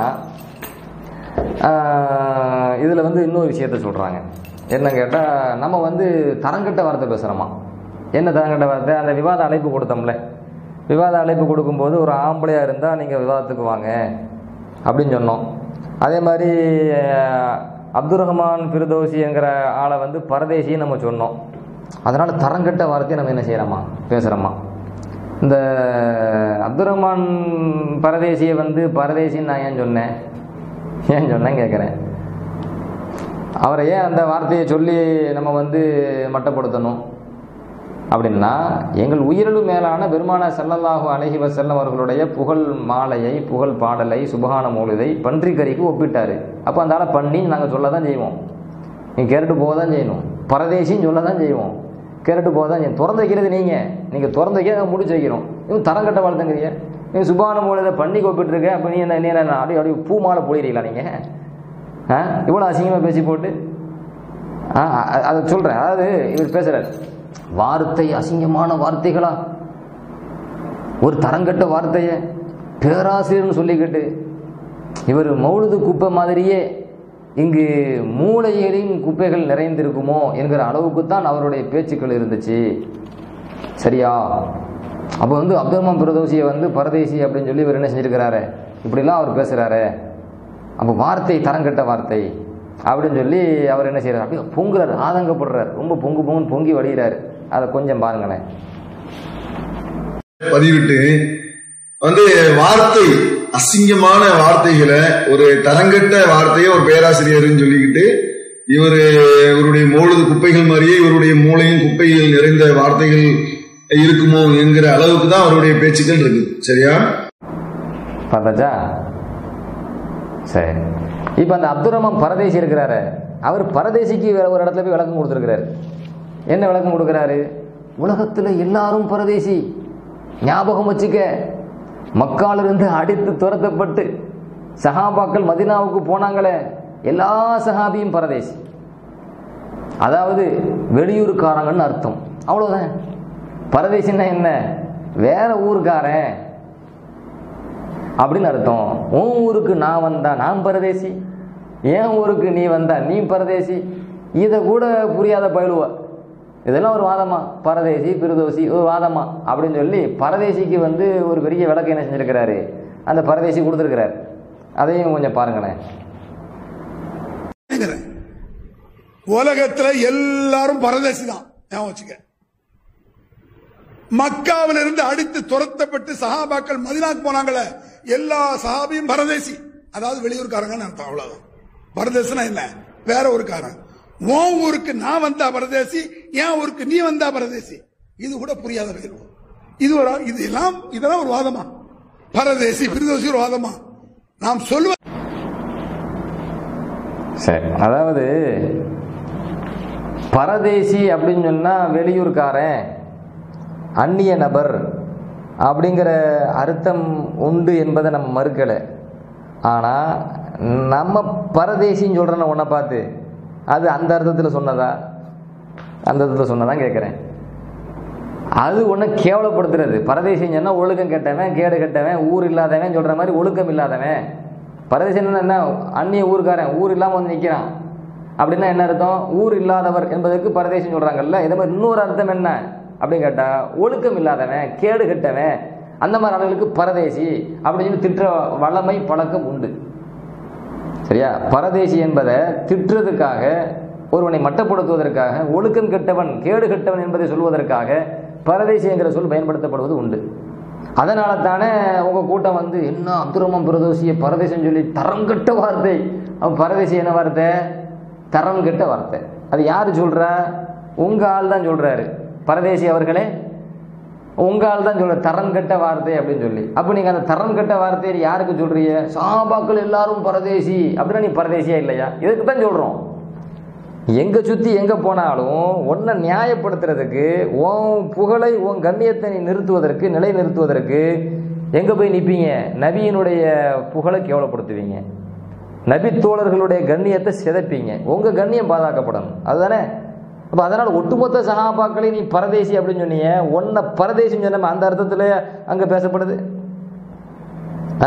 Speaker 2: இதில் வந்து இன்னொரு விஷயத்த சொல்கிறாங்க என்ன கேட்டால் நம்ம வந்து தரங்கட்ட வார்த்தை பேசுகிறோமா என்ன தரங்கட்ட வார்த்தை அந்த விவாத அழைப்பு கொடுத்தோம்ல விவாத அழைப்பு கொடுக்கும்போது ஒரு ஆம்பளையாக இருந்தால் நீங்கள் விவாதத்துக்கு வாங்க அப்படின்னு சொன்னோம் அதே மாதிரி அஹ், அப்துல் ரஹ்மான் ஃபிர்தோசி என்கிற ஆளை வந்து பரதேசின்னு நம்ம சொன்னோம் அதனால் தரங்கட்ட வார்த்தையை நம்ம என்ன செய்கிறோமா பேசுகிறோமா இந்த அப்துல் ரஹ்மான் பரதேசியை வந்து பரதேசின்னு நான் ஏன் சொன்னேன் ஏன் சொன்னேன் கேட்குறேன் அவரை ஏன் அந்த வார்த்தையை சொல்லி நம்ம வந்து மட்டப்படுத்தணும் அப்படின்னா எங்கள் உயிரிழு மேலான பெருமான செல்லல்லாஹு அலைஹி வஸல்லம் அவர்களுடைய புகழ் மாலையை புகழ் பாடலை சுபகான மூலிதை பன்றிக்கறிக்கு ஒப்பிட்டாரு அப்போ அந்த ஆளை பண்ணி நாங்கள் சொல்ல தான் செய்வோம் நீங்கள் கேரட்டு போக தான் செய்யணும் பரதேசின்னு சொல்ல தான் செய்வோம் கேரட்டு போக தான் செய்யணும் திறந்து வைக்கிறது நீங்கள் நீங்கள் திறந்து வைக்க நாங்கள் முடிச்சு வைக்கிறோம் இவன் தரங்கட்ட வாழ்த்துங்கிறீங்க நீங்கள் சுபான மூலிதை பண்ணி ஒப்பிட்டுருக்க அப்போ நீ என்ன நீ என்ன அப்படியே அப்படியே பூ மாலை பொழிகிறீங்களா நீங்கள் ஆ இவ்வளோ அசிங்கமாக பேசி போட்டு ஆ அ- அதை சொல்கிறேன் அதாவது இவர் பேசுகிறார் வார்த்தை அசிங்கமான வார்த்தைகளா ஒரு தரங்கட்ட வார்த்தையை பேராசிரியர்னு சொல்லிக்கிட்டு இவர் மௌலுது குப்பை மாதிரியே இங்கு மூளையிலும் குப்பைகள் நிறைந்திருக்குமோ என்கிற அளவுக்கு தான் அவருடைய பேச்சுக்கள் இருந்துச்சு சரியா அப்போ வந்து அப்துல் ரஹ்மான் பிரதோசியை வந்து பரதேசி அப்படின்னு சொல்லி இவர் என்ன செஞ்சிருக்கிறாரு இப்படிலாம் அவர் பேசுகிறாரு அப்போ வார்த்தை தரங்கட்ட வார்த்தை அப்படின்னு சொல்லி அவர் என்ன செய்யறாரு அப்படியே பொங்குறாரு ஆதங்கப்படுறாரு ரொம்ப பொங்கு பொங்குன்னு பொங்கி வழிகிறாரு அதை கொஞ்சம் பாருங்களேன்
Speaker 3: பதிவிட்டு வந்து வார்த்தை அசிங்கமான வார்த்தைகளை ஒரு தரங்கட்ட வார்த்தையை ஒரு பேராசிரியர்னு சொல்லிக்கிட்டு இவர் இவருடைய மூழுது குப்பைகள் மாதிரியே இவருடைய மூளையும் குப்பைகள் நிறைந்த வார்த்தைகள் இருக்குமோ என்கிற அளவுக்கு தான் அவருடைய பேச்சுக்கள் இருக்குது சரியா
Speaker 2: பார்த்தாச்சா சரி இப்போ அந்த அப்துல் ரஹ்மான் பரதேசி இருக்கிறாரு அவர் பரதேசிக்கு வேற ஒரு இடத்துல போய் விளக்கம் கொடுத்துருக்கிறாரு என்ன விளக்கம் கொடுக்குறாரு உலகத்தில் எல்லாரும் பரதேசி ஞாபகம் வச்சுக்க மக்காலிருந்து அடித்து துரத்தப்பட்டு சஹாபாக்கள் மதினாவுக்கு போனாங்களே எல்லா சஹாபியும் பரதேசி அதாவது வெளியூருக்காரங்கன்னு அர்த்தம் அவ்வளவுதான் பரதேசின்னா என்ன வேற ஊருக்காரன் அப்படின்னு அர்த்தம் உன் ஊருக்கு நான் வந்தா நான் பரதேசி என் ஊருக்கு நீ வந்தா நீ பரதேசி இதை கூட புரியாத பயிலுவா இதெல்லாம் ஒரு வாதமா பரதேசி பிரிதோசி ஒரு வாதமா அப்படின்னு சொல்லி பரதேசிக்கு வந்து ஒரு பெரிய விளக்கு என்ன செஞ்சிருக்கிறாரு அந்த பரதேசி கொடுத்துருக்கிறாரு அதையும் கொஞ்சம் பாருங்களேன்
Speaker 6: கேக்குறேன். உலகத்துல எல்லாரும் பரதேசி தான் ஞாபகம் வச்சுக்க மக்காவில இருந்து அடித்து துரத்தப்பட்டு சஹாபாக்கள் மதினாக்கு போனாங்களே எல்லா சஹாபியும் பரதேசி அதாவது வெளியூர்காரங்கன்னு அர்த்தம் அவ்வளவுதான் பரதேசனா என்ன வேற ஊருக்காரன் உன் ஊருக்கு நான் வந்தா பரதேசி என் ஊருக்கு நீ வந்தா பரதேசி இது கூட புரியாத பேர் இது ஒரு இதெல்லாம் இதெல்லாம் ஒரு வாதமா பரதேசி பிரதேசி ஒரு வாதமா நாம் சொல்லுவ
Speaker 2: சரி அதாவது பரதேசி அப்படின்னு சொன்னா வெளியூர்காரன் அந்நிய நபர் அப்படிங்கிற அர்த்தம் உண்டு என்பதை நம்ம மறுக்கலை ஆனால் நம்ம பரதேசின்னு சொல்கிறோன்னு உன்னை பார்த்து அது அந்த அர்த்தத்தில் சொன்னதா அந்த அர்த்தத்தில் சொன்னதான் கேட்குறேன் அது ஒன்றை கேவலப்படுத்துறது பரதேசின்னு சொன்னா ஒழுக்கம் கெட்டவன் கேடு கெட்டவன் ஊர் இல்லாதவன் சொல்கிற மாதிரி ஒழுக்கம் இல்லாதவன் பரதேசன் என்ன அந்நிய ஊருக்காரன் ஊர் இல்லாமல் வந்து நிற்கிறான் அப்படின்னா என்ன அர்த்தம் ஊர் இல்லாதவர் என்பதற்கு பரதேசம் சொல்றாங்கல்ல இதே மாதிரி இன்னொரு அர்த்தம் என்ன அப்படின்னு கேட்டா ஒழுக்கம் இல்லாதவன் கேடு கெட்டவன் அந்த மாதிரி ஆளுகளுக்கு பரதேசி அப்படின்னு சொல்லி திட்டுற வளமை பழக்கம் உண்டு சரியா பரதேசி என்பதை திட்டுறதுக்காக ஒருவனை மட்டப்படுத்துவதற்காக ஒழுக்கம் கெட்டவன் கேடு கெட்டவன் என்பதை சொல்வதற்காக பரதேசி என்கிற சொல் பயன்படுத்தப்படுவது உண்டு அதனால தானே உங்க கூட்டம் வந்து என்ன அப்துரமம் பிரதோசிய பரதேசம் சொல்லி தரம் கெட்ட வார்த்தை அவன் பரதேசி என்ன வார்த்தை தரம் கெட்ட வார்த்தை அது யாரு சொல்றா உங்க ஆள் தான் சொல்றாரு பரதேசி அவர்களே உங்க ஆள் தான் சொல்ற தரம் கெட்ட வார்த்தை அப்படின்னு சொல்லி அப்ப நீங்க அந்த தரம் கெட்ட வார்த்தையை யாருக்கு சொல்றீங்க சாபாக்கள் எல்லாரும் பரதேசி அப்படின்னா நீ பரதேசியா இல்லையா இதுக்கு தான் சொல்றோம் எங்க சுத்தி எங்க போனாலும் உன்னை நியாயப்படுத்துறதுக்கு உன் புகழை உன் கண்ணியத்தை நீ நிறுத்துவதற்கு நிலை நிறுத்துவதற்கு எங்க போய் நிப்பீங்க நபியினுடைய புகழை கேவலப்படுத்துவீங்க நபி தோழர்களுடைய கண்ணியத்தை சிதைப்பீங்க உங்க கண்ணியம் பாதுகாக்கப்படணும் அதுதானே அப்ப அதனால ஒட்டுமொத்த சகாபாக்களை நீ பரதேசி அப்படின்னு சொன்னீங்க உன்னை பரதேசின்னு சொன்ன அந்த அர்த்தத்துல அங்க பேசப்படுது ஆ?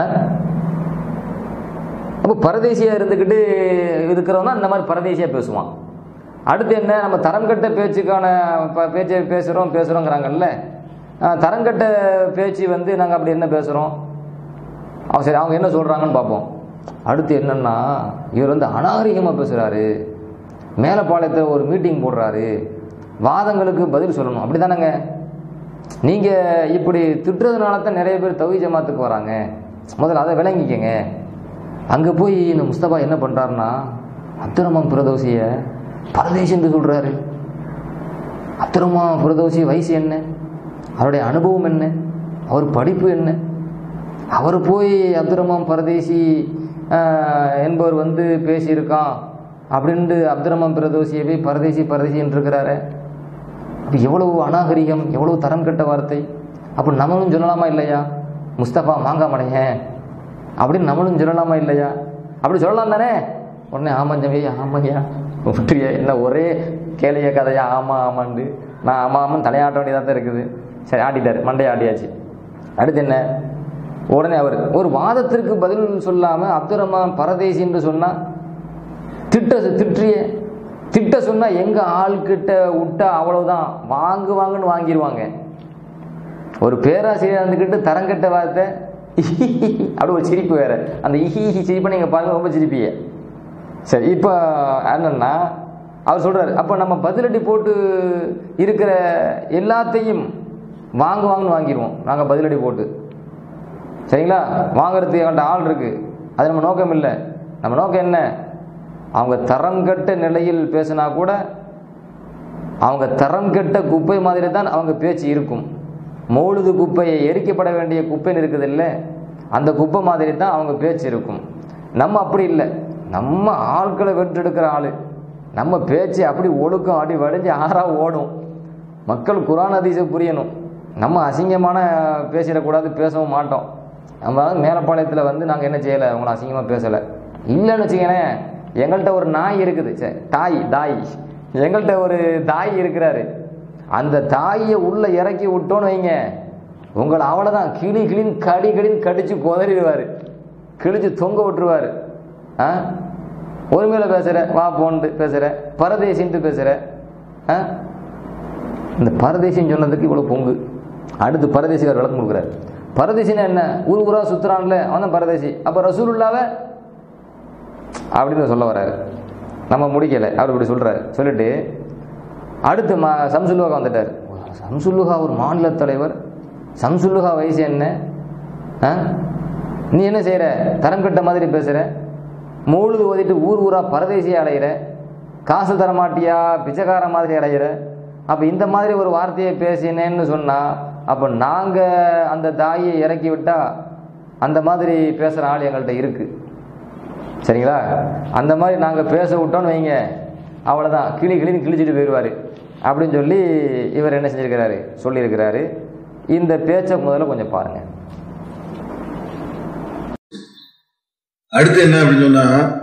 Speaker 2: அப்போ பரதேசியா இருந்துக்கிட்டு இருக்கிறவன் தான் இந்த மாதிரி பரதேசியா பேசுவான் அடுத்து என்ன நம்ம தரம் கட்ட பேச்சுக்கான ப- பேச்சை பேசுகிறோம் பேசுகிறோங்கிறாங்கல்ல தரம் கட்ட பேச்சு வந்து நாங்கள் அப்படி என்ன பேசுகிறோம் அவங்க சரி அவங்க என்ன சொல்கிறாங்கன்னு பார்ப்போம் அடுத்து என்னன்னா இவர் வந்து அநாகரிகமாக பேசுகிறாரு மேலப்பாளையத்தில் ஒரு மீட்டிங் போடுறாரு வாதங்களுக்கு பதில் சொல்லணும் அப்படி தானேங்க நீங்கள் இப்படி திட்டுறதுனால தான் நிறைய பேர் தவி ஜமாத்துக்கு வராங்க முதல்ல அதை விளங்கிக்கங்க அங்கே போய் இந்த முஸ்தபா என்ன பண்ணுறாருன்னா அப்துரமான் பிரதோசிய பரதேசி என்று சொல்கிறாரு அப்துரமா பிரதோசி வயசு என்ன அவருடைய அனுபவம் என்ன அவர் படிப்பு என்ன அவர் போய் அப்துரமான் பரதேசி ஆஹ், என்பவர் வந்து பேசியிருக்கான் அப்படின்ட்டு அப்துரமான் பிரதோசியை போய் பரதேசி பரதேசி என்று இருக்கிறாரு அப்போ எவ்வளவு அநாகரிகம் எவ்வளவு தரம் கெட்ட வார்த்தை அப்போ நம்மளும் சொல்லலாமா இல்லையா முஸ்தபா மாங்கா மடையன் அப்படின்னு நம்மளும் சொல்லலாமா இல்லையா அப்படி சொல்லலாம் தானே உடனே ஆமாம் ஜவி ஆமாய்யா விட்டுறியா என்ன ஒரே கேளிய கதையா ஆமா ஆமாண்டு நான் ஆமா ஆமான்னு தலையாட்ட வேண்டியதாக தான் இருக்குது சரி ஆடிட்டார் மண்டையை ஆட்டியாச்சு அடுத்து என்ன உடனே அவர் ஒரு வாதத்திற்கு பதில் சொல்லாம அப்துல் ரஹ்மான் பரதேசி என்று சொன்னா திட்ட திட்டிய திட்ட சொன்னா எங்க ஆள்கிட்ட விட்டா அவ்வளவுதான் வாங்கு வாங்குன்னு வாங்கிடுவாங்க ஒரு பேராசிரியர் இருந்துக்கிட்டு தரங்கட்ட வார்த்தை அப்படி ஒரு சிரிப்பு வேற அந்த இஹி இஹி சிரிப்பை நீங்கள் பாருங்க ரொம்ப சிரிப்பீங்க சரி இப்போ என்னன்னா அவர் சொல்றாரு அப்போ நம்ம பதிலடி போட்டு இருக்கிற எல்லாத்தையும் வாங்க வாங்கன்னு வாங்கிடுவோம் நாங்கள் பதிலடி போட்டு சரிங்களா வாங்குறதுக்கு எங்கள்கிட்ட ஆள் இருக்கு அது நம்ம நோக்கம் இல்லை நம்ம நோக்கம் என்ன அவங்க தரம் கெட்ட நிலையில் பேசினா கூட அவங்க தரம் கெட்ட குப்பை மாதிரி தான் அவங்க பேச்சு இருக்கும் மௌலுது குப்பையை எரிக்கப்பட வேண்டிய குப்பைன்னு இருக்குது இல்லை அந்த குப்பை மாதிரி தான் அவங்க பேச்சு இருக்கும் நம்ம அப்படி இல்லை நம்ம ஆட்களை வென்றெடுக்கிற ஆள் நம்ம பேச்சு அப்படி ஒழுக்கம் அப்படி வடிஞ்சு ஆறா ஓடும் மக்கள் குரான் அதிசை புரியணும் நம்ம அசிங்கமான பேசிடக்கூடாது பேசவும் மாட்டோம் நம்ம மேலப்பாளையத்தில் வந்து நாங்கள் என்ன செய்யலை அவங்கள அசிங்கமாக பேசலை இல்லைன்னு வச்சுக்கங்களேன் எங்கள்கிட்ட ஒரு நாய் இருக்குது சே, தாய் தாய் எங்கள்கிட்ட ஒரு தாய் இருக்கிறாரு அந்த தாயை உள்ள இறக்கி விட்டோன்னு வைங்க உங்களை அவ்வளோதான் கிளி கிளின்னு கடி கடின்னு கடிச்சு குதறிடுவார் கிழிச்சு தொங்க விட்டுருவார் ஆ ஒருமையில பேசுகிற வா போன்ட்டு பேசுகிற பரதேசின்ட்டு பேசுகிற ஆ இந்த பரதேசின்னு சொன்னதுக்கு இவ்வளோ பொங்கு அடுத்து பரதேசிக்கார் விளக்கம் கொடுக்குறாரு பரதேசினா என்ன ஊர் ஊரா சுத்துறான்ல அவன் தான் பரதேசி அப்போ ரசூலுல்லாவை அப்படின்னு சொல்ல வர்றாரு நம்ம முடிக்கலை அவர் இப்படி சொல்றாரு சொல்லிட்டு அடுத்து மா சம்சுல்லுகா வந்துட்டார் சம்சுல்லுகா ஒரு மாநில தலைவர் சம்சுல்லுகா வயசு என்ன ஆ? நீ என்ன செய்யற தரம் கட்ட மாதிரி பேசுற மூழுது ஓதிட்டு ஊர் ஊரா பரதேசியா அலையிற காசு தர மாட்டியா பிச்சைக்கார மாதிரி அலையிற அப்ப இந்த மாதிரி ஒரு வார்த்தையை பேசினேன்னு சொன்னா அப்ப நாங்க அந்த தாயை இறக்கி விட்டா அந்த மாதிரி பேசுற ஆள் எங்கள்கிட்ட இருக்கு சரிங்களா அந்த மாதிரி நாங்கள் பேச விட்டோம்னு வைங்க அவ்வளோதான் கிளி கிளின்னு கிழிச்சிட்டு போயிடுவார் அப்படின்னு சொல்லி இவர் என்ன செஞ்சிருக்கிறாரு சொல்லியிருக்கிறாரு இந்த பேச்சை முதல்ல கொஞ்சம் பாருங்க
Speaker 3: அடுத்து என்ன அப்படின்னு சொன்னா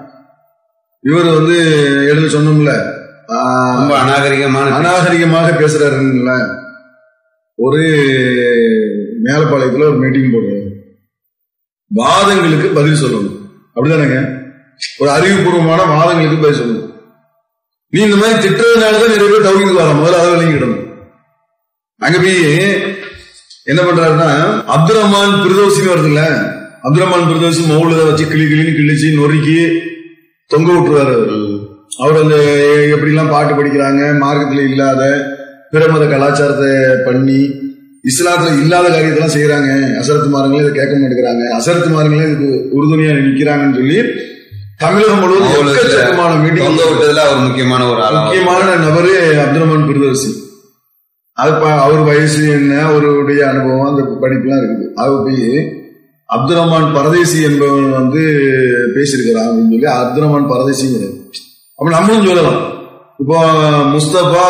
Speaker 3: இவர் வந்து எழுத சொன்னோம்ல ஆஹ்,
Speaker 4: ரொம்ப அநாகரிகமான பேச்சு.
Speaker 3: அநாகரிகமாக பேசுறாருல்ல ஒரு மேலப்பாளையத்துல ஒரு மீட்டிங் போடுறாரு வாதங்களுக்கு பதில் சொல்லணும் அப்படிதானேங்க ஒரு அறிவுபூர்வமான வாதங்களுக்கு பதில் சொல்லணும் நீ இந்த மாதிரி திட்டுறதுனாலதான் நிறைய பேர் தவிர்த்து வர முதல்ல அதை விளங்கிடணும் அங்க போய் என்ன பண்றாருன்னா அப்துல் ரஹ்மான் பிரதோசின்னு வருதுல்ல அப்துல் ரஹ்மான் பிரதோசி மௌலத வச்சு கிளி கிளின்னு கிழிச்சு நொறுக்கி தொங்க விட்டுருவாரு அவரு. அவர் அந்த எப்படிலாம் பாட்டு படிக்கிறாங்க மார்க்கத்துல இல்லாத பிற மத கலாச்சாரத்தை பண்ணி இஸ்லாத்துல இல்லாத காரியத்தெல்லாம் செய்யறாங்க அசரத்து மாரங்களே இதை கேட்க மாட்டேங்கிறாங்க அசரத்து மாரங்களே இதுக்கு உறுதுணையா நிக்கிறாங்கன்னு சொல்லி தமிழகம் முழுவதும்
Speaker 4: மௌலத்துல
Speaker 3: எக்கச்சக்கமான மீட்டிங்
Speaker 4: தொங்க விட்டதுல அவர் முக்கியமான ஒரு ஆளா
Speaker 3: முக்கியமான நபரு அப்துல் ரஹ்மான் பிரதோசி அது ப- அவர் வயசு என்ன அவருடைய அனுபவம் அந்த படிப்புலாம் இருக்குது அது போய் அப்துல் ரஹ்மான் பரதேசி என்பவன் வந்து பேசியிருக்கிறான் அப்படின்னு சொல்லி அப்துல் ரஹ்மான் பரதேசிங்கிறது அப்ப நம்மளும் சொல்லலாம் இப்போ முஸ்தபா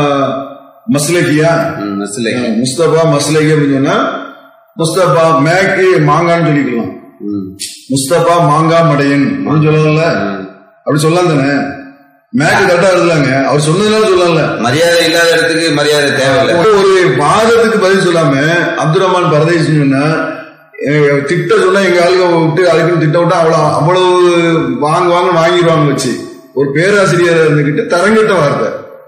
Speaker 3: மஸ்லகியா
Speaker 4: ம், மஸ்லை.
Speaker 3: அஹ் முஸ்தபா மஸ்லகி அப்படின்னு சொன்னா முஸ்தபா மேக்கு மாங்கான்னு சொல்லிக்கலாம்
Speaker 4: ம்.
Speaker 3: முஸ்தபா மாங்கா மடையன் அப்படின்னு சொல்லலாம்ல அப்படி சொல்லலாம் தானே மேக்கு கரெக்டா இருக்குல்லாங்க அவர் சொன்னதுனால சொல்லலாம்ல
Speaker 4: மரியாதை இல்லாத இடத்துக்கு மரியாதை தேவையில்லை
Speaker 3: ஒரு வாதத்துக்கு பதில் சொல்லாம அப்துல் ரஹ்மான் பரதேசி சொன்னா அஹ் திட்ட சொன்னா எங்க ஆளுங்க விட்டு அதுக்குன்னு திட்ட விட்டா அவ்வளவு அவ்வளவு வாங்க வாங்க வாங்கிடுவாங்க வச்சு ஒரு பேராசிரியர் இருந்துகிட்டு தரங்கிட்ட வார்த்தை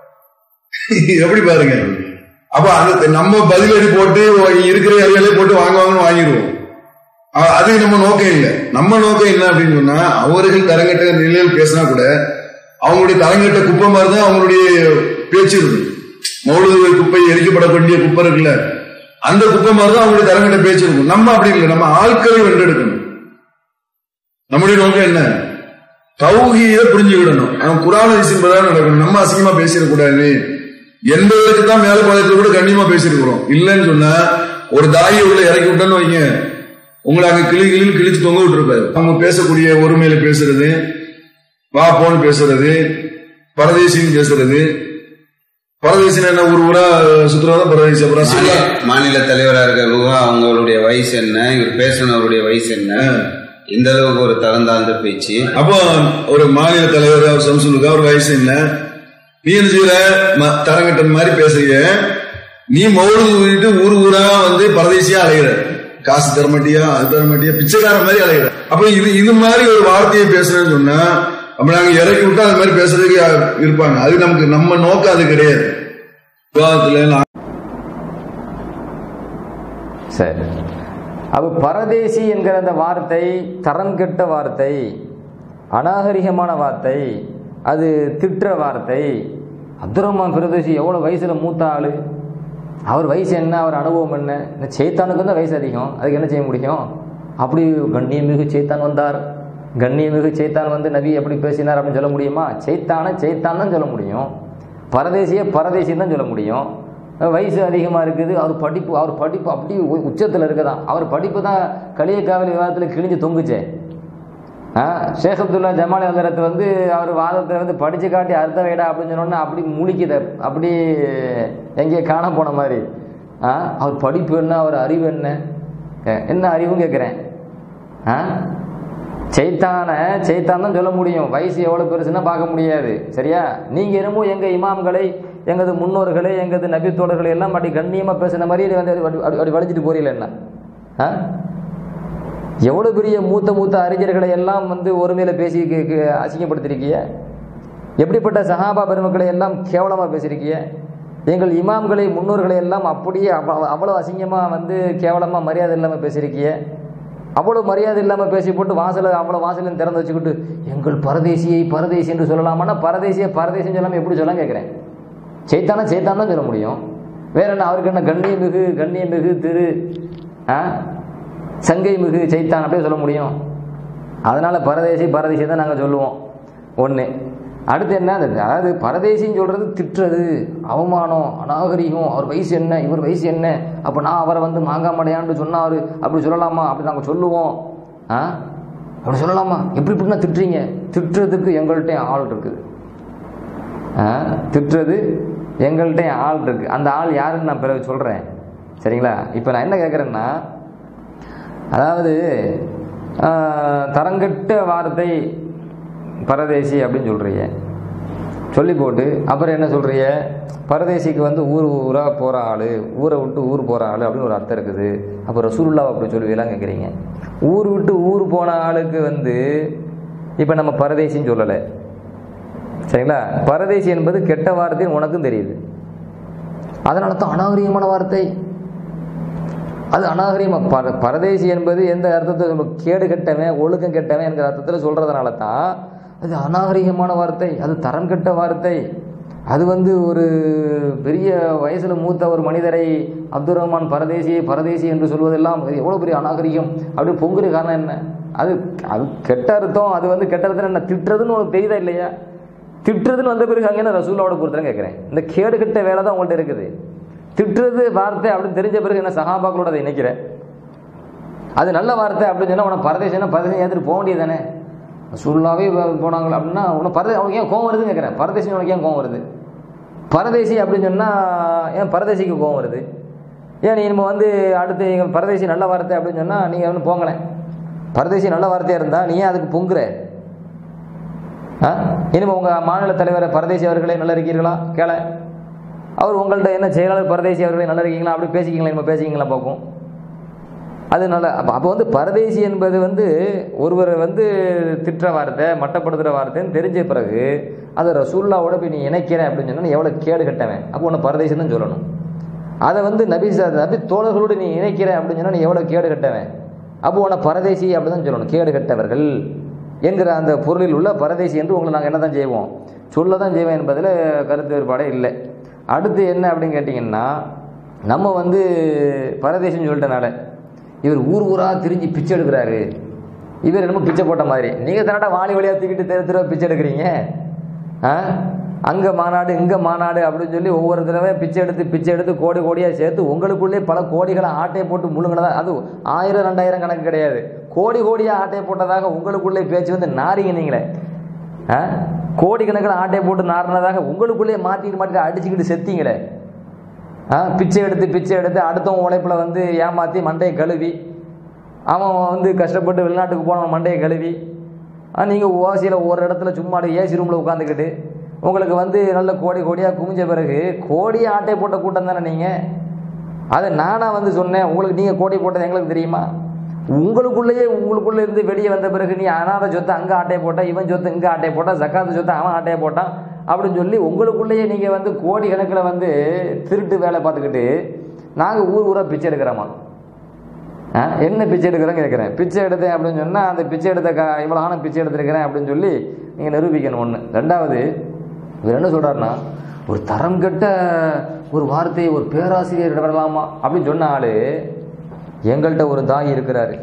Speaker 3: எப்படி பாருங்க அப்ப அந்த நம்ம பதிலடி போட்டு இருக்கிற ஏரியாலே போட்டு வாங்க வாங்கன்னு வாங்கிடுவோம் அ- அது நம்ம நோக்கம் இல்லை நம்ம நோக்கம் என்ன அப்படின்னு சொன்னா அவர்கள் தரங்கட்ட நிலையில் பேசினா கூட அவங்களுடைய தரங்கட்ட குப்பை மாதிரி தான் அவங்களுடைய பேச்சு இருக்கும் மௌலுது குப்பை எரிக்கப்படக்கூடிய குப்பை இருக்குல்ல அந்த குப்பை மாதிரி தான் அவங்களுடைய தரங்கட்ட பேச்சு இருக்கும் நம்ம அப்படி இல்லை நம்ம ஆட்களை வென்றெடுக்கணும் நம்முடைய நோக்கம் என்ன தௌஹீத புரிஞ்சுக்கிடணும் அவன் குரான விஷயம் நடக்கணும் நம்ம அசிங்கமா பேசிடக்கூடாது என்பதற்கு தான் மேல பாளையத்துல கூட கண்ணியமா பேசியிருக்கிறோம் இல்லைன்னு சொன்னா ஒரு தாயை உள்ள இறக்கி விட்டோன்னு வைங்க உங்களை அங்க கிளி கிளின்னு கிழிச்சு தொங்க விட்டுருப்பாரு அவங்க பேசக்கூடிய ஒருமையில பேசுறது வா போன்னு பேசுறது பரதேசின்னு பேசுறது பரதேசின்னு என்ன ஒரு ஊரா சுத்துறதா பரதேசி அப்புறம்
Speaker 4: மாநில
Speaker 3: ரசூல்லா.
Speaker 4: மாநில தலைவரா இருக்கிறவங்க அவங்களுடைய வயசு என்ன இவர் பேசினவருடைய வயசு என்ன இந்த அளவுக்கு ஒரு தகுந்தாழ்ந்த பேச்சு
Speaker 3: அப்போ ஒரு மாநில தலைவர் அவர் சம்சுலுக்கு அவர் வயசு என்ன நீ என்ன செய்யற ம- தரங்கட்டன் மாதிரி பேசுறீங்க நீ மௌடு ஊறிட்டு ஊர் ஊரா வந்து பரதேசியா அலைகிற காசு தர மாட்டியா அது தர மாட்டியா பிச்சைக்கார மாதிரி அலைகிற அப்ப இது இது மாதிரி ஒரு வார்த்தையை பேசுறேன்னு சொன்னா அப்ப நாங்க இறக்கி விட்டா அது மாதிரி பேசுறதுக்கு யா- இருப்பாங்க அது நமக்கு நம்ம நோக்கம் அது கிடையாது விவாதத்துல நான்
Speaker 2: சரி அப்ப பரதேசி என்கிற அந்த வார்த்தை தரம் கெட்ட வார்த்தை அநாகரிகமான வார்த்தை அது திட்டுற வார்த்தை அப்துல் ரஹ்மான் பிரதேசி எவ்வளோ வயசுல மூத்த ஆளு அவர் வயசு என்ன அவர் அனுபவம் என்ன இந்த சேத்தானுக்கு தான் வயசு அதிகம் அதுக்கு என்ன செய்ய முடியும் அப்படி கண்ணியமிகு சேத்தான் வந்தார் கண்ணியமிகு சேத்தான் வந்து நபி எப்படி பேசினார் அப்படின்னு சொல்ல முடியுமா சேத்தான சேத்தான் தான் சொல்ல முடியும் பரதேசிய பரதேசின்னு தான் சொல்ல முடியும் வயசு அதிகமாக இருக்குது அவர் படிப்பு அவர் படிப்பு அப்படி உ- உச்சத்தில் இருக்குதான் அவர் படிப்பு தான் களியக்காவல் விவாதத்தில் கிழிஞ்சு தொங்குச்சே ஆ ஷேக் அப்துல்லா ஜமால் ஹசரத் வந்து அவர் வாதத்தை வந்து படிச்சு காட்டி அர்த்தம் வைடா அப்படின்னு சொன்னோன்னா அப்படி முழிக்குத அப்படி எங்கேயோ காண போன மாதிரி ஆ அவர் படிப்பு என்ன அவர் அறிவு என்ன ஏ, என்ன அறிவுன்னு கேட்குறேன் ஆ செய்தான செய்தான் தான் சொல்ல முடியும் வயசு எவ்வளோ பெருசுன்னா பார்க்க முடியாது சரியா நீங்கள் என்னமோ எங்கள் இமாம்களை எங்களது முன்னோர்களை எங்களது நபித்தோழர்களை எல்லாம் அப்படி கண்ணியமாக பேசுன மாதிரி வந்து அப்படி- அப்படி அப்படி வலிச்சிட்டு போறீங்களா என்ன ஆ எவ்வளோ பெரிய மூத்த மூத்த அறிஞர்களை எல்லாம் வந்து ஒருமையில பேசி கே- கே- அசிங்கப்படுத்திருக்கிய எப்படிப்பட்ட சஹாபா பெருமக்களை எல்லாம் கேவலமாக பேசியிருக்கிய எங்கள் இமாம்களை முன்னோர்களை எல்லாம் அப்படியே அவ்வ- அவ்வளோ அசிங்கமாக வந்து கேவலமாக மரியாதை இல்லாமல் பேசியிருக்கிய அவ்வளோ மரியாதை இல்லாமல் பேசி போட்டு வாசலை அவ்வளோ வாசலையும் திறந்து வச்சுக்கிட்டு எங்கள் பரதேசியை பரதேசி என்று சொல்லலாமான்னா பரதேசியை பரதேசின்னு சொல்லாமல் எப்படி சொல்லலாம் கேட்குறேன் செய்தானா செய்தான் தான் சொல்ல முடியும் வேற என்ன அவருக்கு என்ன கண்ணியமிகு கண்ணியமிகு திரு ஆ சங்கை மிகு செய்தான் அப்படியே சொல்ல முடியும் அதனால பரதேசி பரதேசி தான் நாங்கள் சொல்லுவோம் ஒன்று அடுத்து என்ன அது அதாவது பரதேசின்னு சொல்றது திட்டுறது அவமானம் அநாகரிகம் அவர் வயசு என்ன இவர் வயசு என்ன அப்போ நான் அவரை வந்து மாங்காமடையான்னு சொன்னாரு அப்படி சொல்லலாமா அப்படி நாங்கள் சொல்லுவோம் ஆ அப்படி சொல்லலாமா எப்படி இப்படின்னா திட்டுறீங்க திட்டுறதுக்கு எங்கள்கிட்ட ஆள் இருக்குது ஆ, திட்டுறது எங்கள்கிட்ட ஆள் இருக்கு அந்த ஆள் யாருன்னு நான் பிறகு சொல்கிறேன் சரிங்களா இப்போ நான் என்ன கேட்குறேன்னா அதாவது ஆ, தரங்கெட்ட வார்த்தை பரதேசி அப்படின்னு சொல்கிறீங்க சொல்லி போட்டு அப்புறம் என்ன சொல்கிறீங்க பரதேசிக்கு வந்து ஊர் ஊராக போகிற ஆள் ஊரை விட்டு ஊர் போகிற ஆள் அப்படின்னு ஒரு அர்த்தம் இருக்குது அப்போ ரசூலுல்லாஹ் அப்படி சொல்லுவீங்களாம் கேட்குறீங்க ஊர் விட்டு ஊர் போன ஆளுக்கு வந்து இப்போ நம்ம பரதேசின்னு சொல்லலை சரிங்களா பரதேசி என்பது கெட்ட வார்த்தைன்னு உனக்கும் தெரியுது அதனால தான் அநாகரிகமான வார்த்தை அது அநாகரிகமா பர பரதேசி என்பது எந்த அர்த்தத்தை சொல்லும்? கேடு கெட்டவன் ஒழுக்கம் கெட்டவன் என்கிற அர்த்தத்தில் சொல்றதுனால தான் அது அநாகரிகமான வார்த்தை அது தரம் கெட்ட வார்த்தை அது வந்து ஒரு பெரிய வயசுல மூத்த ஒரு மனிதரை அப்துல் ரஹ்மான் பரதேசி பரதேசி என்று சொல்வதெல்லாம் அது எவ்வளவு பெரிய அநாகரிகம் அப்படி பொங்குற காரணம் என்ன அது அது கெட்ட அர்த்தம் அது வந்து கெட்ட அர்த்தம் என்ன திட்டுறதுன்னு உனக்கு தெரியுதா இல்லையா திட்டுறதுன்னு வந்த பிறகு அங்கே ரசூலோட பொறுத்தரம் கேட்குறேன் இந்த கேடு கெட்ட வேலை தான் உங்கள்ட்ட இருக்குது திட்டுறது வார்த்தை அப்படின்னு தெரிஞ்ச பிறகு என்ன சகாபாக்களோட அதை இணைக்கிறேன் அது நல்ல வார்த்தை அப்படின்னு சொன்னா உனக்கு பரதேசம்னா பரதேசம் ஏற்றுட்டு போக வேண்டியது தானே சுல்லாவே போனாங்க அப்படின்னா உனக்கு பரதே உனக்கு ஏன் கோவம் வருதுன்னு கேட்குறேன் பரதேசி உனக்கு ஏன் கோவம் வருது பரதேசி அப்படின்னு சொன்னா ஏன் பரதேசிக்கு கோவம் வருது ஏன் நீ நம்ம வந்து அடுத்து எங்க பரதேசி நல்ல வார்த்தை அப்படின்னு சொன்னா நீங்க வந்து போங்களேன் பரதேசி நல்ல வார்த்தையா இருந்தா நீ ஏன் அதுக்கு பொங்குற ஆ? இனிமே உங்க மாநில தலைவர் பரதேசி அவர்களே நல்லா இருக்கீர்களா கேள அவர் உங்கள்ட்ட என்ன செயலாளர் பரதேசி அவர்களே நல்லா இருக்கீங்களா அப்படி பேசிக்கிங்களா இனிமே பேசிக்கிங்களா பார்க்கும் அது நல்ல அப்போ அப்போ வந்து பரதேசி என்பது வந்து ஒருவரை வந்து திட்டுற வார்த்தை மட்டப்படுத்துகிற வார்த்தைன்னு தெரிஞ்ச பிறகு அதை ரசூல்லாவோட போய் நீ இணைக்கிறேன் அப்படின்னு சொன்னா நீ எவ்வளோ கேடு கட்டவன் அப்போ உன்னை பரதேசி தான் சொல்லணும் அதை வந்து நபி ச- நபி தோழர்களோடு நீ இணைக்கிறேன் அப்படின்னு சொன்னா நீ எவ்வளோ கேடு கட்டவன் அப்போ உன்னை பரதேசி அப்படி தான் சொல்லணும் கேடு கட்டவர்கள் என்கிற அந்த பொருளில் உள்ள பரதேசி என்று உங்களை நாங்கள் என்ன தான் செய்வோம் சொல்ல தான் செய்வோம் என்பதில் கருத்து வேறுபாடே இல்லை அடுத்து என்ன அப்படின்னு கேட்டிங்கன்னா நம்ம வந்து பரதேசின்னு சொல்லிட்டனால இவர் ஊர் ஊராக திரிஞ்சு பிச்சை எடுக்கிறாரு இவர் என்னமோ பிச்சை போட்ட மாதிரி நீங்கள் தானடா வாலி வழியாக தூக்கிட்டு தெரு தெருவா பிச்சை எடுக்கிறீங்க ஆ அங்கே மாநாடு இங்கே மாநாடு அப்படின்னு சொல்லி ஒவ்வொரு தடவை பிச்சை எடுத்து பிச்சை எடுத்து கோடி கோடியாக சேர்த்து உங்களுக்குள்ளே பல கோடிகளை ஆட்டையை போட்டு முழுங்கினதா அது ஆயிரம் ரெண்டாயிரம் கணக்கு கிடையாது கோடி கோடியாக ஆட்டையை போட்டதாக உங்களுக்குள்ளே பேச்சு வந்து நாரிங்க நீங்களே ஆ கோடிக்கணக்கில் ஆட்டையை போட்டு நாரினதாக உங்களுக்குள்ளே மாற்றிட்டு மாட்டிட்டு அடிச்சுக்கிட்டு செத்தீங்களே ஆ பிச்சை எடுத்து பிச்சை எடுத்து அடுத்தவன் உழைப்பில் வந்து ஏமாற்றி மண்டையை கழுவி அவன் வந்து கஷ்டப்பட்டு வெளிநாட்டுக்கு போனவன் மண்டையை கழுவி நீங்கள் ஓசியில் ஒரு இடத்துல சும்மா ஏசி ரூமில் உட்காந்துக்கிட்டு உங்களுக்கு வந்து நல்ல கோடி கோடியாக குமிஞ்ச பிறகு கோடியை ஆட்டை போட்ட கூட்டம் தானே நீங்கள் அதை நானாக வந்து சொன்னேன் உங்களுக்கு நீங்கள் கோடி போட்டது எங்களுக்கு தெரியுமா உங்களுக்குள்ளேயே உங்களுக்குள்ளே இருந்து வெளியே வந்த பிறகு நீ அனாதை சொத்தை அங்கே ஆட்டையை போட்ட இவன் சொத்து இங்கே ஆட்டையை போட்டான் ஜக்காத்து சொத்தை அவன் ஆட்டையை போட்டான் அப்படின்னு சொல்லி உங்களுக்குள்ளேயே நீங்கள் வந்து கோடி கணக்கில் வந்து திருட்டு வேலை பார்த்துக்கிட்டு நாங்கள் ஊர் ஊராக பிச்சை எடுக்கிறோமா ஆ, என்ன பிச்சை எடுக்கிறேன்னு கேட்குறேன் பிச்சை எடுத்தேன் அப்படின்னு சொன்னால் அந்த பிச்சை எடுத்த க இவ்வளோ ஆன பிச்சை எடுத்திருக்கிறேன் அப்படின்னு சொல்லி நீங்கள் நிரூபிக்கணும் ஒன்று ரெண்டாவது இவர் என்ன சொல்கிறாருன்னா ஒரு தரம் கெட்ட ஒரு வார்த்தையை ஒரு பேராசிரியர் விடலாமா அப்படின்னு சொன்ன ஆளு எங்கள்கிட்ட ஒரு தாய் இருக்கிறாரு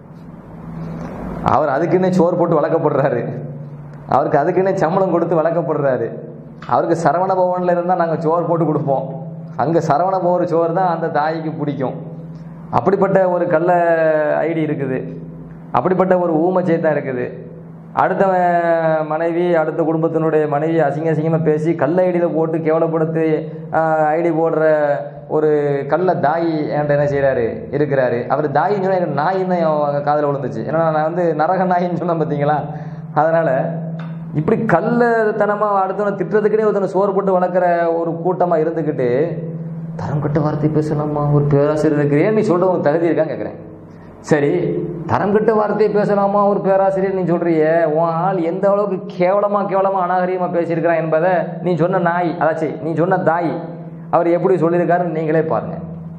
Speaker 2: அவர் அதுக்குன்னே சோறு போட்டு வளர்க்கப்படுறாரு அவருக்கு அதுக்குன்னே சம்பளம் கொடுத்து வளர்க்கப்படுறாரு அவருக்கு சரவண பவனில் இருந்தால் நாங்கள் சோறு போட்டு கொடுப்போம் அங்கே சரவண பவர் சோறு தான் அந்த தாய்க்கு பிடிக்கும் அப்படிப்பட்ட ஒரு கள்ள ஐடி இருக்குது அப்படிப்பட்ட ஒரு ஊமச்சேத்தான் இருக்குது அடுத்தவன் மனைவி அடுத்த குடும்பத்தினுடைய மனைவி அசிங்க அசிங்கமாக பேசி கள்ள ஐடியில் போட்டு கேவலப்படுத்தி ஐடி போடுற ஒரு கள்ள தாய் என்கிட்ட என்ன செய்கிறாரு இருக்கிறாரு அவர் தாயின்னு சொன்னா எனக்கு நாயின்னு என் காதில் விழுந்துச்சு ஏன்னா நான் வந்து நரக நாயின்னு சொன்னேன் பார்த்தீங்களா அதனால் இப்படி கள்ளத்தனமாக அடுத்தவனை திட்டுறதுக்குனே ஒருத்தனை சோறு போட்டு வளர்க்குற ஒரு கூட்டமாக இருந்துக்கிட்டு தரம் கட்ட வார்த்தை பேசலாமா ஒரு பேராசிரியர் இருக்கிறேன் நீ சொல்ற உனக்கு தகுதி இருக்கான்னு கேட்குறேன் சரி தரம் கட்ட வார்த்தையை பேசலாமா ஒரு பேராசிரியர் நீ சொல்றியே உன் ஆள் எந்த அளவுக்கு கேவலமா கேவலமா அநாகரிகமா பேசியிருக்கிறான் என்பதை நீ சொன்ன நாய் அதாச்சு நீ சொன்ன தாய் அவர் எப்படி சொல்லியிருக்காருன்னு நீங்களே பாருங்க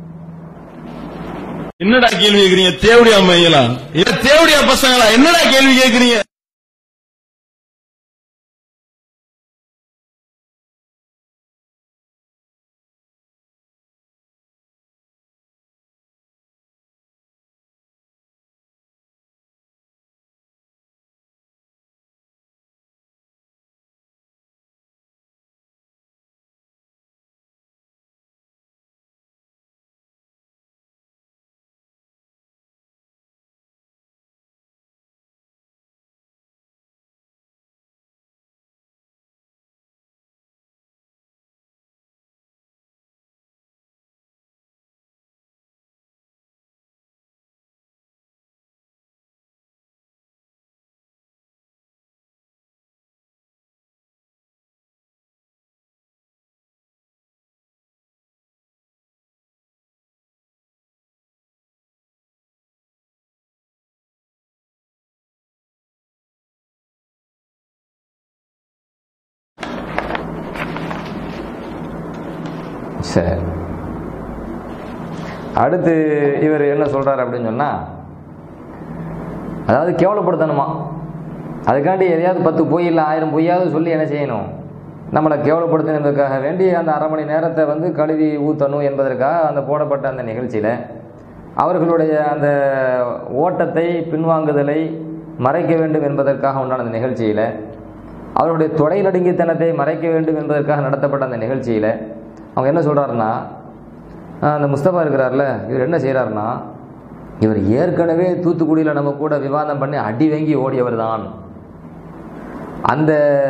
Speaker 7: என்னடா கேள்வி கேக்குறீங்க தேவடியா மையலா இல்ல தேவடியா பசங்களா என்னடா கேள்வி கேக்குறீங்க
Speaker 2: சரி அடுத்து இவர் என்ன சொல்றாரு அப்படின்னு சொன்னா அதாவது கேவலப்படுத்தணுமா அதுக்காண்டி எதையாவது பத்து பொய் இல்லை ஆயிரம் பொய்யாவது சொல்லி என்ன செய்யணும் நம்மளை கேவலப்படுத்தணுன்றதுக்காக வேண்டி அந்த அரை மணி நேரத்தை வந்து கழுவி ஊற்றணும் என்பதற்காக அந்த போடப்பட்ட அந்த நிகழ்ச்சியில் அவர்களுடைய அந்த ஓட்டத்தை பின்வாங்குதலை மறைக்க வேண்டும் என்பதற்காக உண்டான அந்த நிகழ்ச்சியில் அவருடைய தொடை நடுங்கித்தனத்தை மறைக்க வேண்டும் என்பதற்காக நடத்தப்பட்ட அந்த நிகழ்ச்சியில் அவங்க என்ன சொல்கிறாருன்னா அந்த முஸ்தபா இருக்கிறார்ல இவர் என்ன செய்கிறாருன்னா இவர் ஏற்கனவே தூத்துக்குடியில் நம்ம கூட விவாதம் பண்ணி அடி வாங்கி ஓடியவர் தான் அந்த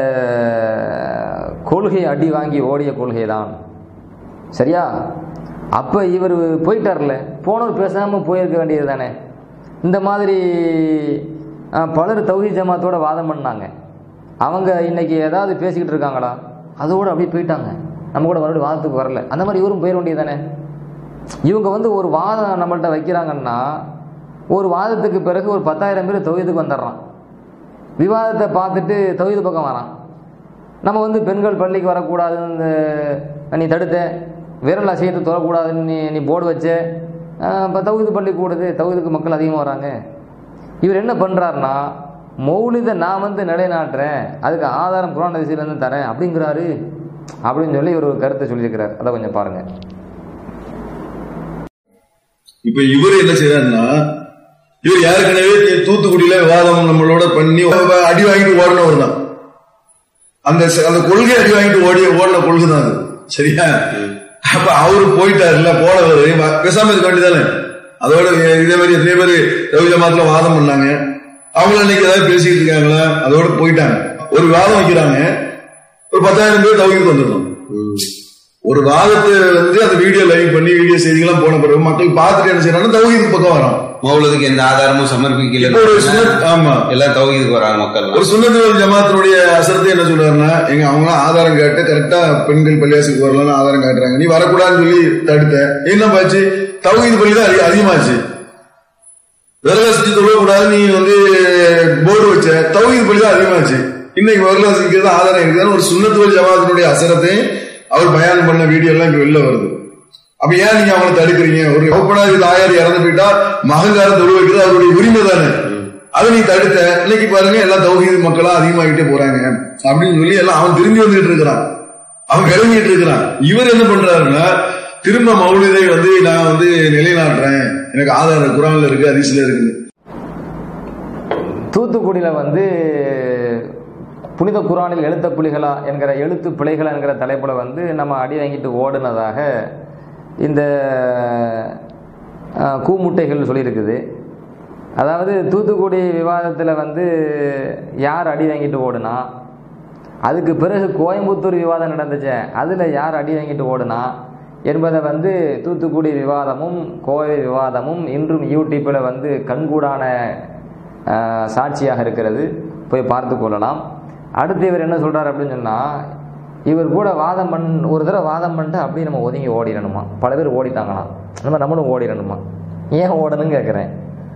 Speaker 2: கொள்கை அடி வாங்கி ஓடிய கொள்கை தான் சரியா அப்போ இவர் போயிட்டார்ல போனவர் பேசாமல் போயிருக்க வேண்டியது தானே இந்த மாதிரி அஹ், பலர் தௌஹி ஜமாத்தோட வாதம் பண்ணாங்க அவங்க இன்னைக்கு ஏதாவது பேசிக்கிட்டு இருக்காங்களா அதோடு அப்படியே போயிட்டாங்க நம்ம கூட மறுபடியும் வாதத்துக்கு வரல அந்த மாதிரி இவரும் போயிட வேண்டியது தானே இவங்க வந்து ஒரு வாதம் நம்மள்ட்ட வைக்கிறாங்கன்னா ஒரு வாதத்துக்கு பிறகு ஒரு பத்தாயிரம் பேர் தொகுதிக்கு வந்துடுறான் விவாதத்தை பார்த்துட்டு தொகுதி பக்கம் வரான் நம்ம வந்து பெண்கள் பள்ளிக்கு வரக்கூடாதுன்னு நீ தடுத்த விரல் அசையத்தை தொடக்கூடாதுன்னு நீ நீ போர்டு வச்ச இப்போ தகுதி பள்ளி கூடுது தகுதிக்கு மக்கள் அதிகமாக வராங்க இவர் என்ன பண்ணுறாருன்னா மௌலிதை நான் வந்து நிலைநாட்டுறேன் அதுக்கு ஆதாரம் குரான் அதிசயிலேருந்து தரேன் அப்படிங்கிறாரு அப்படின்னு சொல்லி இவர் ஒரு கருத்தை சொல்லியிருக்கிறார் அதை கொஞ்சம் பாருங்கள்
Speaker 3: இப்ப இவர் என்ன செய்யறாருன்னா இவர் ஏற்கனவே தூத்துக்குடியில விவாதம் நம்மளோட பண்ணி அடி வாங்கிட்டு ஓடினவர் தான் அந்த ச- அந்த கொள்கை அடி வாங்கிட்டு ஓடிய ஓடின கொள்கை தான் அது சரியா அப்ப அவரு போயிட்டாருல்ல போனவர் வ- பேசாம இருக்க வேண்டியதானே அதோட இ- இதே மாதிரி எத்தனை பேர் ரவி ஜமாத்துல வாதம் பண்ணாங்க அவங்க இன்னைக்கு ஏதாவது பேசிக்கிட்டு இருக்காங்களா அதோட போயிட்டாங்க ஒரு வாதம் வைக்கிறாங்க ஒரு பத்தாயிரம் பேர் தவிர்த்து வந்துடணும் ஒரு வாதத்தை வந்து அந்த வீடியோ லைவ் பண்ணி வீடியோ செய்திகள்லாம் போன பிறகு மக்கள் பார்த்துட்டு என்ன செய்யறாங்க தௌஹீது பக்கம் வரோம்
Speaker 4: மௌலதுக்கு எந்த ஆதாரமும் சமர்ப்பிக்கல
Speaker 3: இப்போ ஒரு சுன்னத் ஆமா
Speaker 4: எல்லாம் தௌஹீதுக்கு வராங்க மக்கள்
Speaker 3: ஒரு சுன்னத்து வல் ஜமாத்தினுடைய அசரத்தை என்ன சொல்றாருன்னா எங்க அவங்க ஆதாரம் கேட்டு கரெக்டா பெண்கள் பள்ளியாசுக்கு வரலாம்னு ஆதாரம் காட்டுறாங்க நீ வரக்கூடாதுன்னு சொல்லி தடுத்த என்ன பாச்சு தௌஹீது பள்ளி தான் அதிக- அதிகமாச்சு விரலாசி தொழக்கூடாது நீ வந்து போர்டு வச்ச தௌஹீது பள்ளி தான் அதிகமாச்சு இன்னைக்கு விரலாசிக்கு தான் ஆதாரம் இருக்குதுன்னு ஒரு சுன்னத்து வல் ஜமாத்தினுடைய அசரத்தை அவர் பயான் பண்ண வீடியோ எல்லாம் இங்க வெளில வருது அப்ப ஏன் நீங்க அவங்களை தடுக்கிறீங்க ஒரு ஓப்பனாதி தாயார் இறந்து போயிட்டா மகங்கார தொழு வைக்கிறது அவருடைய உரிமை தானே அதை நீ தடுத்த இன்னைக்கு பாருங்க எல்லாம் தௌஹீது மக்களா அதிகமாகிட்டே போறாங்க அப்படின்னு சொல்லி எல்லாம் அவன் திரும்பி வந்துட்டு இருக்கிறான் அவன் விளங்கிட்டு இருக்கிறான் இவர் என்ன பண்றாருன்னா திரும்ப மௌலிதை வந்து நான் வந்து நிலைநாட்டுறேன் எனக்கு ஆதாரம் குரான்ல இருக்கு அதிசல இருக்கு
Speaker 2: தூத்துக்குடியில் வந்து புனித குரானில் எழுத்த புலிகளா என்கிற எழுத்து பிழைகளா என்கிற தலைப்பில் வந்து நம்ம அடி வாங்கிட்டு ஓடுனதாக இந்த அஹ், கூமுட்டைகள் சொல்லியிருக்குது அதாவது தூத்துக்குடி விவாதத்தில் வந்து யார் அடி வாங்கிட்டு ஓடுனா அதுக்கு பிறகு கோயம்புத்தூர் விவாதம் நடந்துச்சே அதில் யார் அடி வாங்கிட்டு ஓடுனா என்பதை வந்து தூத்துக்குடி விவாதமும் கோவை விவாதமும் இன்றும் யூடியூப்பில் வந்து கண்கூடான ஆஹ், சாட்சியாக இருக்கிறது போய் பார்த்து கொள்ளலாம் அடுத்து இவர் என்ன சொல்றாரு அப்படின்னு சொன்னால் இவர் கூட வாதம் பண் ஒரு தடவை வாதம் பண்ணிட்டு அப்படியே நம்ம ஒதுங்கி ஓடிடணுமா பல பேர் ஓடிட்டாங்களாம் நம்ம நம்மளும் ஓடிடணுமா ஏன் ஓடணும்னு கேட்குறேன்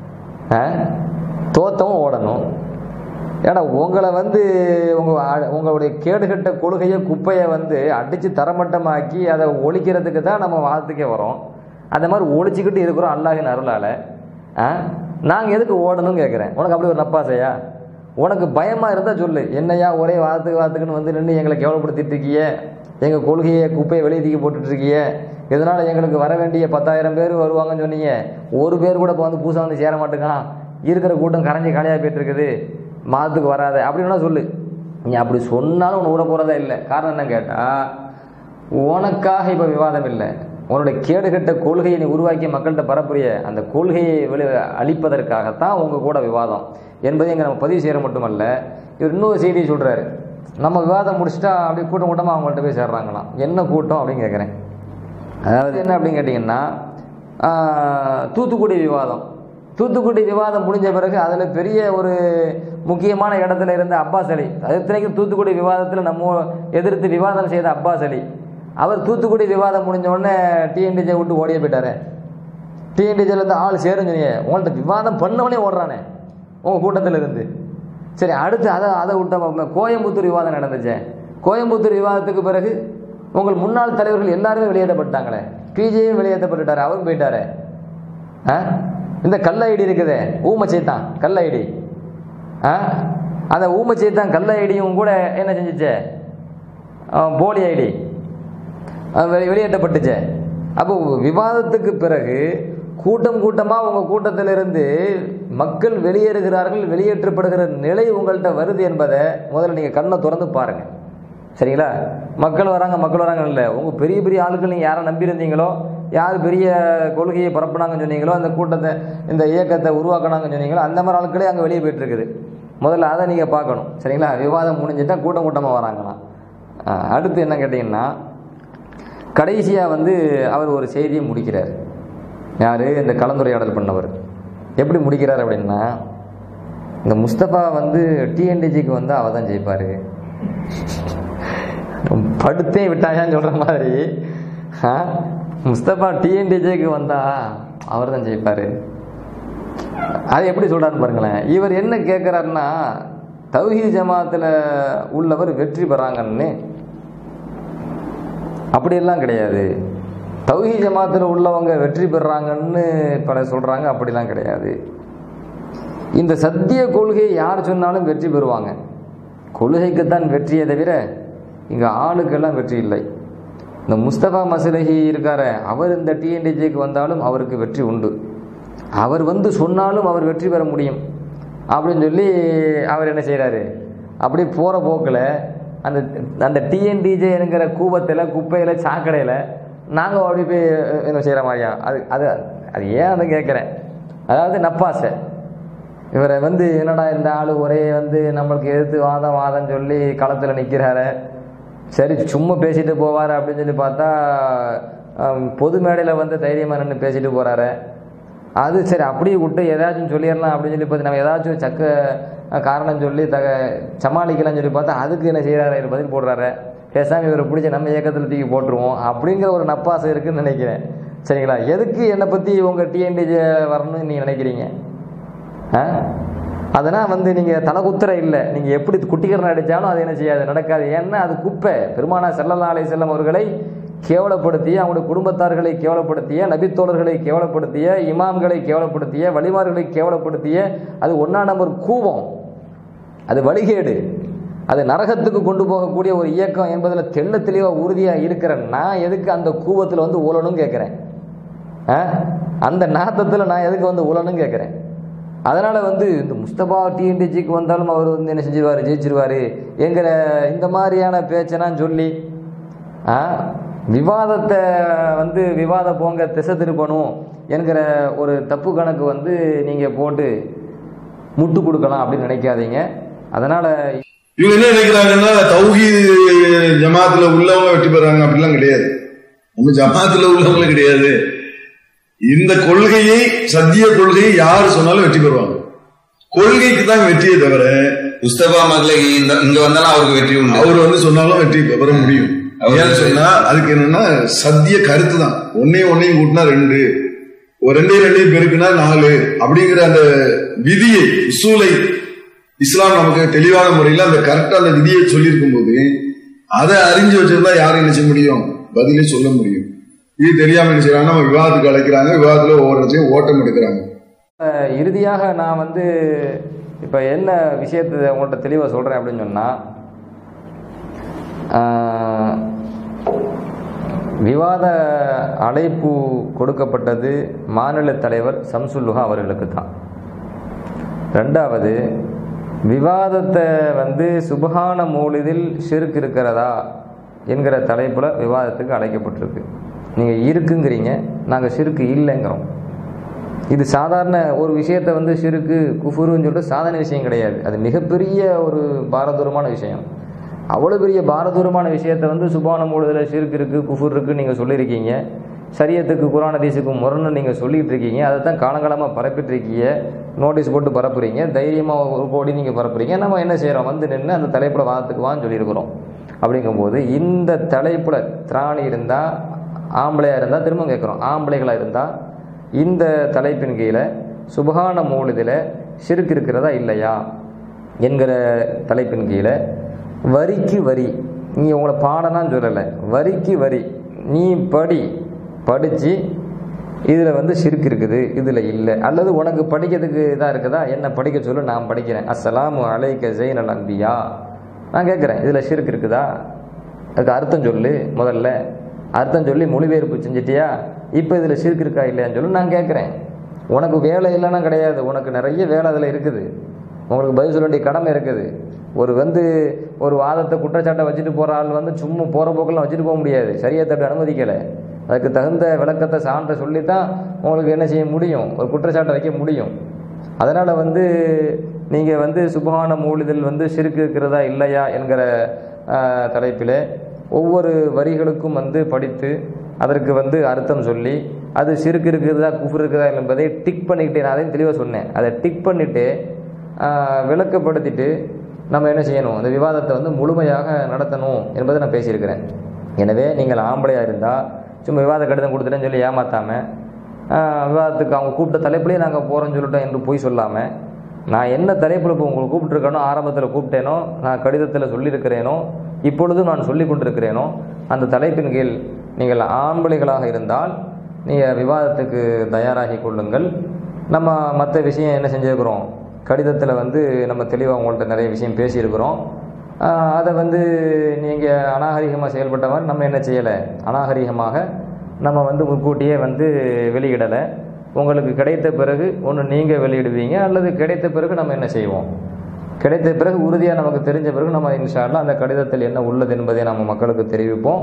Speaker 2: தோத்தவும் ஓடணும் ஏன்னா உங்களை வந்து உங்க அ- உங்களுடைய கேடுகட்ட கொள்கையை குப்பையை வந்து அடிச்சு தரமட்டமாக்கி அதை ஒழிக்கிறதுக்கு தான் நம்ம வாதத்துக்கே வரோம் அந்த மாதிரி ஒழிச்சுக்கிட்டு இருக்கிறோம் அல்லாஹின் அருளால ஆ நாங்கள் எதுக்கு ஓடணும்னு கேட்குறேன் உனக்கு அப்படி ஒரு நப்பாசையா உனக்கு பயமா இருந்தா சொல்லு என்னையா ஒரே வாதத்துக்கு வாதத்துக்குன்னு வந்து நின்று எங்களை கேவலப்படுத்திட்டு இருக்கியே எங்கள் கொள்கையை குப்பையை வெளியே தூக்கி போட்டுட்டு இருக்கியே இதனால எங்களுக்கு வர வேண்டிய பத்தாயிரம் பேர் வருவாங்கன்னு சொன்னீங்க ஒரு பேர் கூட இப்போ வந்து புதுசாக வந்து சேர மாட்டேங்கான் இருக்கிற கூட்டம் கரைஞ்சி காலியாக போயிட்டு இருக்குது மாதத்துக்கு வராத அப்படின்னா சொல்லு நீ அப்படி சொன்னாலும் உன்னை விட போகிறதா இல்லை காரணம் என்ன கேட்டால் உனக்காக இப்போ விவாதம் இல்லை உன்னுடைய கேடுகட்ட கொள்கையை நீ உருவாக்கி மக்கள்கிட்ட பரப்புரிய அந்த கொள்கையை வெளி அழிப்பதற்காகத்தான் உங்கள் கூட விவாதம் என்பதை இங்கே நம்ம பதிவு செய்கிற மட்டுமல்ல இவர் இன்னொரு செய்தியை சொல்கிறாரு நம்ம விவாதம் முடிச்சுட்டா அப்படியே கூட்டம் கூட்டமாக அவங்கள்ட்ட போய் சேர்றாங்களாம் என்ன கூட்டம் அப்படின்னு கேட்குறேன் அதாவது என்ன அப்படின்னு கேட்டிங்கன்னா ஆஹ், தூத்துக்குடி விவாதம் தூத்துக்குடி விவாதம் முடிஞ்ச பிறகு அதில் பெரிய ஒரு முக்கியமான இடத்துல இருந்த அப்பாஸ் அலி அது இத்தனைக்கும் தூத்துக்குடி விவாதத்தில் நம்ம எதிர்த்து விவாதம் செய்த அப்பாஸ் அலி அவர் தூத்துக்குடி விவாதம் முடிஞ்ச உடனே டிஎன்டிஜே விட்டு ஓடியே போயிட்டாரு டிஎன்டிஜேல இருந்து ஆள் சேரும் சொன்னீங்க உங்கள்கிட்ட விவாதம் பண்ணவனே ஓடுறானே உங்கள் கூட்டத்தில் இருந்து சரி அடுத்து அதை அதை விட்ட கோயம்புத்தூர் விவாதம் நடந்துச்சே கோயம்புத்தூர் விவாதத்துக்கு பிறகு உங்கள் முன்னாள் தலைவர்கள் எல்லாருமே வெளியேற்றப்பட்டாங்களே பிஜேயும் வெளியேற்றப்பட்டுட்டாரு அவரும் போயிட்டாரு ஆ? இந்த கள்ள ஐடி இருக்குதே ஊமச்சைத்தான் கள்ள ஐடி ஆ அந்த ஊமச்சைத்தான் கள்ள ஐடியும் கூட என்ன செஞ்சுச்சே ஆ, போலி ஐடி வெளியேற்றப்பட்டுச்சே அப்போ விவாதத்துக்கு பிறகு கூட்டம் கூட்டமாக உங்கள் கூட்டத்திலிருந்து மக்கள் வெளியேறுகிறார்கள் வெளியேற்றப்படுகிற நிலை உங்கள்கிட்ட வருது என்பதை முதல்ல நீங்கள் கண்ணை திறந்து பாருங்க சரிங்களா மக்கள் வராங்க மக்கள் வராங்க இல்லை உங்கள் பெரிய பெரிய ஆளுகள் நீங்கள் யாரை நம்பியிருந்தீங்களோ யார் பெரிய கொள்கையை பரப்புனாங்கன்னு சொன்னீங்களோ அந்த கூட்டத்தை இந்த இயக்கத்தை உருவாக்குனாங்கன்னு சொன்னீங்களோ அந்த மாதிரி ஆட்களே அங்கே வெளியே போயிட்டு இருக்குது முதல்ல அதை நீங்கள் பார்க்கணும் சரிங்களா விவாதம் முடிஞ்சிட்டா கூட்டம் கூட்டமாக வராங்களாம் ஆ, அடுத்து என்ன கேட்டிங்கன்னா கடைசியாக வந்து அவர் ஒரு செய்தியை முடிக்கிறார் யார் இந்த கலந்துரையாடல் பண்ணவர் எப்படி முடிக்கிறார் அப்படின்னா இந்த முஸ்தபா வந்து டிஎன்டிஜிக்கு வந்து அவ தான் ஜெயிப்பார் படுத்தே விட்டாயான்னு சொல்கிற மாதிரி ஆ, முஸ்தபா டிஎன்டிஜேக்கு வந்தா அவர் தான் ஜெயிப்பார் அது எப்படி சொல்றாருன்னு பாருங்களேன் இவர் என்ன கேட்குறாருன்னா தௌஹீத் ஜமாத்தில் உள்ளவர் வெற்றி பெறாங்கன்னு அப்படியெல்லாம் கிடையாது தௌஹி ஜமாத்தில் உள்ளவங்க வெற்றி பெறாங்கன்னு பல சொல்கிறாங்க அப்படிலாம் கிடையாது இந்த சத்திய கொள்கையை யார் சொன்னாலும் வெற்றி பெறுவாங்க கொள்கைக்குத்தான் வெற்றியை தவிர இங்கே ஆளுக்கெல்லாம் வெற்றி இல்லை இந்த முஸ்தபா மசலஹி இருக்கார அவர் இந்த டிஎன்டிஜேக்கு வந்தாலும் அவருக்கு வெற்றி உண்டு அவர் வந்து சொன்னாலும் அவர் வெற்றி பெற முடியும் அப்படின்னு சொல்லி அவர் என்ன செய்கிறாரு அப்படி போகிற போக்கில் அந்த அந்த டிஎன்டிஜே என்கிற கூபத்தில் குப்பையில் சாக்கடையில் நாங்கள் அப்படி போய் என்ன செய்கிற மாதிரியா அது அது அது ஏன் அதை கேட்குறேன் அதாவது நப்பாசை இவரை வந்து என்னடா இந்த ஆள் ஒரே வந்து நம்மளுக்கு எதிர்த்து வாதம் வாதம் சொல்லி களத்தில் நிற்கிறாரு சரி சும்மா பேசிட்டு போவார் அப்படின்னு சொல்லி பார்த்தா ஆம், பொது மேடையில் வந்து தைரியமாக நின்று பேசிட்டு போகிறாரு அது சரி அப்படியே விட்டு ஏதாச்சும் சொல்லிடலாம் அப்படின்னு சொல்லி பார்த்து நம்ம ஏதாச்சும் சக்க அஹ், காரணம் சொல்லி தக சமாளிக்கலாம்னு சொல்லி பார்த்தா அதுக்கு என்ன செய்கிறாரு இவர் பதில் போடுறாரு பேசாமல் இவரை பிடிச்ச நம்ம இயக்கத்தில் தூக்கி போட்டுருவோம் அப்படிங்கிற ஒரு நப்பாசை இருக்குன்னு நினைக்கிறேன் சரிங்களா எதுக்கு என்னை பற்றி உங்கள் டிஎன்டிஜே வரணும்னு நீங்கள் நினைக்கிறீங்க ஆ? அதனால் வந்து நீங்கள் தலை குத்துற இல்லை நீங்கள் எப்படி குட்டிக்கரணை அடித்தாலும் அது என்ன செய்யாது நடக்காது ஏன்னா அது குப்பை பெருமானா செல்லல்லா அலை செல்லம் அவர்களை கேவலப்படுத்திய அவங்களுடைய குடும்பத்தார்களை கேவலப்படுத்திய நபித்தோழர்களை கேவலப்படுத்திய இமாம்களை கேவலப்படுத்திய வழிமார்களை கேவலப்படுத்திய அது ஒன்றா நம்பர் கூவம் அது வழிகேடு அது நரகத்துக்கு கொண்டு போகக்கூடிய ஒரு இயக்கம் என்பதில் தெள்ள தெளிவாக உறுதியாக இருக்கிற நான் எதுக்கு அந்த கூவத்தில் வந்து உழணும் கேட்குறேன் அந்த நாத்தத்தில் நான் எதுக்கு வந்து உழணும் கேட்குறேன் அதனால் வந்து இந்த முஸ்தபா டிஎன்டிஜிக்கு வந்தாலும் அவர் வந்து என்ன செஞ்சிருவார் ஜெயிச்சிருவார் என்கிற இந்த மாதிரியான பேச்செல்லாம் சொல்லி ஆ, விவாதத்தை வந்து விவாத போங்க திசை திருப்பணும் என்கிற ஒரு தப்பு கணக்கு வந்து நீங்கள் போட்டு முட்டு கொடுக்கலாம் அப்படின்னு நினைக்காதீங்க அதனால்
Speaker 3: இவங்க என்ன நினைக்கிறாங்கன்னா தௌஹி ஜமாத்துல உள்ளவங்க வெற்றி பெறாங்க அப்படிலாம் கிடையாது நம்ம ஜமாத்துல உள்ளவங்களும் கிடையாது இந்த கொள்கையை சத்திய கொள்கையை யார் சொன்னாலும் வெற்றி பெறுவாங்க கொள்கைக்கு தான் வெற்றியே தவிர
Speaker 4: முஸ்தபா மகளை இந்த இங்க வந்தாலும் அவருக்கு வெற்றி உண்டு
Speaker 3: அவர் வந்து சொன்னாலும் வெற்றி பெற முடியும்
Speaker 4: அவர்
Speaker 3: ஏன்னு சொன்னா அதுக்கு என்னன்னா சத்திய கருத்து தான் ஒன்னையும் ஒன்னையும் கூட்டினா ரெண்டு ஒரு ரெண்டையும் ரெண்டையும் பெருக்குனா நாலு அப்படிங்கிற அந்த விதியை உசூலை இஸ்லாம் நமக்கு தெளிவான முறையில் அந்த கரெக்டா அந்த விதியை சொல்லியிருக்கும் போது அதை அறிஞ்சு வச்சிருந்தா யாரும் என்ன செய்ய முடியும் பதிலே சொல்ல முடியும் இது தெரியாம என்ன செய்யறாங்க நம்ம விவாதத்துக்கு அழைக்கிறாங்க விவாதத்துல ஒவ்வொரு இடத்தையும் ஓட்டம் எடுக்கிறாங்க
Speaker 2: அஹ், இறுதியாக நான் வந்து இப்போ என்ன விஷயத்தை உங்கள்கிட்ட தெளிவாக சொல்கிறேன் அப்படின்னு சொன்னால் விவாத அழைப்பு கொடுக்கப்பட்டது மாநில தலைவர் சம்சுல்லுஹா அவர்களுக்கு தான் ரெண்டாவது விவாதத்தை வந்து சுபஹான மூலிதில் ஷிர்க் இருக்கிறதா என்கிற தலைப்பில் விவாதத்துக்கு அழைக்கப்பட்டிருக்கு நீங்கள் இருக்குங்கிறீங்க நாங்கள் ஷிர்க்கு இல்லைங்கிறோம் இது சாதாரண ஒரு விஷயத்தை வந்து ஷிருக்கு குஃபுருன்னு சொல்லிட்டு சாதாரண விஷயம் கிடையாது அது மிகப்பெரிய ஒரு பாரதூரமான விஷயம் அவ்வளோ பெரிய பாரதூரமான விஷயத்தை வந்து சுபான மூலத்தில் ஷிருக்கு இருக்குது குஃபுர் இருக்குன்னு நீங்கள் சொல்லியிருக்கீங்க சரியத்துக்கு குரான் ஹதீஸுக்கு முரணுன்னு நீங்கள் சொல்லிட்டு இருக்கீங்க அதை தான் காலங்காலமாக பரப்பிட்டு இருக்கீங்க நோட்டீஸ் போட்டு பரப்புறீங்க தைரியமாக ஒரு கோடி நீங்கள் பரப்புறீங்க நம்ம என்ன செய்கிறோம் வந்து நின்று அந்த தலைப்பில் வாதத்துக்கு வான்னு சொல்லியிருக்கிறோம் அப்படிங்கும்போது இந்த தலைப்பில் திராணி இருந்தால் ஆம்பளையாக இருந்தால் திரும்ப கேட்குறோம் ஆம்பளைகளாக இருந்தால் இந்த தலைப்பின் கீழே சுபகான மூலிதில் சிறுக்கு இருக்கிறதா இல்லையா என்கிற தலைப்பின் கீழே வரிக்கு வரி நீ உங்களை பாடலாம் சொல்லலை வரிக்கு வரி நீ படி படித்து இதில் வந்து சிறுக்கு இருக்குது இதில் இல்லை அல்லது உனக்கு படிக்கிறதுக்கு இதாக இருக்குதா என்ன படிக்க சொல்லு நான் படிக்கிறேன் அஸ்ஸலாமு அலைக்க ஜெயினல் அன்பியா நான் கேட்குறேன் இதில் சிறுக்கு இருக்குதா அதுக்கு அர்த்தம் சொல்லு முதல்ல அர்த்தம் சொல்லி மொழிபெயர்ப்பு செஞ்சிட்டியா இப்போ இதில் சிறுக்கு இருக்கா இல்லையான்னு சொல்லி நான் கேட்குறேன் உனக்கு வேலை இல்லைன்னா கிடையாது உனக்கு நிறைய வேலை அதில் இருக்குது உங்களுக்கு பதில் சொல்ல வேண்டிய கடமை இருக்குது ஒரு வந்து ஒரு வாதத்தை குற்றச்சாட்டை வச்சுட்டு போகிற ஆள் வந்து சும்மா போகிற போக்கெல்லாம் வச்சுட்டு போக முடியாது சரியத்தட்டு அனுமதிக்கலை அதுக்கு தகுந்த விளக்கத்தை சான்றை சொல்லி தான் உங்களுக்கு என்ன செய்ய முடியும் ஒரு குற்றச்சாட்டை வைக்க முடியும் அதனால் வந்து நீங்கள் வந்து சுபஹான மூலிதல் வந்து சிறுக்கு இருக்கிறதா இல்லையா என்கிற ஆஹ், தலைப்பில் ஒவ்வொரு வரிகளுக்கும் வந்து படித்து அதற்கு வந்து அர்த்தம் சொல்லி அது சிறுக்கு இருக்குதா குஃபுர் இருக்குதா என்பதை டிக் பண்ணிக்கிட்டே நான் அதையும் தெளிவாக சொன்னேன் அதை டிக் பண்ணிவிட்டு விளக்கப்படுத்திட்டு நம்ம என்ன செய்யணும் அந்த விவாதத்தை வந்து முழுமையாக நடத்தணும் என்பதை நான் பேசியிருக்கிறேன் எனவே நீங்கள் ஆம்பளையாக இருந்தால் சும்மா விவாத கடிதம் கொடுத்துட்டேன்னு சொல்லி ஏமாத்தாமல் விவாதத்துக்கு அவங்க கூப்பிட்ட தலைப்புலேயே நாங்கள் போகிறோம்னு சொல்லிட்டோம் என்று போய் சொல்லாமல் நான் என்ன தலைப்பில் இப்போ உங்களை கூப்பிட்டுருக்கேனோ ஆரம்பத்தில் கூப்பிட்டேனோ நான் கடிதத்தில் சொல்லியிருக்கிறேனோ இப்பொழுதும் நான் சொல்லி கொண்டிருக்கிறேனோ அந்த தலைப்பின் கீழ் நீங்கள் ஆம்பளைகளாக இருந்தால் நீங்கள் விவாதத்துக்கு தயாராகி கொள்ளுங்கள் நம்ம மற்ற விஷயம் என்ன செஞ்சுருக்கிறோம் கடிதத்தில் வந்து நம்ம தெளிவாக உங்கள்கிட்ட நிறைய விஷயம் பேசியிருக்கிறோம் ஆஹ் அதை வந்து நீங்கள் அநாகரிகமாக செயல்பட்ட மாதிரி நம்ம என்ன செய்யலை அநாகரிகமாக நம்ம வந்து முன்கூட்டியே வந்து வெளியிடலை உங்களுக்கு கிடைத்த பிறகு ஒன்று நீங்கள் வெளியிடுவீங்க அல்லது கிடைத்த பிறகு நம்ம என்ன செய்வோம் கிடைத்த பிறகு உறுதியாக நமக்கு தெரிஞ்ச பிறகு நம்ம இன்ஷா அல்லாஹ் அந்த கடிதத்தில் என்ன உள்ளது என்பதை நம்ம மக்களுக்கு தெரிவிப்போம்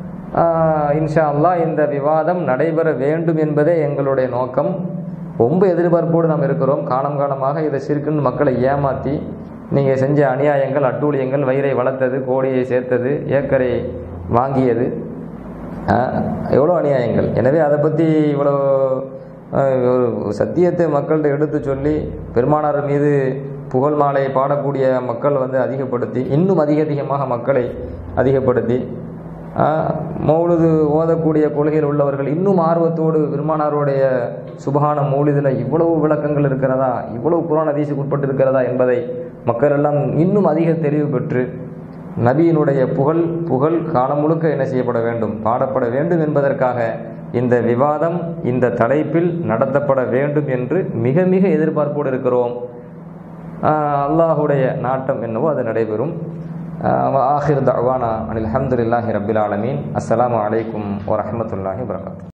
Speaker 2: ஆஹ் இன்ஷா அல்லாஹ் இந்த விவாதம் நடைபெற வேண்டும் என்பதே எங்களுடைய நோக்கம் ரொம்ப எதிர்பார்ப்போடு நாம் இருக்கிறோம் காலம் காலமாக இதை சிறுக்குன்னு மக்களை ஏமாற்றி நீங்கள் செஞ்ச அநியாயங்கள் அட்டூழியங்கள் வயிறை வளர்த்தது கோடியை சேர்த்தது ஏக்கரை வாங்கியது ஆஹ் எவ்வளோ அநியாயங்கள் எனவே அதை பற்றி இவ்வளோ ஆஹ் ஒரு சத்தியத்தை மக்கள்கிட்ட எடுத்து சொல்லி பெருமானார் மீது புகழ் மாலை பாடக்கூடிய மக்கள் வந்து அதிகப்படுத்தி இன்னும் அதிக அதிகமாக மக்களை அதிகப்படுத்தி ஆஹ் மௌலுது ஓதக்கூடிய கொள்கையில் உள்ளவர்கள் இன்னும் ஆர்வத்தோடு பெருமானாருடைய சுபகான மௌலிதில் இவ்வளவு விளக்கங்கள் இருக்கிறதா இவ்வளவு குரான் அதிசுக்கு உட்பட்டு இருக்கிறதா என்பதை மக்கள் எல்லாம் இன்னும் அதிக தெளிவு பெற்று நபியினுடைய புகழ் புகழ் காலம் முழுக்க என்ன செய்யப்பட வேண்டும் பாடப்பட வேண்டும் என்பதற்காக இந்த விவாதம் இந்த தலைப்பில் நடத்தப்பட வேண்டும் என்று மிக மிக எதிர்பார்ப்போடு இருக்கிறோம் ஆஹ் அல்லாஹுடைய நாட்டம் என்னவோ அது நடைபெறும் ஆஹிர் தவானா அனில் அஹமதுல்லாஹி ரபில் ஆலமீன் அஸ்ஸலாமு அலைக்கும் வரஹமத்துல்லாஹி வரகாத்து